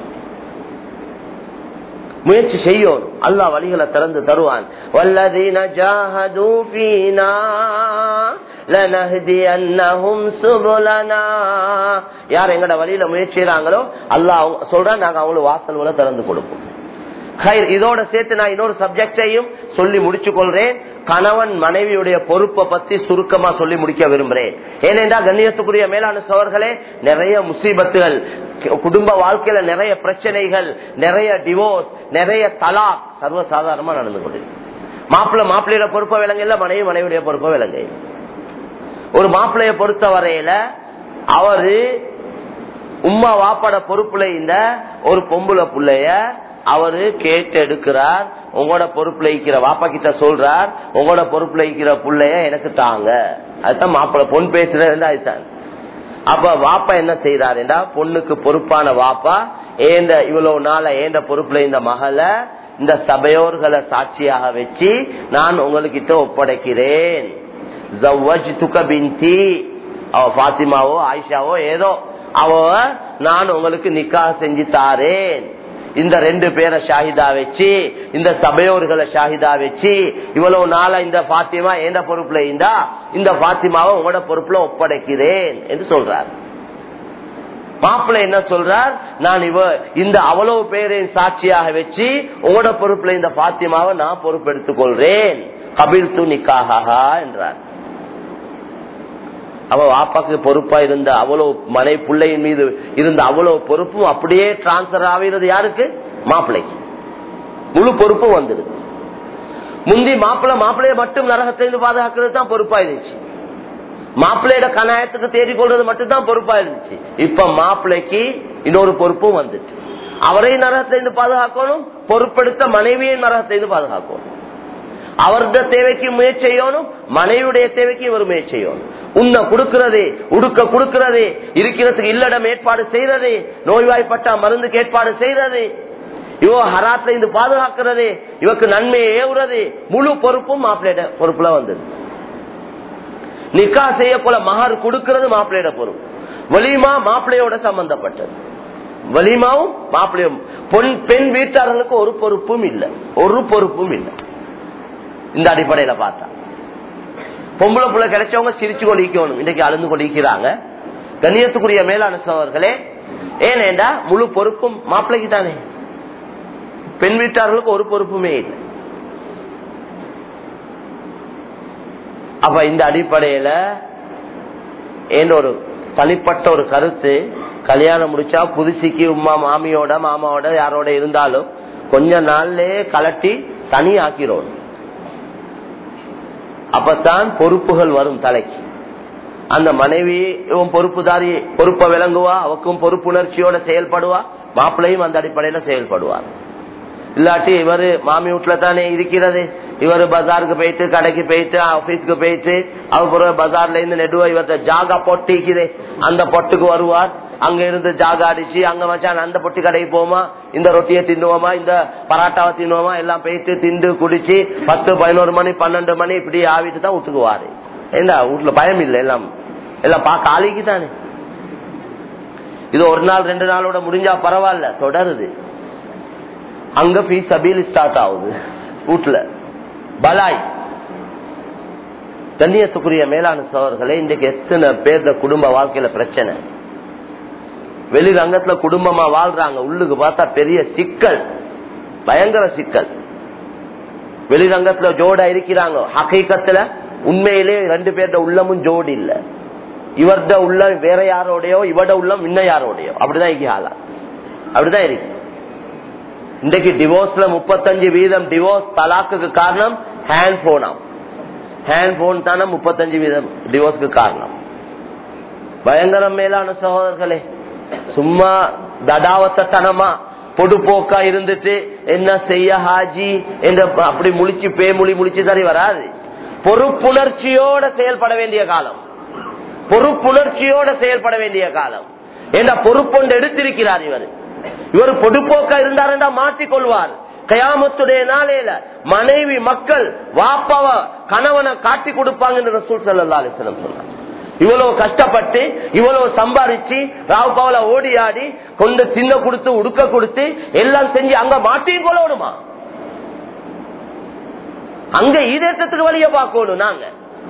முயற்சி செய்யும் அல்லாஹ் வழிகளை திறந்து தருவான் வல்லதீன ஜாஹது ஃபீனா லனஹ்தியன்னஹும் சுபுலனா யார் எங்கட வழியில முயற்சிறாங்களோ அல்லாஹ் சொல்றான் நாங்க அவங்களுக்கு வாசல்களை திறந்து கொடுப்போம் இதோட சேர்த்து நான் இன்னொரு சப்ஜெக்டையும் சொல்லி முடிச்சு கொள்றேன் கணவன் மனைவியுடைய பொறுப்பை பத்தி சுருக்கமா சொல்லி முடிக்க விரும்புறேன் ஏனென்றா கண்ணியத்துக்குரிய மேலான சோழர்களே நிறைய முசீபத்துகள் குடும்ப வாழ்க்கையில நிறைய பிரச்சனைகள் நிறைய டிவோர்ஸ் நிறைய தலாக் சர்வசாதாரணமா நடந்து கொண்டு மாப்பிள்ள மாப்பிள்ளையோட பொறுப்பை விலங்கையில மனைவி மனைவியுடைய பொறுப்பை விலங்கை ஒரு மாப்பிள்ளைய பொறுத்த வரையில அவரு உம்மா வாப்பட பொறுப்புல இந்த ஒரு பொம்புல புள்ளைய அவரு கேட்டு எடுக்கிறார் உங்களோட பொறுப்புல இருக்கிற வாப்பா கிட்ட சொல்றார் உங்களோட பொறுப்புல இருக்கிற புள்ளைய எனக்கு தாங்க அதுதான் மாப்பிள்ள பொன் பேசுறது அதுதான் அப்ப வாப்பா என்ன செய்யறாருண்டா பொண்ணுக்கு பொறுப்பான வாப்பா ஏந்த இவ்வளவு நாள ஏந்த பொறுப்புல இந்த மகளை இந்த சபையோர்களை சாட்சியாக வச்சு நான் உங்ககிட்ட ஒப்படைக்கிறேன் அவ பாத்திமாவோ ஆயிஷாவோ ஏதோ அவ நான் உங்களுக்கு நிக்காக செஞ்சு தாரேன் இந்த ரெண்டு பேரை ஷாஹிதா வச்சு இந்த சபையோர்களை ஷாஹிதா வச்சு இவ்வளவு நாளா இந்த பாத்திமா எந்த பொறுப்புல இருந்தா இந்த பாத்திமாவை உங்களோட பொறுப்புல ஒப்படைக்கிறேன் என்று சொல்றார் மாப்பிள்ள என்ன சொல்றார் நான் இவ இந்த அவ்வளவு பேரையும் சாட்சியாக வச்சு உங்களோட பொறுப்புல இந்த பாத்திமாவை நான் பொறுப்பெடுத்துக் கொள்றேன் கபில் து நிக்காகா என்றார் அவ வாப்பாக்கு பொறுப்பா இருந்த அவ்வளவு மனை பிள்ளையின் மீது இருந்த அவ்வளவு பொறுப்பும் அப்படியே டிரான்ஸ்பர் ஆகிறது யாருக்கு மாப்பிள்ளைக்கு முழு பொறுப்பும் வந்துடுது முந்தி மாப்பிள்ள மாப்பிள்ளைய மட்டும் நரகத்திலிருந்து பாதுகாக்கிறது தான் பொறுப்பா இருந்துச்சு மாப்பிள்ளையோட கணாயத்துக்கு தேடிக் கொள்றது மட்டும் தான் பொறுப்பா இருந்துச்சு இப்ப மாப்பிள்ளைக்கு இன்னொரு பொறுப்பும் வந்துச்சு அவரையும் நரகத்திலிருந்து பாதுகாக்கணும் பொறுப்பெடுத்த மனைவியின் நரகத்திலிருந்து பாதுகாக்கணும் அவருடைய தேவைக்கு முயற்சி செய்யணும் மனைவியுடைய தேவைக்கு இவர் முயற்சி செய்யணும் உன்னை கொடுக்கிறது உடுக்க கொடுக்கிறது இருக்கிறதுக்கு இல்லடம் ஏற்பாடு செய்யறது நோய்வாய்ப்பட்டா மருந்துக்கு ஏற்பாடு செய்யறது இவ ஹராத்துல இருந்து பாதுகாக்கிறது இவக்கு நன்மையை ஏவுறது முழு பொறுப்பும் மாப்பிள்ளையிட பொறுப்புல வந்தது நிக்கா செய்ய போல மகர் கொடுக்கிறது மாப்பிள்ளையோட பொறுப்பு வலிமா மாப்பிள்ளையோட சம்பந்தப்பட்டது வலிமாவும் மாப்பிள்ளையும் பொன் பெண் வீட்டாளர்களுக்கு ஒரு பொறுப்பும் இல்லை ஒரு பொறுப்பும் இல்லை இந்த அடிப்படையில பார்த்தா பொம்பளை புள்ள கிடைச்சவங்க சிரிச்சு கொண்டிருக்கணும் இன்னைக்கு அழுந்து கொண்டிருக்கிறாங்க கண்ணியத்துக்குரிய மேலான சோழர்களே ஏனேண்டா முழு பொறுப்பும் மாப்பிள்ளைக்கு தானே பெண் வீட்டார்களுக்கு ஒரு பொறுப்புமே இல்லை அப்ப இந்த அடிப்படையில என்ற ஒரு தனிப்பட்ட ஒரு கருத்து கல்யாணம் முடிச்சா புதுசிக்கு உமா மாமியோட மாமாவோட யாரோட இருந்தாலும் கொஞ்ச நாள்லயே கலட்டி தனி ஆக்கிறோம் அப்பத்தான் பொறுப்புகள் வரும் தலைக்கு அந்த மனைவி இவன் பொறுப்புதாரி பொறுப்பை விளங்குவா அவக்கும் பொறுப்புணர்ச்சியோட செயல்படுவா மாப்பிள்ளையும் அந்த அடிப்படையில செயல்படுவார் இல்லாட்டி இவரு மாமி வீட்டுல தானே இருக்கிறது இவரு பஜாருக்கு போயிட்டு கடைக்கு போயிட்டு ஆபீஸ்க்கு போயிட்டு அவர் பஜார்ல இருந்து நெடுவா இவர்த்த ஜாகா பொட்டிக்குது அந்த பொட்டுக்கு வருவார் அங்க இருந்து ஜாகா அடிச்சு அங்க வச்சான் அந்த பொட்டி கடைக்கு போமா இந்த ரொட்டியை தின்னுவோமா இந்த பராட்டாவை தின்னுவோமா எல்லாம் போயிட்டு திண்டு குடிச்சு பத்து பதினோரு மணி பன்னெண்டு மணி இப்படி ஆவிட்டு தான் விட்டுக்குவாரு என்ன வீட்டுல பயம் இல்லை எல்லாம் எல்லாம் பார்க்க ஆளிக்கு தானே இது ஒரு நாள் ரெண்டு நாளோட முடிஞ்சா பரவாயில்ல தொடருது அங்க பீ சபீல் ஸ்டார்ட் ஆகுது வீட்டுல பலாய் கண்ணியத்துக்குரிய மேலான சோழர்களே இன்றைக்கு எத்தனை பேர்த குடும்ப வாழ்க்கையில பிரச்சனை வெளிரங்கத்துல குடும்பமா வாழ்றாங்க உள்ளுக்கு பார்த்தா பெரிய சிக்கல் பயங்கர சிக்கல் வெளிரங்கத்துல ஜோடா இருக்கிறாங்க ஹக்கீக்கத்துல உண்மையிலே ரெண்டு பேர்ட உள்ளமும் ஜோடி இல்ல இவர்த உள்ளம் வேற யாரோடையோ இவட உள்ளம் இன்னும் யாரோடையோ அப்படிதான் இருக்கு ஆளா அப்படிதான் இருக்கு இன்றைக்கு டிவோர்ஸ்ல முப்பத்தஞ்சு வீதம் டிவோர்ஸ் தலாக்குக்கு காரணம் ஹேண்ட் போனாம் ஹேண்ட் போன் தானே முப்பத்தஞ்சு வீதம் டிவோர்ஸ்க்கு காரணம் பயங்கரம் மேலான சகோதரர்களே சும்மா தடாவத்தனமா பொடுப்போக்கா இருந்துட்டு என்ன செய்ய ஹாஜி என்ற அப்படி முழிச்சு பே மொழி முழிச்சு சரி வராது பொறுப்புணர்ச்சியோட செயல்பட வேண்டிய காலம் பொறுப்புணர்ச்சியோட செயல்பட வேண்டிய காலம் என்ற பொறுப்பொண்டு எடுத்திருக்கிறார் இவர் இவர் பொதுப்போக்கா இருந்தாருண்டா மாற்றிக்கொள்வார் கயாமத்துடைய நாளையில மனைவி மக்கள் வாப்பாவ கணவனை காட்டி கொடுப்பாங்க ரசூல் சல்லா அலிஸ்லம் சொன்னார் இவ்வளவு கஷ்டப்பட்டு இவ்வளவு சம்பாதிச்சு ராவுபாவில ஓடி ஆடி கொண்டு தின்ன கொடுத்து உடுக்க கொடுத்து எல்லாம் செஞ்சு அங்க மாட்டியும் கொள்ளணுமா அங்க ஈதேற்றத்துக்கு வழிய பார்க்கணும் நாங்க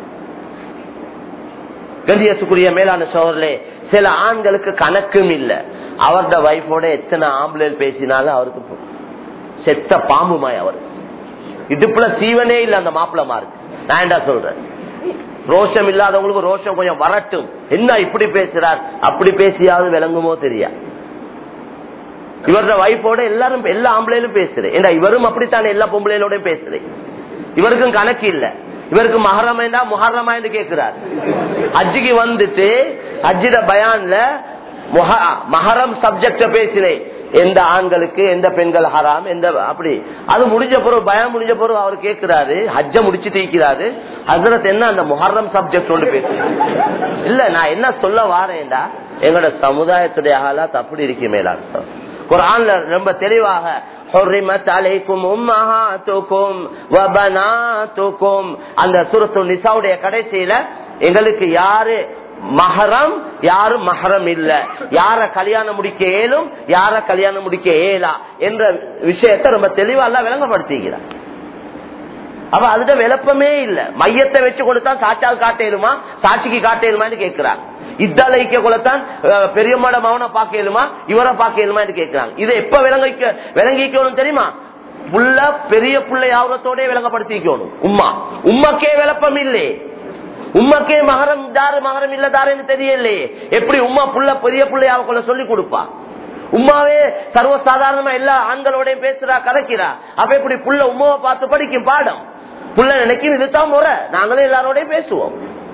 கண்டியத்துக்குரிய மேலான சோழர்களே சில ஆண்களுக்கு கணக்கும் இல்ல அவரோட வைஃபோட எத்தனை ஆம்புலன்ஸ் பேசினாலும் அவருக்கு செத்த பாம்புமாய் அவர் இடுப்புல சீவனே இல்ல அந்த மாப்பிளமா இருக்கு நான் என்ன சொல்றேன் ரோஷம் இல்லாதவங்களுக்கு ரோஷம் கொஞ்சம் வரட்டும் என்ன இப்படி பேசுறார் அப்படி பேசியாவது விளங்குமோ தெரியா இவரோட வைஃபோட எல்லாரும் எல்லா ஆம்பளையிலும் பேசுறேன் ஏன்னா இவரும் அப்படித்தானே எல்லா பொம்பளையிலோடய பேசுறேன் இவருக்கும் கணக்கு இல்ல இவருக்கு மகரமைண்டா முஹர்ரமா என்று கேட்கிறார் அஜிக்கு வந்துட்டு அஜிட பயான்ல மஹரம் சப்ஜெக்ட பேசினேன் எந்த ஆண்களுக்கு எந்த பெண்கள் ஹராம் எந்த அப்படி அது முடிஞ்ச பிறகு பயம் முடிஞ்ச பிறகு அவர் கேட்கிறாரு ஹஜ்ஜ முடிச்சுட்டு இருக்கிறாரு ஹசரத் என்ன அந்த முஹர்ரம் சப்ஜெக்ட் ஒன்று பேசுறேன் இல்ல நான் என்ன சொல்ல வாரேன்டா எங்களோட சமுதாயத்துடைய ஆளாத் அப்படி இருக்கு மேலான் குரான்ல ரொம்ப தெளிவாக حرمت عليكم امهاتكم وبناتكم அந்த சூரத்து நிசாவுடைய கடைசியில எங்களுக்கு யாரு மஹரம் யாரும் மஹரம் இல்ல யார கல்யாணம் முடிக்க ஏலும் யார கல்யாணம் முடிக்க ஏலா என்ற விஷயத்தை ரொம்ப தெளிவா எல்லாம் விளங்கப்படுத்திக்கிறார் அப்ப அதுட விளப்பமே இல்ல மையத்தை வச்சு கொடுத்தா சாட்சால் காட்டேலுமா சாட்சிக்கு காட்டேலுமான்னு கேட்கிறாங்க இத்தாலைக்க கொள்ளத்தான் பெரியம்மாட மகனை பார்க்கலுமா இவரை பார்க்கலுமா கேட்கிறாங்க இதை எப்ப விளங்கிக்க விளங்கிக்கணும் தெரியுமா புள்ள பெரிய புள்ளை ஆவரத்தோட விளங்கப்படுத்திக்கணும் உம்மா உம்மக்கே விளப்பம் இல்லே உம்மக்கே மகரம் தாரு மகரம் இல்ல தாருன்னு தெரியலையே எப்படி உம்மா புள்ள பெரிய புள்ளையாவ கொள்ள சொல்லி கொடுப்பா உமாவே சர்வசாதாரணமா எல்லா ஆண்களோட பேசுறா கதைக்கிறா அப்ப எப்படி புள்ள உமாவை பார்த்து படிக்கும் பாடம் புள்ள நினைக்கும் இதுதான் முறை நாங்களும் எல்லாரோடய பேசுவோம்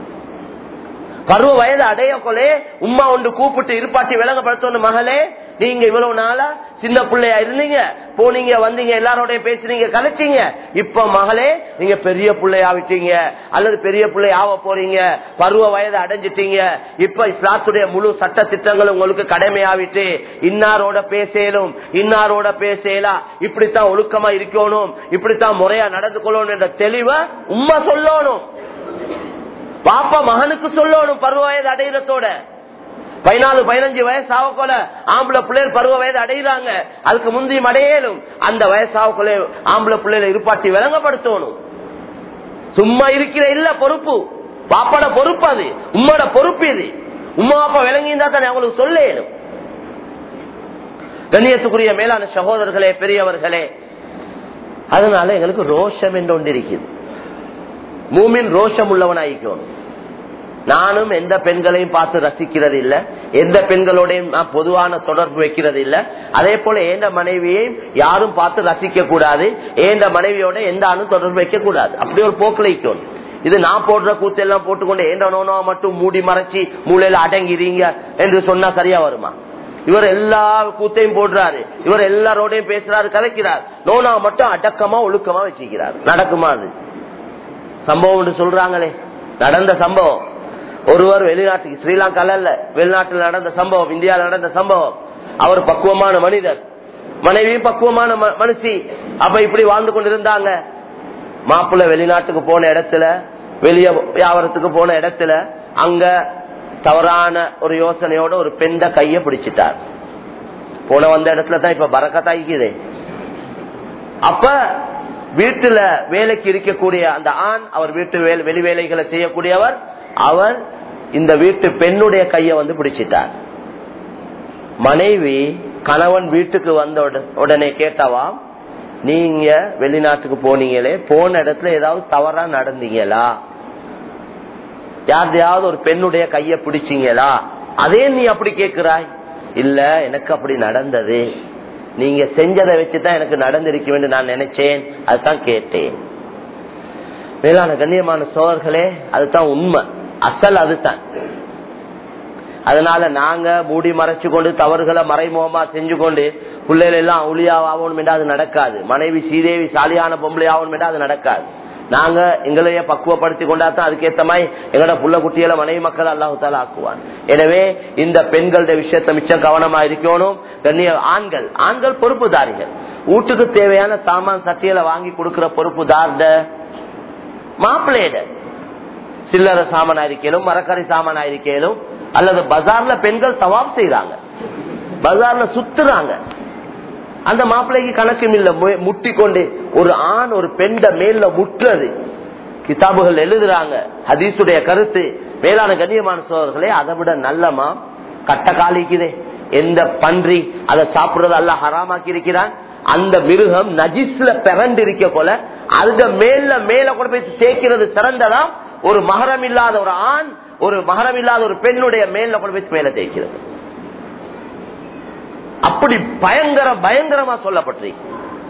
பருவ வயது அடைய கொலே உமா ஒன்று கூப்பிட்டு இருப்பாட்டி விளங்கப்படுத்தணும் மகளே நீங்க இவ்வளவு நாளா சின்ன பிள்ளையா இருந்தீங்க போனீங்க வந்தீங்க எல்லாரோட பேசுனீங்க கலைச்சீங்க இப்ப மகளே நீங்க பெரிய பிள்ளையாவிட்டீங்க அல்லது பெரிய பிள்ளை ஆக போறீங்க பருவ வயது அடைஞ்சிட்டீங்க இப்ப இஸ்லாத்துடைய முழு சட்ட திட்டங்கள் உங்களுக்கு கடமையாவிட்டு இன்னாரோட பேசலும் இன்னாரோட பேசலாம் இப்படித்தான் ஒழுக்கமா இருக்கணும் இப்படித்தான் முறையா நடந்து கொள்ளணும் என்ற தெளிவை உண்மை சொல்லணும் பாப்பா மகனுக்கு சொல்லணும் பருவ வயது அடையிறதோட பதினாலு பதினஞ்சு வயசு ஆகக்கொள்ள ஆம்பளை பிள்ளைகள் பருவ வயது அடைகிறாங்க அதுக்கு முந்தையும் அடையலும் அந்த வயசாகக்குள்ள ஆம்பளை பிள்ளைகளை இருப்பாட்டி விளங்கப்படுத்தணும் சும்மா இருக்கிற இல்ல பொறுப்பு பாப்பாட பொறுப்பு அது உம்மோட பொறுப்பு இது உமா அப்பா விளங்கியிருந்தா தானே அவங்களுக்கு சொல்லேனும் கண்ணியத்துக்குரிய மேலான சகோதரர்களே பெரியவர்களே அதனால எங்களுக்கு ரோஷம் என்று ஒன்று இருக்குது மூமின் ரோஷம் உள்ளவனாயிக்கணும் நானும் எந்த பெண்களையும் பார்த்து ரசிக்கிறது இல்ல எந்த பெண்களோடையும் நான் பொதுவான தொடர்பு வைக்கிறது இல்ல அதே போல ஏண்ட மனைவியையும் யாரும் பார்த்து ரசிக்க கூடாது ஏண்ட மனைவியோட எந்த ஆணும் தொடர்பு வைக்க கூடாது அப்படி ஒரு போக்கில் வைக்கணும் இது நான் போடுற கூத்தெல்லாம் போட்டுக்கொண்டு ஏண்ட நோனோ மட்டும் மூடி மறைச்சி மூளையில அடங்கிறீங்க என்று சொன்னா சரியா வருமா இவர் எல்லா கூத்தையும் போடுறாரு இவர் எல்லாரோடையும் பேசுறாரு கலைக்கிறார் நோனா மட்டும் அடக்கமா ஒழுக்கமா வச்சுக்கிறார் நடக்குமா அது சம்பவம் சொல்றாங்களே நடந்த சம்பவம் ஒருவர் வெளிநாட்டுக்கு ஸ்ரீலங்கால இல்ல வெளிநாட்டில் நடந்த சம்பவம் இந்தியாவில் நடந்த சம்பவம் அவர் பக்குவமான மனிதர் மனைவியும் பக்குவமான மனுஷி அப்ப இப்படி வாழ்ந்து கொண்டிருந்தாங்க மாப்பிள்ள வெளிநாட்டுக்கு போன இடத்துல வெளிய வியாபாரத்துக்கு போன இடத்துல அங்க தவறான ஒரு யோசனையோட ஒரு பெண்ட கைய பிடிச்சிட்டார் போன வந்த இடத்துல தான் இப்ப பறக்கத்தாய்க்குதே அப்ப வீட்டுல வேலைக்கு இருக்கக்கூடிய அந்த ஆண் அவர் வீட்டு வெளி வேலைகளை செய்யக்கூடியவர் அவர் இந்த வீட்டு பெண்ணுடைய கைய வந்து பிடிச்சிட்டார் மனைவி கணவன் வீட்டுக்கு வந்த உடனே கேட்டவா நீங்க வெளிநாட்டுக்கு போனீங்களே போன இடத்துல ஏதாவது தவறா நடந்தீங்களா யாரையாவது ஒரு பெண்ணுடைய கைய பிடிச்சீங்களா அதே நீ அப்படி கேட்கிறாய் இல்ல எனக்கு அப்படி நடந்தது நீங்க செஞ்சதை வச்சுதான் எனக்கு நடந்திருக்க வேண்டும் நான் நினைச்சேன் அதுதான் கேட்டேன் மேலான கண்ணியமான சோழர்களே அதுதான் உண்மை அசல் அதுதான் அதனால நாங்க மூடி மறைச்சு கொண்டு தவறுகளை மறைமுகமா செஞ்சு கொண்டு பிள்ளைகள் எல்லாம் ஒளியா ஆகணும் அது நடக்காது மனைவி சீதேவி சாலியான பொம்பளை ஆகணும் அது நடக்காது நாங்க எங்களைய பக்குவப்படுத்தி கொண்டாதான் அதுக்கேத்த மாதிரி எங்களோட புள்ள குட்டியில மனைவி மக்கள் அல்லாஹு தாலா ஆக்குவான் எனவே இந்த பெண்களுடைய விஷயத்த மிச்சம் கவனமா இருக்கணும் கண்ணிய ஆண்கள் ஆண்கள் பொறுப்புதாரிகள் வீட்டுக்கு தேவையான சாமான் சட்டியலை வாங்கி கொடுக்கிற பொறுப்புதார்ட மாப்பிள்ளையிட சில்லற சாமான் இருக்கலும் மரக்கறி சாமான் இருக்கலும் அல்லது பஜார்ல பெண்கள் தவாப் செய்யறாங்க பஜார்ல சுத்துறாங்க அந்த மாப்பிள்ளைக்கு கணக்கும் இல்ல முட்டி கொண்டு ஒரு ஆண் ஒரு பெண்ட மேல முற்றுறது கிதாபுகள் எழுதுறாங்க ஹதீசுடைய கருத்து மேலான கண்ணியமான சோழர்களே அதை விட நல்லமா கட்ட காலிக்குதே எந்த பன்றி அதை சாப்பிடுறது அல்ல ஹராமாக்கி இருக்கிறான் அந்த மிருகம் நஜிஸ்ல பிறண்டு இருக்க போல அதுக்கு மேல மேல கூட போய் சேர்க்கிறது சிறந்ததா ஒரு மகரம் இல்லாத ஒரு ஆண் ஒரு மகரம் இல்லாத ஒரு பெண்ணுடைய மேல கூட போய் மேல தேய்க்கிறது அப்படி பயங்கர பயங்கரமா சொல்லப்பட்டிருக்கு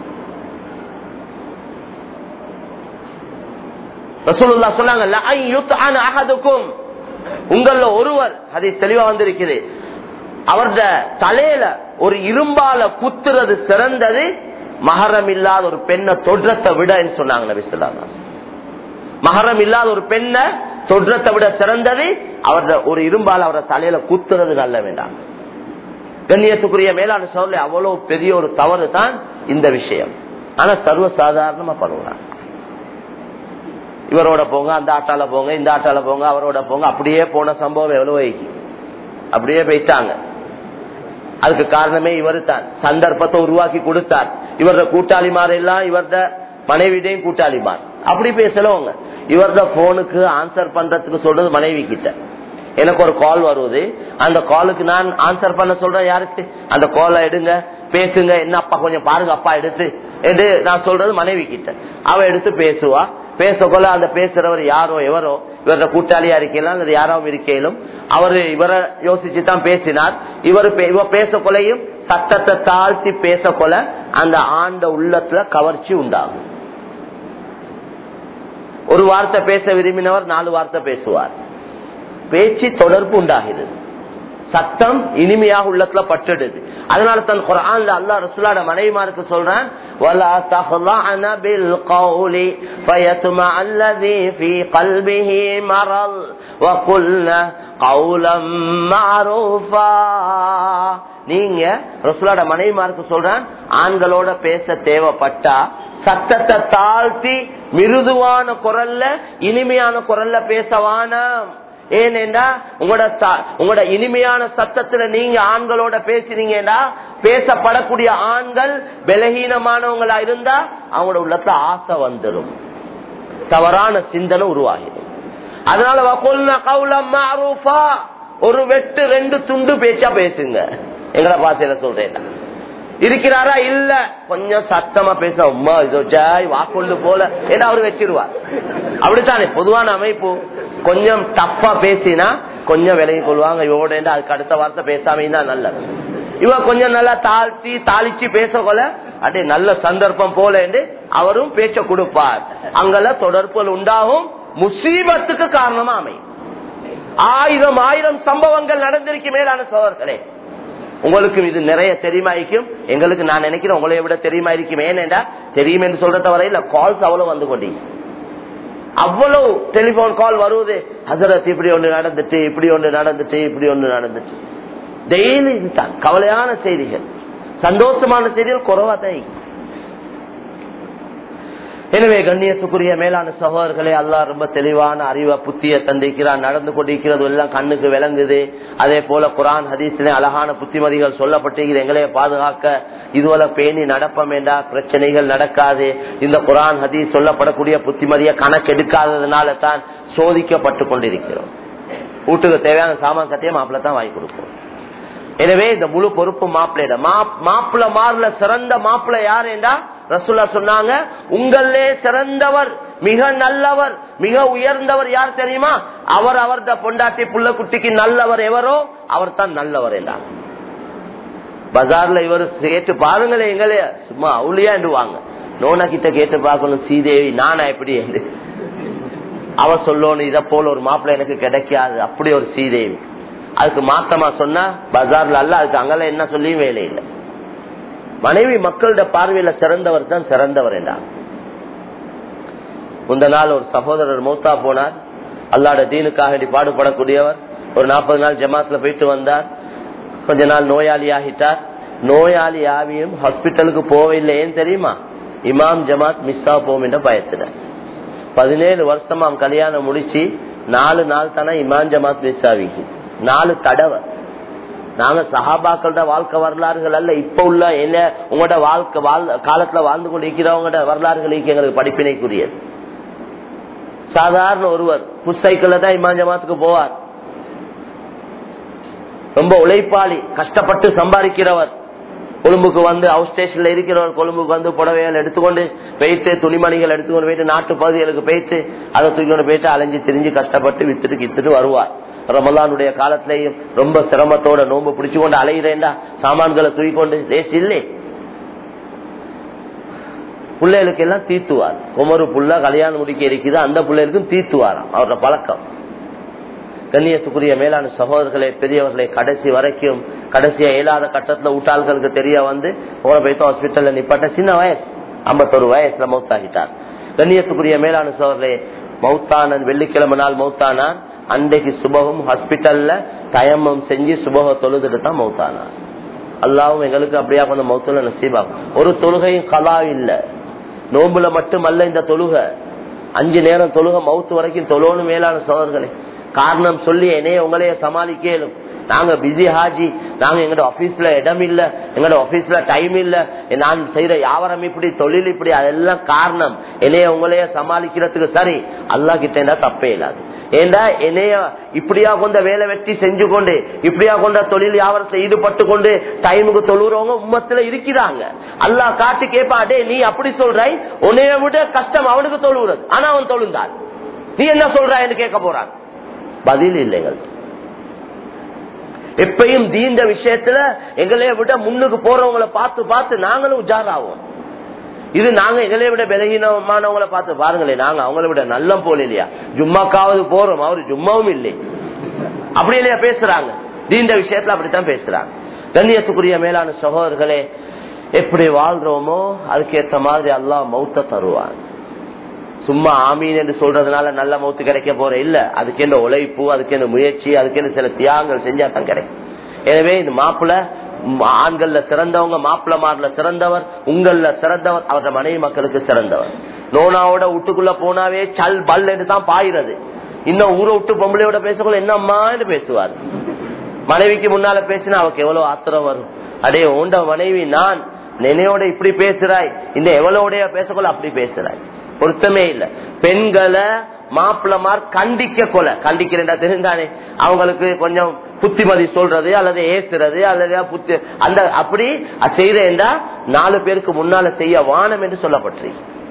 ரசூலுல்லா சொன்னாங்க உங்கள ஒருவர் அதை தெளிவா வந்திருக்குது அவரது தலையில ஒரு இரும்பால குத்துறது சிறந்தது மகரம் இல்லாத ஒரு பெண்ணை தொற்றத்தை விட சொன்னாங்க நபி சொல்லாங்க மகரம் இல்லாத ஒரு பெண்ணை தொற்றத்தை விட சிறந்தது அவரது ஒரு இரும்பால் அவரது தலையில குத்துறது நல்ல வேண்டாம் கண்ணியத்துக்குரிய மேலான சொல்ல அவ்வளவு பெரிய ஒரு தவறு தான் இந்த விஷயம் ஆனா சர்வ சாதாரணமா பண்ணுவாங்க இவரோட போங்க அந்த ஆட்டால போங்க இந்த ஆட்டால போங்க அவரோட போங்க அப்படியே போன சம்பவம் எவ்வளவு அப்படியே போயிட்டாங்க அதுக்கு காரணமே இவரு தான் சந்தர்ப்பத்தை உருவாக்கி கொடுத்தார் இவரத கூட்டாளிமார் எல்லாம் இவரத மனைவிடையும் கூட்டாளிமார் அப்படி பேசலவங்க இவரத போனுக்கு ஆன்சர் பண்றதுக்கு சொல்றது மனைவி கிட்ட எனக்கு ஒரு கால் வருது அந்த காலுக்கு நான் ஆன்சர் பண்ண சொல்றேன் யாருக்கு அந்த காலை எடுங்க பேசுங்க என்ன அப்பா கொஞ்சம் பாருங்க அப்பா எடுத்து எடு நான் சொல்றது மனைவி கிட்ட அவ எடுத்து பேசுவா பேசக்கொள்ள அந்த பேசுறவர் யாரோ எவரோ இவர கூட்டாளியா இருக்கலாம் அல்லது யாராவும் இருக்கையிலும் அவரு இவரை யோசிச்சு தான் பேசினார் இவர் இவ பேசக்கொலையும் சட்டத்தை தாழ்த்தி பேசக்கொள்ள அந்த ஆண்ட உள்ளத்துல கவர்ச்சி உண்டாகும் ஒரு வார்த்தை பேச விரும்பினவர் நாலு வார்த்தை பேசுவார் பேச்சு தொடர்பு உண்டாகிறது சத்தம் இனிமையாக உள்ளத்துல பட்டுடுது அதனால தன் குரான்ல அல்லா ரசூலாட மனைவிமாருக்கு சொல்றான் وَلَا تَخْضَعْنَ بِالْقَوْلِ فَيَطْمَعَ الَّذِي فِي قَلْبِهِ مَرَضٌ وَقُلْنَ قَوْلًا مَّعْرُوفًا நீங்க ரசூலாட மனைவிமாருக்கு சொல்றான் ஆண்களோட பேச தேவைப்பட்டா சத்தத்தை தாழ்த்தி மிருதுவான குரல்ல இனிமையான குரல்ல பேசவானாம் ஏனென்றா உங்களோட உங்களோட இனிமையான சத்தத்துல நீங்க ஆண்களோட பேசினீங்கன்னா பேசப்படக்கூடிய ஆண்கள் பலகீனமானவங்களா இருந்தா அவங்களோட உள்ளத்துல ஆசை வந்துடும் தவறான சிந்தனை உருவாகிடும் அதனால வகுல்ன கவுலம் மாரூஃபா ஒரு வெட்டு ரெண்டு துண்டு பேச்சா பேசுங்க எங்கட பாசையில சொல்றேன் இருக்கிறாரா இல்ல கொஞ்சம் சத்தமா பேச உமா இதோ ஜாய் வாக்கொண்டு போல ஏன்னா அவரு வச்சிருவார் அப்படித்தானே பொதுவான அமைப்பு கொஞ்சம் தப்பா பேசினா கொஞ்சம் விலகி கொள்வாங்க இவோட அதுக்கு அடுத்த வார்த்தை பேசாம தான் நல்லது இவ கொஞ்சம் நல்லா தாழ்த்தி தாளிச்சு பேச கொள்ள அடே நல்ல சந்தர்ப்பம் போல என்று அவரும் பேச்ச கொடுப்பார் அங்கெல்லாம் தொடர்புகள் உண்டாகும் முசீபத்துக்கு காரணமா அமையும் ஆயிரம் ஆயிரம் சம்பவங்கள் நடந்திருக்கு மேலான சோழர்களே உங்களுக்கு இது நிறைய தெரியுமாயிருக்கும் எங்களுக்கு நான் நினைக்கிறேன் உங்களை விட தெரியுமாயிருக்கும் ஏனேண்டா தெரியும் என்று சொல்றத வரையில கால்ஸ் அவ்வளவு வந்து கொண்டீங்க அவ்வளவு டெலிபோன் கால் வருவது ஹசரத் இப்படி ஒன்று நடந்துட்டு இப்படி ஒன்று நடந்துட்டு இப்படி ஒன்று நடந்துச்சு டெய்லி இதுதான் கவலையான செய்திகள் சந்தோஷமான செய்திகள் குறைவா தான் எனவே கண்ணியத்துக்குரிய மேலான சகோதரர்களே அல்லா ரொம்ப தெளிவான அறிவை புத்திய தந்திக்கிறான் நடந்து கொண்டிருக்கிறது எல்லாம் கண்ணுக்கு விளங்குது அதே போல குரான் ஹதீஸ்ல அழகான புத்திமதிகள் சொல்லப்பட்டிருக்கிறது எங்களைய பாதுகாக்க இதுவரை பேணி நடப்பம் என்றா பிரச்சனைகள் நடக்காது இந்த குரான் ஹதீஸ் சொல்லப்படக்கூடிய புத்திமதிய கணக்கெடுக்காததுனால தான் சோதிக்கப்பட்டு கொண்டிருக்கிறோம் வீட்டுக்கு தேவையான சாமான் சத்தியம் மாப்பிள்ள தான் வாங்கி கொடுப்போம் எனவே இந்த முழு பொறுப்பு மாப்பிள்ளையிட மாப்பிள்ள மாறுல சிறந்த மாப்பிள்ள யார் என்றா ரசுல்லா சொன்னாங்க உங்களே சிறந்தவர் மிக நல்லவர் மிக உயர்ந்தவர் யார் தெரியுமா அவர் அவர்த பொண்டாட்டி புள்ள குட்டிக்கு நல்லவர் எவரோ அவர் தான் நல்லவர் என்றார் பஜார்ல இவர் கேட்டு பாருங்களே எங்களே சும்மா அவுளியா என்று வாங்க நோனா கிட்ட கேட்டு பார்க்கணும் சீதேவி நானா எப்படி என்று அவர் சொல்லணும் இத போல ஒரு மாப்பிள்ளை எனக்கு கிடைக்காது அப்படி ஒரு சீதேவி அதுக்கு மாத்தமா சொன்னா பஜார்ல அல்ல அதுக்கு அங்கெல்லாம் என்ன சொல்லியும் வேலை இல்லை மனைவி மக்களோட பார்வையில சிறந்தவர் தான் சிறந்தவர் என்றார் முந்த நாள் ஒரு சகோதரர் மௌத்தா போனார் அல்லாட தீனுக்காக பாடுபடக்கூடியவர் ஒரு நாற்பது நாள் ஜமாத்துல போயிட்டு வந்தார் கொஞ்ச நாள் நோயாளி ஆகிட்டார் நோயாளி ஆவியும் ஹாஸ்பிட்டலுக்கு போவில்லை ஏன் தெரியுமா இமாம் ஜமாத் மிஸ் ஆக போகும் என்ற பயத்துல பதினேழு வருஷமா கல்யாணம் முடிச்சு நாலு நாள் தானே இமாம் ஜமாத் மிஸ் ஆவிக்கு நாலு தடவை நாங்க சஹாபாக்களோட வாழ்க்கை வரலாறுகள் அல்ல இப்ப உள்ள என்ன உங்களோட வாழ்க்கை வாழ் காலத்துல வாழ்ந்து கொண்டு இருக்கிறவங்களோட வரலாறுகள் எங்களுக்கு படிப்பினைக்குரியது சாதாரண ஒருவர் புஸ்தைக்கல்ல தான் இமாம் ஜமாத்துக்கு போவார் ரொம்ப உழைப்பாளி கஷ்டப்பட்டு சம்பாதிக்கிறவர் கொழும்புக்கு வந்து ஹவுஸ் ஸ்டேஷன்ல இருக்கிறவர் கொழும்புக்கு வந்து புடவைகள் எடுத்துக்கொண்டு போயிட்டு துணிமணிகள் எடுத்துக்கொண்டு போயிட்டு நாட்டு பகுதிகளுக்கு போயிட்டு அதை தூக்கிக்கொண்டு போயிட்டு அலைஞ்சு திரிஞ்சு கஷ்டப்பட்டு வித்துட்டு கித்துட்டு வருவார் ரமலானுடைய காலத்திலேயும் ரொம்ப சிரமத்தோட நோம்பு பிடிச்சு கொண்டு அலைகிறேன்டா சாமான்களை தூக்கிக்கொண்டு தேசி இல்லை பிள்ளைகளுக்கு எல்லாம் தீத்துவார் குமரு புள்ள கல்யாணம் முடிக்க இருக்குது அந்த பிள்ளைகளுக்கும் தீத்துவாராம் அவரோட பழக்கம் கண்ணியத்துக்குரிய மேலான சகோதரர்களே பெரியவர்களே கடைசி வரைக்கும் கடைசியா இயலாத கட்டத்துல ஊட்டாள்களுக்கு தெரிய வந்து உங்களை போய்த்து ஹாஸ்பிட்டல்ல நிப்பாட்ட சின்ன வயசு ஐம்பத்தொரு வயசுல மௌத்தாகிட்டார் கண்ணியத்துக்குரிய மேலான சகோதரே மௌத்தானன் வெள்ளிக்கிழமை நாள் மௌத்தானான் அன்றைக்கு சுபகம் ஹாஸ்பிட்டல்ல தயமம் செஞ்சு சுபக தொழுதுட்டு தான் மௌத்தானான் அல்லாவும் எங்களுக்கு அப்படியா கொஞ்சம் மௌத்துல நசீபாகும் ஒரு தொழுகையும் கலா இல்ல நோம்புல மட்டுமல்ல இந்த தொழுகை அஞ்சு நேரம் தொழுகை மவுத்து வரைக்கும் தொழணும் மேலான சோதர்களே காரணம் சொல்லி என்னைய உங்களைய சமாளிக்கலும் நாங்க பிஸி ஹாஜி நாங்க எங்கட ஆபீஸ்ல இடம் இல்ல எங்கட ஆபீஸ்ல டைம் இல்ல நான் செய்யற வியாபாரம் இப்படி தொழில் இப்படி அதெல்லாம் காரணம் என்னைய உங்களைய சமாளிக்கிறதுக்கு சரி அல்லா கிட்ட இருந்தா தப்பே இல்லாது ஏண்டா என்னைய இப்படியா கொண்ட வேலை வெட்டி செஞ்சு கொண்டு இப்படியா கொண்ட தொழில் வியாபாரத்துல ஈடுபட்டு கொண்டு டைமுக்கு தொழுறவங்க உம்மத்துல இருக்கிறாங்க அல்லா காட்டி கேப்பா டே நீ அப்படி சொல்றாய் உன்னைய விட கஷ்டம் அவனுக்கு தொழுகிறது ஆனா அவன் தொழுந்தான் நீ என்ன சொல்றான்னு கேட்க போறான் பதில் இல்லைங்கள் எப்பயும் தீந்த விஷயத்துல எங்களைய விட முன்னுக்கு போறவங்களை பார்த்து பார்த்து நாங்களும் உஜாராவோம் இது நாங்க எங்களை விட பலகீனமானவங்களை பார்த்து பாருங்களேன் நாங்க அவங்கள விட நல்ல போல இல்லையா ஜும்மாக்காவது போறோம் அவரு ஜும்மாவும் இல்லை அப்படி இல்லையா பேசுறாங்க இந்த விஷயத்துல அப்படித்தான் பேசுறாங்க கண்ணியத்துக்குரிய மேலான சகோதரர்களே எப்படி வாழ்றோமோ அதுக்கேற்ற மாதிரி அல்லாஹ் மௌத்த தருவான் சும்மா ஆமீன் என்று சொல்றதுனால நல்ல மௌத்து கிடைக்க போற இல்ல அதுக்கு என்ன உழைப்பு அதுக்கு என்ன முயற்சி அதுக்கு என்ன சில தியாகங்கள் செஞ்சா தான் கிடைக்கும் எனவே இந்த மாப்பிள்ள ஆண்கள்ல சிறந்தவங்க மாப்பிளமார்ல சிறந்தவர் உங்கள்ல சிறந்தவர் அவர மனைவி மக்களுக்கு சிறந்தவர் நோனாவோட வீட்டுக்குள்ள போனாவே சல் பல் என்று தான் பாயிறது இன்னும் ஊரை விட்டு பொம்பளையோட பேசக்குள்ள என்னம்மான்னு பேசுவார் மனைவிக்கு முன்னால பேசினா அவருக்கு எவ்வளவு ஆத்திரம் வரும் அடே உண்ட மனைவி நான் நினையோட இப்படி பேசுறாய் இந்த எவ்வளவுடைய பேசக்குள்ள அப்படி பேசுறாய் பொருத்தமே இல்ல பெண்களை மாப்பிளமார் கண்டிக்க கொலை கண்டிக்கிறேன்டா தெரிந்தானே அவங்களுக்கு கொஞ்சம் புத்திமதி சொல்றது அல்லது ஏசுறது அல்லது புத்தி அந்த அப்படி செய்யறேன்டா நாலு பேருக்கு முன்னால செய்ய வானம் என்று சொல்லப்பட்டு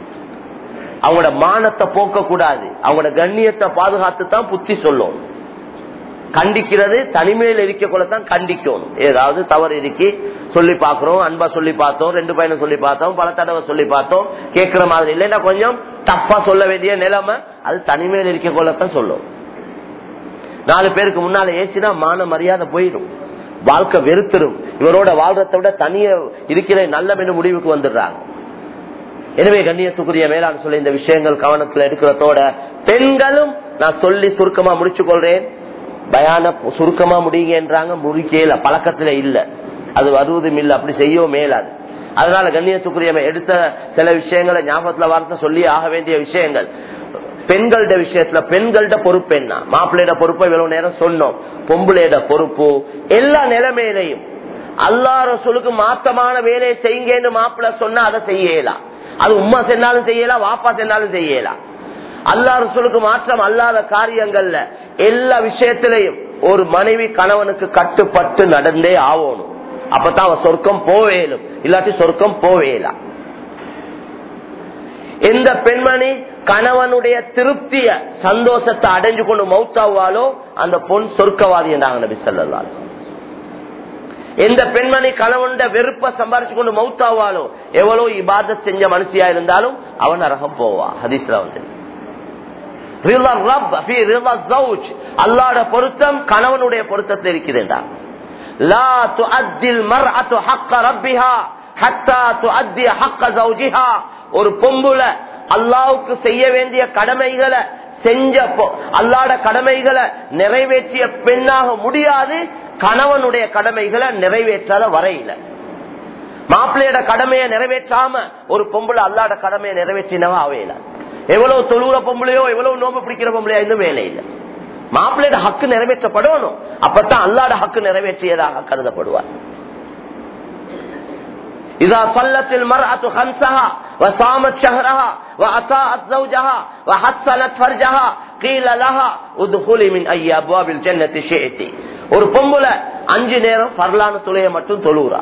அவங்களோட மானத்தை போக்க கூடாது அவங்களோட கண்ணியத்தை பாதுகாத்து தான் புத்தி சொல்லும் கண்டிக்கிறது தனிமையில் இருக்க கூட தான் கண்டிக்கணும் ஏதாவது தவறு இருக்கி சொல்லி பாக்குறோம் அன்பா சொல்லி பார்த்தோம் ரெண்டு பையனை சொல்லி பார்த்தோம் பல தடவை சொல்லி பார்த்தோம் கேட்கிற மாதிரி இல்லைன்னா கொஞ்சம் தப்பா சொல்ல வேண்டிய நிலைமை அது தனிமையில் இருக்க கொள்ளத்தான் சொல்லும் நாலு பேருக்கு முன்னால ஏசினா மான மரியாதை போயிடும் வாழ்க்கை வெறுத்துரும் இவரோட வாழ்றதை விட தனிய இருக்கிற நல்ல முடிவுக்கு வந்துடுறாங்க எனவே கண்ணியத்துக்குரிய மேலாண் சொல்லி இந்த விஷயங்கள் கவனத்துல எடுக்கிறதோட பெண்களும் நான் சொல்லி சுருக்கமா முடிச்சு கொள்றேன் பயான சுருக்கமா முடியுங்கன்றாங்க முடிக்கல பழக்கத்துல இல்ல அது வருவதும் இல்ல அப்படி செய்யவும் மேலாது அதனால கண்ணியத்துக்குரிய எடுத்த சில விஷயங்களை ஞாபகத்துல வார்த்தை சொல்லி ஆக வேண்டிய விஷயங்கள் பெண்களோட விஷயத்துல பெண்களோட பொறுப்பு என்ன மாப்பிள்ளையோட பொறுப்பை இவ்வளவு நேரம் சொன்னோம் பொம்பளையோட பொறுப்பு எல்லா நிலைமையிலையும் அல்லா ரசூலுக்கு மாத்தமான வேலையை செய்யுங்கன்னு மாப்பிள்ள சொன்னா அதை செய்யலாம் அது உமா சென்னாலும் செய்யலாம் வாப்பா சென்னாலும் செய்யலாம் அல்லா ரசூலுக்கு மாற்றம் அல்லாத காரியங்கள்ல எல்லா விஷயத்திலையும் ஒரு மனைவி கணவனுக்கு கட்டுப்பட்டு நடந்தே ஆகணும் அப்பதான் அவன் சொர்க்கம் போவேலும் இல்லாட்டி சொர்க்கம் போவேலாம் எந்த பெண்மணி கணவனுடைய திருப்திய சந்தோஷத்தை அடைஞ்சு கொண்டு மௌத்தாவாலோ அந்த பொன் சொர்க்கவாதி என்றாங்க நபி சொல்லலாம் எந்த பெண்மணி கணவனுடைய வெறுப்ப சம்பாரிச்சு கொண்டு மௌத்தாவாலோ எவ்வளவு இபாத செஞ்ச மனுஷியா இருந்தாலும் அவன் அரகம் போவா ஹதீஸ்ல வந்து அல்லாட பொருத்தம் கணவனுடைய பொருத்தத்தில் இருக்கிறேன்டா லா துஅத்தில் மர்அத்து ஹக்க ரப்பிஹா ஹத்தா துஅத்தி ஹக்க ஜௌஜிஹா ஒரு பொம்புல அல்லாவுக்கு செய்ய வேண்டிய கடமைகளை செஞ்ச அல்லாட கடமைகளை நிறைவேற்றிய பெண்ணாக முடியாது கணவனுடைய கடமைகளை நிறைவேற்றாத வரையில மாப்பிள்ளையோட கடமையை நிறைவேற்றாம ஒரு பொம்பளை அல்லாட கடமையை நிறைவேற்றினவா அவையில எவ்வளவு தொழுகிற பொம்பளையோ எவ்வளவு நோம்பு பிடிக்கிற பொம்பளையோ இன்னும் வேலை இல்லை மாப்பிள்ளையோட ஹக்கு நிறைவேற்றப்படணும் அப்பதான் அல்லாட ஹக்கு நிறைவேற்றியதாக கருதப்படுவார் إذا صلت المرأة خمسها وصامت شهرها وأطاعت زوجها وحسنت فرجها قيل لها ادخلي من أي أبواب الجنة شئت ஒரு பொம்புல அஞ்சு நேரம் பரலான துளைய மட்டும் தொழுகிறா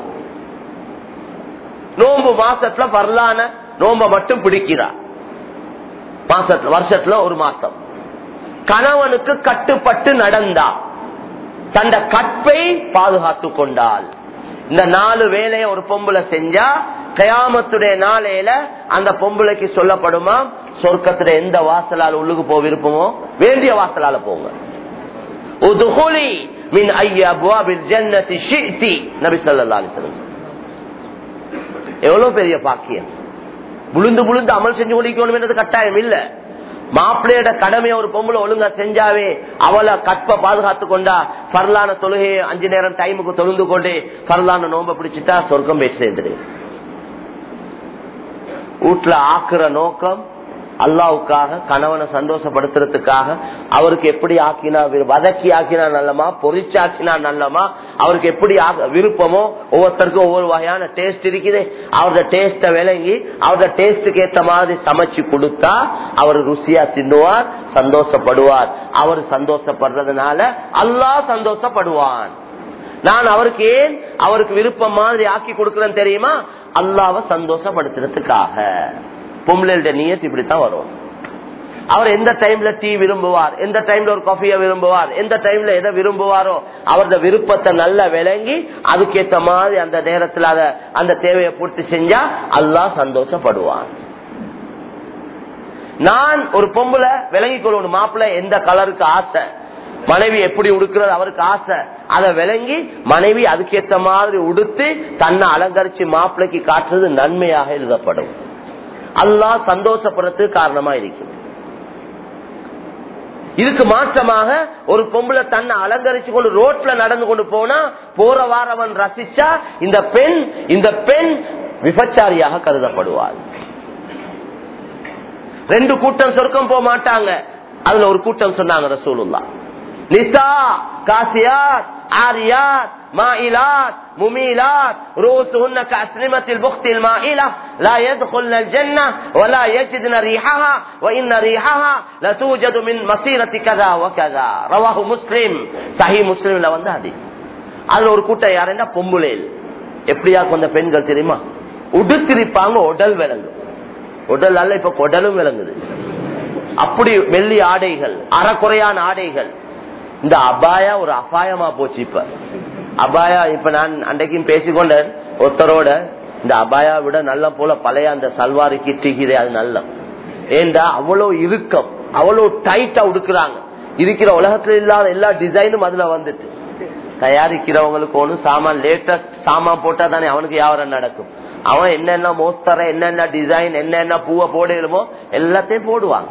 நோம்பு மாசத்துல பரலான நோம்ப மட்டும் பிடிக்கிறா மாசத்துல வருஷத்துல ஒரு மாசம் கணவனுக்கு கட்டுப்பட்டு நடந்தா தந்த கற்பை பாதுகாத்து கொண்டாள் இந்த நாலு வேலையை ஒரு பொம்பளை செஞ்சா கயாமத்துடைய நாளையில அந்த பொம்பளைக்கு சொல்லப்படுமா சொர்க்கத்துல எந்த வாசலால உள்ளுக்கு போக விருப்பமோ வேண்டிய வாசலால போங்க மின் ஐயா ஜன்னதி ஷித்தி நபி ஸல்லல்லாஹு அலைஹி வஸல்லம் எவ்வளவு பெரிய பாக்கியம் முழுந்து முழுந்து அமல் செஞ்சு முடிக்கணும் என்றது கட்டாயம் இல்ல மாப்பிள்ளையோட கடமையை ஒரு பொம்பளை ஒழுங்கா செஞ்சாவே அவளை கற்ப பாதுகாத்து கொண்டா பரலான தொழுகையை அஞ்சு நேரம் டைமுக்கு தொழுந்து கொண்டு பரலான நோம்ப பிடிச்சிட்டா சொர்க்கம் போய் சேர்ந்துடு வீட்டுல ஆக்குற நோக்கம் அல்லாவுக்காக கணவனை சந்தோஷப்படுத்துறதுக்காக அவருக்கு எப்படி ஆக்கினா வதக்கி ஆக்கினா நல்லமா பொறிச்சு ஆக்கினா நல்லமா அவருக்கு எப்படி விருப்பமோ ஒவ்வொருத்தருக்கும் ஒவ்வொரு வகையான டேஸ்ட் இருக்குது அவரோட டேஸ்ட விளங்கி அவரோட டேஸ்டுக்கு ஏத்த மாதிரி சமைச்சு கொடுத்தா அவர் ருசியா தின்னுவார் சந்தோஷப்படுவார் அவர் சந்தோஷப்படுறதுனால அல்லாஹ் சந்தோஷப்படுவான் நான் அவருக்கு ஏன் அவருக்கு விருப்பம் மாதிரி ஆக்கி கொடுக்கறேன்னு தெரியுமா அல்லாவை சந்தோஷப்படுத்துறதுக்காக பொம்பளைட நீயத்து இப்படித்தான் வரும் அவர் எந்த டைம்ல டீ விரும்புவார் எந்த டைம்ல ஒரு காஃபிய விரும்புவார் எந்த டைம்ல எதை விரும்புவாரோ அவரது விருப்பத்தை நல்லா விளங்கி அதுக்கேத்த மாதிரி அந்த நேரத்துல அத அந்த தேவையை பூர்த்தி செஞ்சா அல்லாஹ் சந்தோஷப்படுவான் நான் ஒரு பொம்புல விளங்கிக் கொள்ளணும் மாப்பிள்ள எந்த கலருக்கு ஆசை மனைவி எப்படி உடுக்கிறது அவருக்கு ஆசை அதை விளங்கி மனைவி அதுக்கேற்ற மாதிரி உடுத்து தன்னை அலங்கரிச்சு மாப்பிள்ளைக்கு காட்டுறது நன்மையாக எழுதப்படும் அல்லாஹ் சந்தோஷப்படுறதுக்கு காரணமா இருக்கும் இதுக்கு மாற்றமாக ஒரு பொம்பளை தன்னை அலங்கரிச்சு கொண்டு ரோட்ல நடந்து கொண்டு போனா போற வாரவன் ரசிச்சா இந்த பெண் இந்த பெண் விபச்சாரியாக கருதப்படுவார் ரெண்டு கூட்டம் சொர்க்கம் போக மாட்டாங்க அதுல ஒரு கூட்டம் சொன்னாங்க ரசூலுல்லா நிசா காசியாத் ஆரியாத் مائلات مميلات رؤوسهن كأسلمة البخت المائلة لا يدخلن الجنة ولا يجدن ريحها وإن ريحها لتوجد من مسيرة كذا وكذا رواه مسلم صحيح مسلم لو هذه அதுல ஒரு கூட்டம் யாருன்னா பொம்புலேல் எப்படியா கொஞ்ச பெண்கள் தெரியுமா உடுத்திருப்பாங்க உடல் விளங்கும் உடல் அல்ல இப்ப குடலும் விளங்குது அப்படி வெள்ளி ஆடைகள் அறக்குறையான ஆடைகள் இந்த அபாயா ஒரு அபாயமா போச்சு இப்ப அபாயா இப்ப நான் அன்றைக்கும் பேசிக்கொண்டேன் ஒருத்தரோட இந்த அபாயா விட நல்ல போல பழைய அந்த சல்வாரி கிட்டிக்குதே அது நல்ல ஏண்டா அவ்வளவு இறுக்கம் அவ்வளவு டைட்டா உடுக்குறாங்க இருக்கிற உலகத்துல இல்லாத எல்லா டிசைனும் அதுல வந்துட்டு தயாரிக்கிறவங்களுக்கு ஒண்ணு சாமான் லேட்டஸ்ட் சாமான் போட்டா தானே அவனுக்கு வியாபாரம் நடக்கும் அவன் என்னென்ன மோஸ்தர என்னென்ன டிசைன் என்னென்ன பூவை போடுமோ எல்லாத்தையும் போடுவாங்க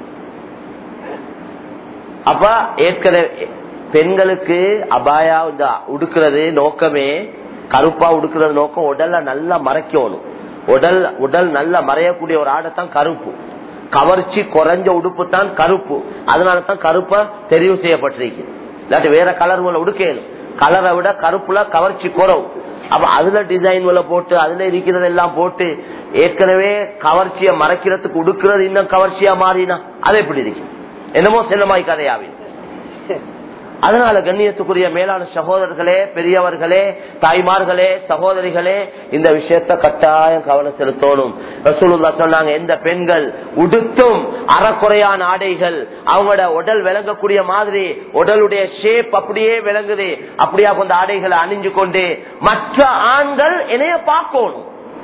அப்ப ஏற்கனவே பெண்களுக்கு அபாயா இந்த உடுக்கிறது நோக்கமே கருப்பா உடுக்கிறது நோக்கம் உடல்ல நல்லா மறைக்கணும் உடல் உடல் நல்லா மறையக்கூடிய ஒரு ஆடைத்தான் கருப்பு கவர்ச்சி குறைஞ்ச உடுப்பு தான் கருப்பு அதனால தான் கருப்பா தெரிவு செய்யப்பட்டிருக்கு இல்லாட்டி வேற கலர் உடுக்கணும் கலரை விட கருப்புல கவர்ச்சி குறவு அப்ப அதுல டிசைன் போட்டு அதுல இருக்கிறது எல்லாம் போட்டு ஏற்கனவே கவர்ச்சியை மறைக்கிறதுக்கு உடுக்கிறது இன்னும் கவர்ச்சியா மாறினா அது எப்படி இருக்கு என்னமோ சின்னமாய் கதையாவி அதனால கண்ணியத்துக்குரிய மேலான சகோதரர்களே பெரியவர்களே தாய்மார்களே சகோதரிகளே இந்த விஷயத்த கட்டாயம் கவனம் செலுத்தணும் ரசூலுல்லா சொன்னாங்க எந்த பெண்கள் உடுத்தும் அறக்குறையான ஆடைகள் அவங்களோட உடல் விளங்கக்கூடிய மாதிரி உடலுடைய ஷேப் அப்படியே விளங்குது அப்படியா கொஞ்சம் ஆடைகளை அணிஞ்சு கொண்டு மற்ற ஆண்கள் என்னைய பார்க்கணும்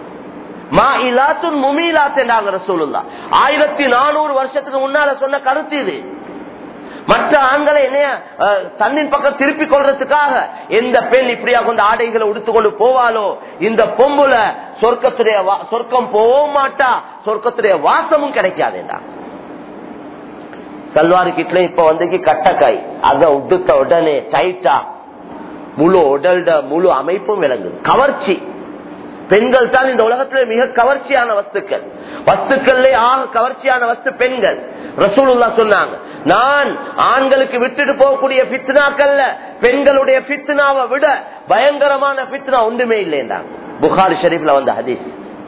ஆயிரத்தி நானூறு வருஷத்துக்கு முன்னால சொன்ன கருத்து இது மற்ற ஆண்களை என்னைய தண்ணின் பக்கம் திருப்பி கொள்றதுக்காக எந்த பெண் இப்படியா கொண்டு ஆடைகளை உடுத்துக்கொண்டு போவாலோ இந்த பொம்புல சொர்க்கத்துடைய சொர்க்கம் போகவும் மாட்டா சொர்க்கத்துடைய வாசமும் கிடைக்காதேண்டா சல்வார் கிட்ல இப்ப வந்து கட்டக்காய் அத உடுத்த உடனே டைட்டா முழு உடல்ட முழு அமைப்பும் விளங்குது கவர்ச்சி பெண்கள் தான் இந்த உலகத்திலே மிக கவர்ச்சியான வஸ்துக்கள் வஸ்துக்கள்ல ஆக கவர்ச்சியான வஸ்து பெண்கள் ரசூலுல்லா சொன்னாங்க நான் ஆண்களுக்கு விட்டுட்டு போகக்கூடிய பித்னாக்கள்ல பெண்களுடைய பித்னாவை விட பயங்கரமான பித்னா ஒன்றுமே இல்லைன்றாங்க புகாரி ஷெரீப்ல வந்த ஹதீஸ்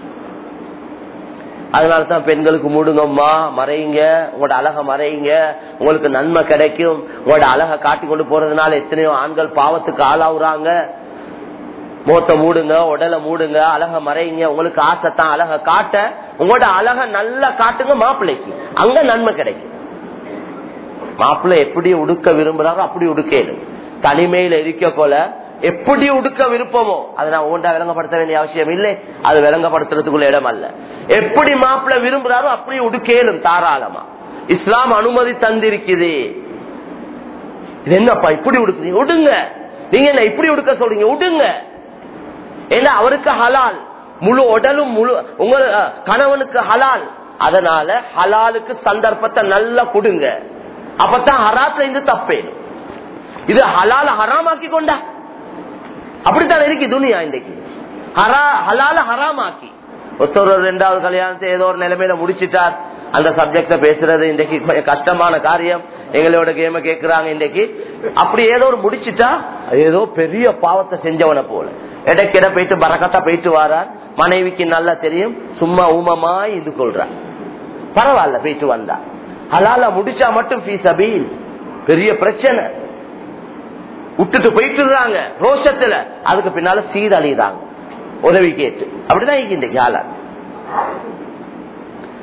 அதனாலதான் பெண்களுக்கு மூடுங்கம்மா மறையுங்க உங்களோட அழக மறையுங்க உங்களுக்கு நன்மை கிடைக்கும் உங்களோட அழக காட்டி கொண்டு போறதுனால எத்தனையோ ஆண்கள் பாவத்துக்கு ஆளாவுறாங்க முகத்தை மூடுங்க உடலை மூடுங்க அழக மறையுங்க உங்களுக்கு ஆசைத்தான் அழக காட்ட உங்களோட அழக நல்லா காட்டுங்க மாப்பிள்ளைக்கு அங்க நன்மை கிடைக்கும் மாப்பிள்ளை எப்படி உடுக்க விரும்புறாரோ அப்படி உடுக்கணும் தனிமையில இருக்க போல எப்படி உடுக்க விருப்பமோ அதை நான் ஒன்றா விளங்கப்படுத்த வேண்டிய அவசியம் இல்லை அது விளங்கப்படுத்துறதுக்குள்ள இடம் அல்ல எப்படி மாப்பிள்ளை விரும்புறாரோ அப்படி உடுக்கேலும் தாராளமா இஸ்லாம் அனுமதி தந்திருக்குது இது என்னப்பா இப்படி உடுக்குறீங்க உடுங்க நீங்க என்ன இப்படி உடுக்க சொல்றீங்க உடுங்க ஏன்னா அவருக்கு ஹலால் முழு உடலும் முழு உங்க கணவனுக்கு ஹலால் அதனால ஹலாலுக்கு சந்தர்ப்பத்தை நல்லா கொடுங்க அப்பதான் ஹராத்துல இருந்து தப்பேனும் இது ஹலால ஹராமாக்கி கொண்டா அப்படித்தான் இருக்கு துணியா இன்றைக்கு ஹரா ஹலால ஹராமாக்கி ஒருத்தர் ஒரு ரெண்டாவது கல்யாணத்தை ஏதோ ஒரு நிலைமையில முடிச்சிட்டார் அந்த சப்ஜெக்ட பேசுறது இன்றைக்கு கொஞ்சம் கஷ்டமான காரியம் எங்களோட கேம கேக்குறாங்க இன்றைக்கு அப்படி ஏதோ ஒரு முடிச்சிட்டா ஏதோ பெரிய பாவத்தை செஞ்சவனை போல இடைக்கிட போயிட்டு பறக்கத்தா போயிட்டு வாரார் மனைவிக்கு நல்லா தெரியும் சும்மா ஊமமா இது கொள்றார் பரவாயில்ல போயிட்டு வந்தா ஹலால முடிச்சா மட்டும் ஃபீஸ் அபீல் பெரிய பிரச்சனை விட்டுட்டு போயிட்டு ரோஷத்துல அதுக்கு பின்னால சீரழிதாங்க உதவி கேட்டு அப்படிதான் இன்றைக்கு ஆளா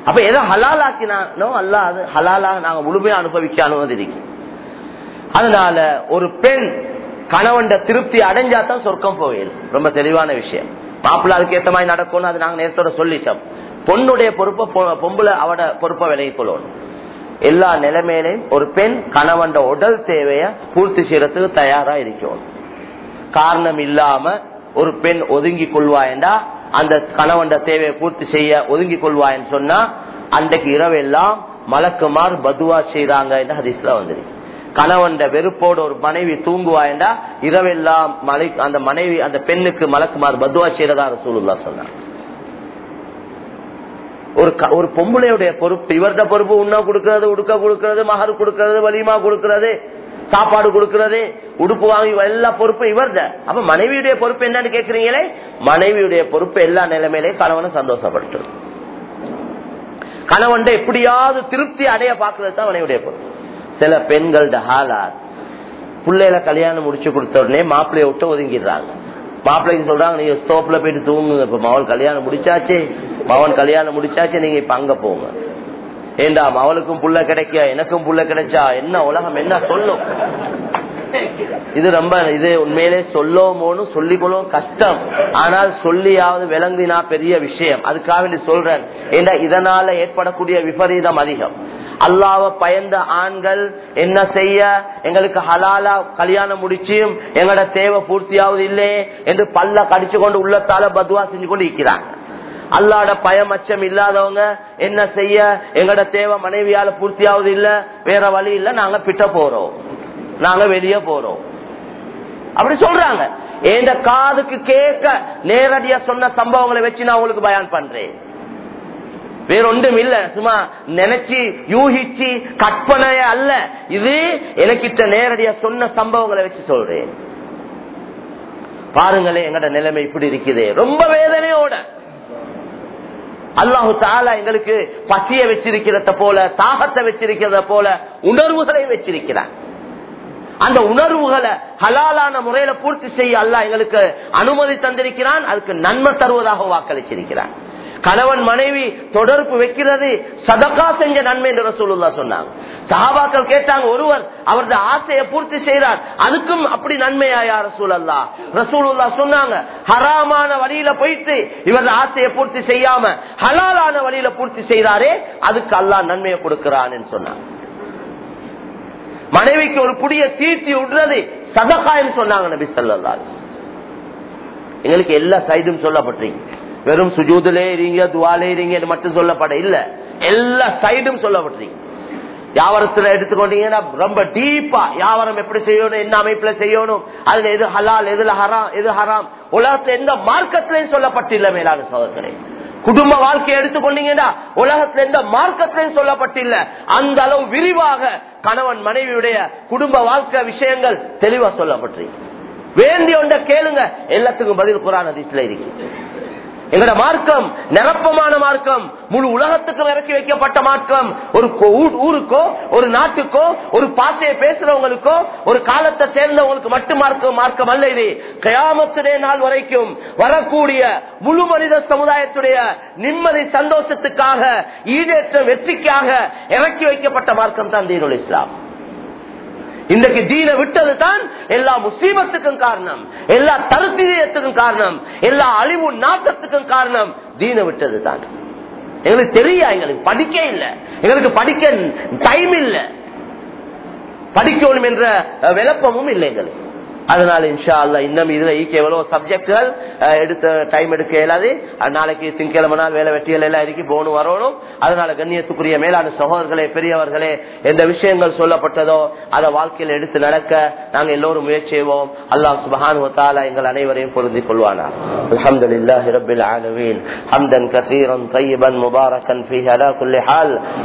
அப்ப எதை ஹலாலாக்கினானோ அல்ல அது ஹலாலாக நாங்க முழுமையா அனுபவிக்க அனுமதி அதனால ஒரு பெண் கணவன் திருப்தி அடைஞ்சாதான் சொர்க்கம் போயிடும் ரொம்ப தெளிவான விஷயம் மாப்பிள்ள அதுக்கு ஏத்த மாதிரி நடக்கும்னு அது நாங்க நேரத்தோட சொல்லிட்டோம் பொண்ணுடைய பொறுப்பை பொ- பொம்பளை அவட பொறுப்பை விலகி கொள்ளணும் எல்லா நிலைமையிலையும் ஒரு பெண் கணவன் உடல் தேவைய பூர்த்தி செய்யறதுக்கு தயாரா இருக்கணும் காரணம் இல்லாம ஒரு பெண் ஒதுங்கி கொள்வாயண்டா அந்த கணவன் தேவையை பூர்த்தி செய்ய ஒதுங்கி கொள்வாயன்னு சொன்னா அன்றைக்கு இரவெல்லாம் மலக்குமார் பதுவா செய்யறாங்க என்று ஹதீஸ்ல வந்துருக்கு கணவன் வெறுப்போடு ஒரு மனைவி தூங்குவாயண்டா இரவெல்லாம் மலை அந்த மனைவி அந்த பெண்ணுக்கு மலக்குமார் பதுவா செய்யறதா ரசூலுல்லா சொன்னார் ஒரு க- ஒரு பொம்பளையுடைய பொறுப்பு இவர்த பொறுப்பு உண்ணா கொடுக்கறது உடுக்க கொடுக்கறது மகர் கொடுக்கறது வலிமா கொடுக்கறது சாப்பாடு கொடுக்கறது உடுப்பு வாங்கி எல்லா பொறுப்பும் இவர்த அப்ப மனைவியுடைய பொறுப்பு என்னன்னு கேக்குறீங்களே மனைவியுடைய பொறுப்பு எல்லா நிலைமையிலையும் கணவனை சந்தோஷப்படுத்து கணவன் எப்படியாவது திருப்தி அடைய பாக்குறது தான் மனைவியுடைய பொறுப்பு சில பெண்களோட ஹாலாத் பிள்ளையில கல்யாணம் முடிச்சு கொடுத்த உடனே மாப்பிள்ளைய விட்டு ஒதுங்கிடுறாங்க மாப்பிள்ளைக்கு சொல்றாங்க நீங்க ஸ்டோப்ல போயிட்டு தூங்குங்க இப்ப மவன் கல்யாணம் முடிச்சாச்சு மவன் கல்யாணம் முடிச்சாச்சு நீங்க இப்ப அங்க போங்க ஏண்டா அவளுக்கும் புள்ள கிடைக்க எனக்கும் புள்ள கிடைச்சா என்ன உலகம் என்ன சொல்லும் இது ரொம்ப இது உண்மையிலே சொல்லோமோன்னு சொல்லிக்கொள்ளும் கஷ்டம் ஆனால் சொல்லியாவது விளங்கினா பெரிய விஷயம் அதுக்காக வேண்டி சொல்றேன் ஏண்டா இதனால ஏற்படக்கூடிய விபரீதம் அதிகம் அல்லாவ பயந்த ஆண்கள் என்ன செய்ய எங்களுக்கு ஹலாலா கல்யாணம் முடிச்சியும் எங்களோட தேவை பூர்த்தியாவது இல்லையே என்று பல்ல கடிச்சு கொண்டு உள்ளத்தால பதுவா செஞ்சு கொண்டு இருக்கிறாங்க அல்லாட பயம் அச்சம் இல்லாதவங்க என்ன செய்ய எங்களோட தேவை மனைவியால பூர்த்தியாவது இல்ல வேற வழி இல்ல நாங்க பிட்ட போறோம் நாங்க வெளியே போறோம் அப்படி சொல்றாங்க எந்த காதுக்கு கேட்க நேரடியா சொன்ன சம்பவங்களை வச்சு நான் உங்களுக்கு பயான் பண்றேன் வேற ஒன்றும் இல்ல சும்மா நினைச்சு யூகிச்சு கற்பனைய அல்ல இது எனக்கிட்ட நேரடியா சொன்ன சம்பவங்களை வச்சு சொல்றேன் பாருங்களேன் எங்கட நிலைமை இப்படி இருக்குது ரொம்ப வேதனையோட அல்லாஹு தாலா எங்களுக்கு பசிய வச்சிருக்கிறத போல தாகத்தை வச்சிருக்கிறத போல உணர்வுகளை வச்சிருக்கிறார் அந்த உணர்வுகளை ஹலாலான முறையில பூர்த்தி செய்ய அல்லாஹ் எங்களுக்கு அனுமதி தந்திருக்கிறான் அதுக்கு நன்மை தருவதாக வாக்களிச்சிருக்கிறான் கணவன் மனைவி தொடர்பு வைக்கிறது சதக்கா செஞ்ச நன்மை என்று ரசூலுல்லா சொன்னாங்க சஹாபாக்கள் கேட்டாங்க ஒருவர் அவரது ஆசையை பூர்த்தி செய்கிறார் அதுக்கும் அப்படி நன்மையா யார் ரசூலல்லா ரசூலுல்லா சொன்னாங்க ஹராமான வழியில போயிட்டு இவரது ஆசையை பூர்த்தி செய்யாம ஹலாலான வழியில பூர்த்தி செய்தாரே அதுக்கு அல்லாஹ் நன்மையை கொடுக்கிறான்னு சொன்னாங்க மனைவிக்கு ஒரு புடிய தீர்த்தி விடுறது சதகாயம் சொன்னாங்க நபி சொல்லா எங்களுக்கு எல்லா சைடும் சொல்லப்பட்டிருக்கு வெறும் சுஜூதுலே இருங்க துவாலே இருங்க மட்டும் சொல்லப்பட இல்ல எல்லா சைடும் சொல்லப்பட்டிருக்கு வியாபாரத்துல எடுத்துக்கொண்டீங்கன்னா ரொம்ப டீப்பா வியாபாரம் எப்படி செய்யணும் என்ன அமைப்புல செய்யணும் அதுல எது ஹலால் எதுல ஹராம் எது ஹராம் உலகத்துல எந்த மார்க்கத்திலையும் சொல்லப்பட்டில்ல மேலான சோதனை குடும்ப வாழ்க்கையை எடுத்துக்கொண்டீங்கன்னா உலகத்துல எந்த மார்க்கத்திலையும் சொல்லப்பட்டில்ல அந்த அளவு விரிவாக கணவன் மனைவியுடைய குடும்ப வாழ்க்கை விஷயங்கள் தெளிவா சொல்லப்பட்டிருக்கு வேண்டிய ஒன்றை கேளுங்க எல்லாத்துக்கும் பதில் குரான் அதிசல இருக்கு எங்கட மார்க்கம் நிரப்பமான மார்க்கம் முழு உலகத்துக்கும் இறக்கி வைக்கப்பட்ட மார்க்கம் ஒரு கோ- ஊ- ஊருக்கோ ஒரு நாட்டுக்கோ ஒரு பாசையை பேசுறவங்களுக்கோ ஒரு காலத்தை சேர்ந்தவங்களுக்கு மட்டும் மார்க்கம் மார்க்கம் அல்ல இது கயாமத்துடைய நாள் வரைக்கும் வரக்கூடிய முழு மனித சமுதாயத்துடைய நிம்மதி சந்தோஷத்துக்காக ஈடேற்ற வெற்றிக்காக இறக்கி வைக்கப்பட்ட மார்க்கம் தான் தீனுல் இஸ்லாம் இன்றைக்கு தீன விட்டது தான் எல்லா முசீபத்துக்கும் காரணம் எல்லா தருத்தீயத்துக்கும் காரணம் எல்லா அழிவு நாட்டத்துக்கும் காரணம் தீன விட்டது தான் எங்களுக்கு தெரியா எங்களுக்கு படிக்க இல்ல எங்களுக்கு படிக்க டைம் இல்ல படிக்கணும் என்ற அஹ், விளப்பமும் இல்லை எங்களுக்கு அதனால இன்ஷா அல்லா இன்னும் இதுல ஈக்க எவ்வளவு சப்ஜெக்டுகள் எடுத்த டைம் எடுக்க இயலாது அது நாளைக்கு திங்கக்கிழமை நாள் வேலை வெட்டிகள் எல்லாம் இருக்கு போகணும் வரணும் அதனால கண்ணியத்துக்குரிய மேலான சகோதரர்களே பெரியவர்களே எந்த விஷயங்கள் சொல்லப்பட்டதோ அதை வாழ்க்கையில் எடுத்து நடக்க நாங்க எல்லோரும் முயற்சி செய்வோம் அல்லாஹ் சுபஹானு வத்தாலா எங்கள் அனைவரையும் பொருந்திக் கொள்வானா الحمد لله رب العالمين حمدا كثيرا طيبا مباركا فيه على كل حال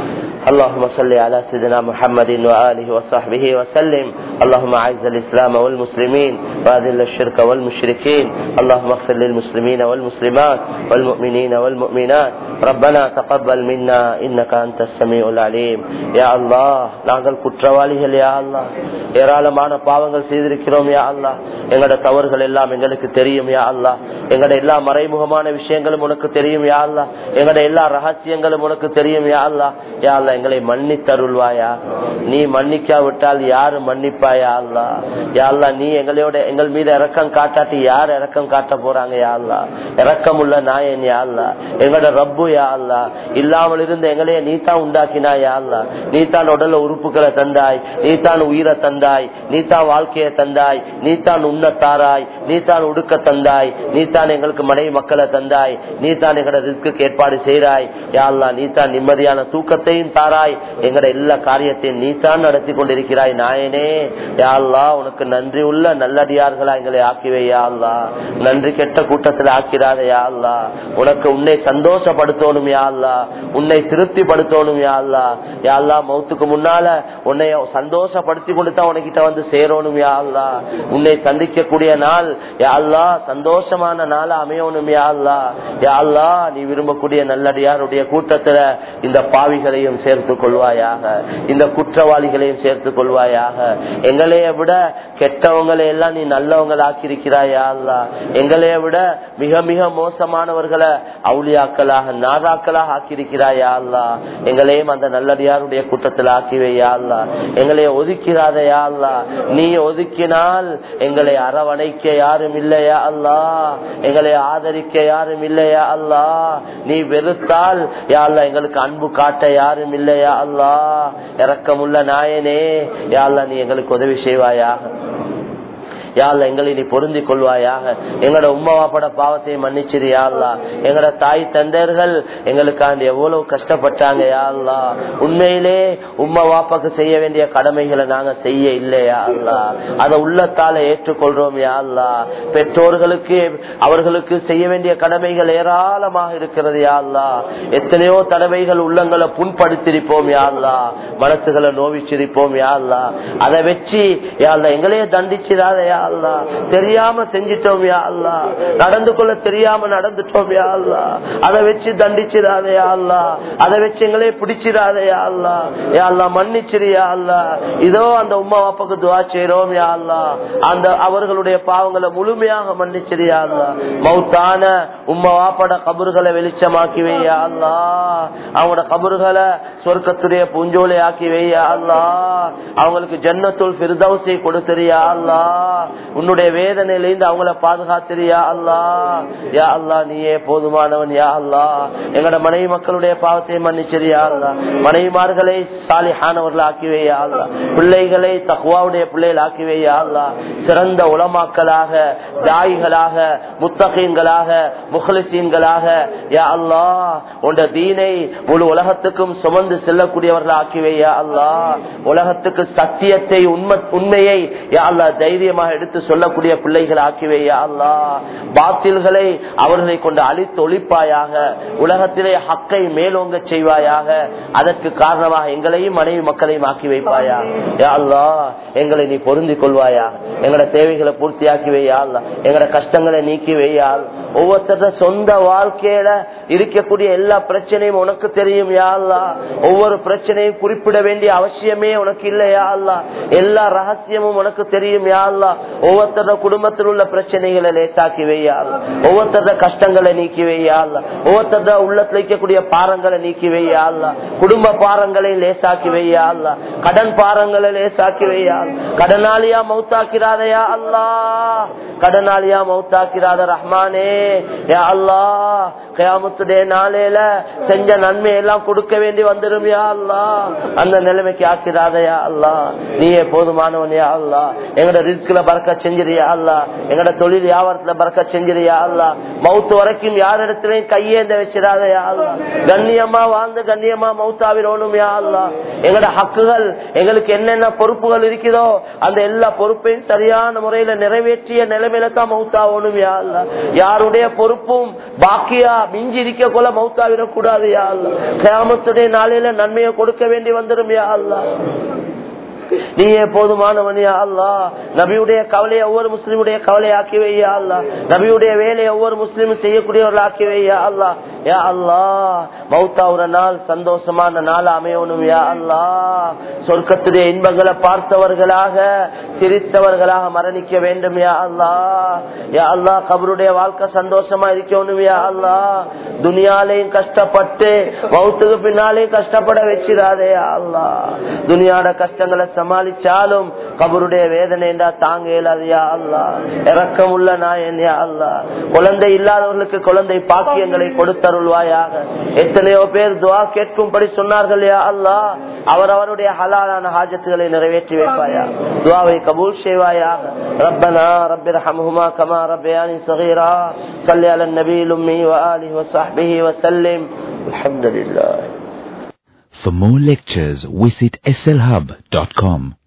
اللهم صل على سيدنا محمد وآله وصحبه وسلم اللهم أعز الإسلام والمسلمين وأذل الشرك والمشركين اللهم اغفر للمسلمين والمسلمات والمؤمنين والمؤمنات ربنا تقبل منا إنك أنت السميع العليم يا الله நாங்கள் குற்றவாளிகள் யா அல்லா ஏராளமான பாவங்கள் செய்திருக்கிறோம் யா அல்லா எங்களோட தவறுகள் எல்லாம் எங்களுக்கு தெரியும் யா அல்லா எங்களோட எல்லா மறைமுகமான விஷயங்களும் உனக்கு தெரியும் யா அல்லா எங்களோட எல்லா ரகசியங்களும் உனக்கு தெரியும் யா அல்லா யா அல்லா எங்களை மன்னித்தருள்வாயா நீ மன்னிக்காவிட்டால் யாரு மன்னிப்பாயா அல்லா யா அல்லா நீ எங்களோட எங்கள் மீது இறக்கம் காட்டாட்டி யார் இறக்கம் காட்ட போறாங்க யா அல்லா இறக்கம் உள்ள நாயன் யா அல்லா எங்களோட ரப்பு யா அல்லா இல்லாமல் இருந்த எங்களையே நீ தான் உண்டாக்கினா யா அல்லா நீ தான் உடல்ல உறுப்புகளை தந்தாய் நீ தான் உயிரை தந்தாய் நீ தான் வாழ்க்கையை தந்தாய் நீ தான் உண்ண தாராய் நீ தான் உடுக்க தந்தாய் நீ தான் எங்களுக்கு மனைவி மக்களை தந்தாய் நீ தான் எங்களோட ரிஸ்க்கு ஏற்பாடு செய்றாய் யா அல்லா நீ தான் நிம்மதியான தூக்கத்தையும் தாராய் எங்களோட எல்லா காரியத்தையும் நீ தான் நடத்தி கொண்டிருக்கிறாய் நாயனே யா அல்லா உனக்கு நன்றி உள்ள நல்லடியார்களா எங்களை ஆக்கிவே யா அல்லா நன்றி கெட்ட கூட்டத்தில் ஆக்கிறாத யா அல்லா உனக்கு உன்னை சந்தோஷப்படுத்தணும் யா அல்லா உன்னை திருப்திப்படுத்தணும் யா அல்லா யா அல்லா மௌத்துக்கு முன்னால உன்னை சந்தோஷப்படுத்தி கொண்டு தான் உனக்கிட்ட வந்து சேரணும் யா அல்லா உன்னை சந்திக்கக்கூடிய நாள் யா அல்லா சந்தோஷமான நாள அமையணும் யா அல்லா யா அல்லா நீ விரும்பக்கூடிய நல்லடியாருடைய கூட்டத்துல இந்த பாவிகளையும் சேர்த்து கொள்வாயாக இந்த குற்றவாளிகளையும் சேர்த்து கொள்வாயாக எங்களைய விட கெட்டவங்களை எல்லாம் நீ நல்லவங்களை ஆக்கியிருக்கிறாயா அல்லா எங்களைய விட மிக மிக மோசமானவர்களை அவுளியாக்களாக நாதாக்களாக ஆக்கியிருக்கிறாயா அல்லா எங்களையும் அந்த நல்லடியாருடைய கூட்டத்தில் ஆக்கிவையா அல்லா எங்களைய ஒதுக்கிறாதையா அல்லா நீ ஒதுக்கினால் எங்களை அரவணைக்க யாரும் இல்லையா அல்லா எங்களை ஆதரிக்க யாரும் இல்லையா அல்லா நீ வெறுத்தால் யா அல்லா எங்களுக்கு அன்பு காட்ட யாரும் இல்லையா அல்லா இறக்கமுள்ள நாயனே யா அல்லா நீ எங்களுக்கு உதவி செய்வாயாக யாழ்ல எங்களை நீ பொருந்தி கொள்வாயாக எங்களோட உமாவாப்பட பாவத்தை மன்னிச்சிரு யாழ்லா எங்களோட தாய் தந்தையர்கள் எங்களுக்காண்டி எவ்வளவு கஷ்டப்பட்டாங்க யாழ்லா உண்மையிலே உம்மா வாப்பாக்கு செய்ய வேண்டிய கடமைகளை நாங்க செய்ய இல்லையா அல்லா அதை உள்ளத்தால ஏற்றுக்கொள்றோம் யாழ்லா பெற்றோர்களுக்கு அவர்களுக்கு செய்ய வேண்டிய கடமைகள் ஏராளமாக இருக்கிறது யாழ்லா எத்தனையோ தடவைகள் உள்ளங்களை புண்படுத்திருப்போம் யாழ்லா மனசுகளை நோவிச்சிருப்போம் யாழ்லா அதை வச்சு யாழ்லா எங்களையே தண்டிச்சிடாத யா அல்லா தெரியாம செஞ்சிட்டோம் யா அல்லா நடந்து கொள்ள தெரியாம நடந்துட்டோம் யா அல்லா அதை வச்சு தண்டிச்சிடாதயா அல்லா அதை வச்சு எங்களே பிடிச்சிடாதயா அல்லா யா அல்லா மன்னிச்சிரியா அல்லா இதோ அந்த உமா பாப்பாக்கு துவா செய்யறோம் யா அல்லா அந்த அவர்களுடைய பாவங்களை முழுமையாக மன்னிச்சிரியா அல்லா மௌத்தான உம்மா வாப்பட கபறுகளை வெளிச்சமாக்கி வையா அல்லா அவங்களோட கபறுகளை சொர்க்கத்துடைய பூஞ்சோலை ஆக்கி வையா அல்லா அவங்களுக்கு ஜன்னத்துள் பிரிதவசை கொடுத்துறியா அல்லா உன்னுடைய வேதனையிலிருந்து அவங்கள பாதுகாத்திரியா அல்லா யா அல்லா நீயே போதுமானவன் யா அல்லா எங்களோட மனைவி மக்களுடைய பாவத்தை மன்னிச்சிரியா அல்லா மனைவிமார்களை சாலிஹானவர்கள் ஆக்கிவையா அல்லா பிள்ளைகளை தகுவாவுடைய பிள்ளைகள் ஆக்கிவையா அல்லா சிறந்த உலமாக்களாக தாய்களாக முத்தகீன்களாக முகலிசீன்களாக யா அல்லா உண்ட தீனை முழு உலகத்துக்கும் சுமந்து செல்லக்கூடியவர்கள் ஆக்கிவையா அல்லா உலகத்துக்கு சத்தியத்தை உண்மை உண்மையை யா அல்லா தைரியமாக எடுத்து சொல்லக்கூடிய பிள்ளைகள் ஆக்கிவையா அல்லா பாத்தில்களை அவர்களை கொண்டு அழித்து ஒழிப்பாயாக உலகத்திலே ஹக்கை மேலோங்க செய்வாயாக அதற்கு காரணமாக எங்களையும் மனைவி மக்களையும் ஆக்கி வைப்பாயா யா அல்லா எங்களை நீ பொருந்தி கொள்வாயா எங்களோட தேவைகளை பூர்த்தியாக்கி வையா அல்லா எங்களோட கஷ்டங்களை நீக்கி வையா ஒவ்வொருத்தர சொந்த வாழ்க்கையில இருக்கக்கூடிய எல்லா பிரச்சனையும் உனக்கு தெரியும் யா அல்லா ஒவ்வொரு பிரச்சனையும் குறிப்பிட வேண்டிய அவசியமே உனக்கு இல்லையா அல்லா எல்லா ரகசியமும் உனக்கு தெரியும் யா அல்லா ஒவ்வொருத்தர குடும்பத்தில் உள்ள பிரச்சனைகளை லேசாக்கி வையா ஒவ்வொருத்தர கஷ்டங்களை நீக்கி வையா ஒவ்வொருத்தர உள்ளத்துல இருக்கக்கூடிய பாரங்களை நீக்கி வையா குடும்ப பாரங்களை லேசாக்கி வையா கடன் பாரங்களை லேசாக்கி வையா கடனாளியா மௌத்தாக்கிறாதையா அல்லா கடனாளியா மௌத்தாக்கிறாத ரஹ்மானே யா அல்லா கயாமத்துடைய நாளையில செஞ்ச நன்மை எல்லாம் கொடுக்க வேண்டி வந்துடும் யா அல்லா அந்த நிலைமைக்கு ஆக்கிறாதையா அல்லா நீயே போதுமானவன் யா அல்லா எங்களோட ரிஸ்கில பறக்க செஞ்சிரியா அல்லா எங்கட தொழில் வியாபாரத்துல பறக்க செஞ்சிரியா அல்லா மவுத்து வரைக்கும் யார் இடத்துலயும் கையேந்த வச்சிடாத யா அல்லா கண்ணியமா வாழ்ந்து கண்ணியமா மவுத்தாவிடணும் யா அல்லா எங்கட ஹக்குகள் எங்களுக்கு என்னென்ன பொறுப்புகள் இருக்குதோ அந்த எல்லா பொறுப்பையும் சரியான முறையில நிறைவேற்றிய நிலைமையில தான் மவுத்தாகணும் யா அல்லா யாருடைய பொறுப்பும் பாக்கியா மிஞ்சி இருக்க கொள்ள மவுத்தாவிடக்கூடாது யா அல்லா கிராமத்துடைய நாளையில நன்மையை கொடுக்க வேண்டி வந்துடும் யா அல்லா நீயே போதுமானவனியா அல்லா நபியுடைய கவலையை ஒவ்வொரு முஸ்லீமுடைய கவலை ஆக்கி வையா அல்லா நபியுடைய வேலையை ஒவ்வொரு முஸ்லீமும் செய்யக்கூடியவர்கள் ஆக்கி வையா அல்லா யா அல்லா மௌத்தாவுற நாள் சந்தோஷமான நாள் அமையணும் யா அல்லா சொர்க்கத்துடைய இன்பங்களை பார்த்தவர்களாக சிரித்தவர்களாக மரணிக்க வேண்டும் யா அல்லா யா அல்லா கபருடைய வாழ்க்கை சந்தோஷமா இருக்கணும் யா அல்லா துனியாலையும் கஷ்டப்பட்டு மௌத்துக்கு பின்னாலையும் கஷ்டப்பட வச்சிடாதே யா அல்லா துனியாட கஷ்டங்களை சமாளிச்சாலும் கபருடைய வேதனை என்றா தாங்க இயலாதியா அல்லா இறக்கம் உள்ள நாயன் யா அல்லா குழந்தை இல்லாதவர்களுக்கு குழந்தை பாக்கியங்களை கொடுத்தருள்வாயாக எத்தனையோ பேர் துவா கேட்கும்படி சொன்னார்கள் யா அல்லா அவர் அவருடைய ஹலாலான ஹாஜத்துகளை நிறைவேற்றி வைப்பாயா துவாவை கபூல் செய்வாயாக ரப்பனா ரப்பிர் ஹம்ஹுமா கமா ரப்பயானி சகீரா صلي على النبي الأمي وآله وصحبه وسلم الحمد لله For more lectures, visit slhub.com.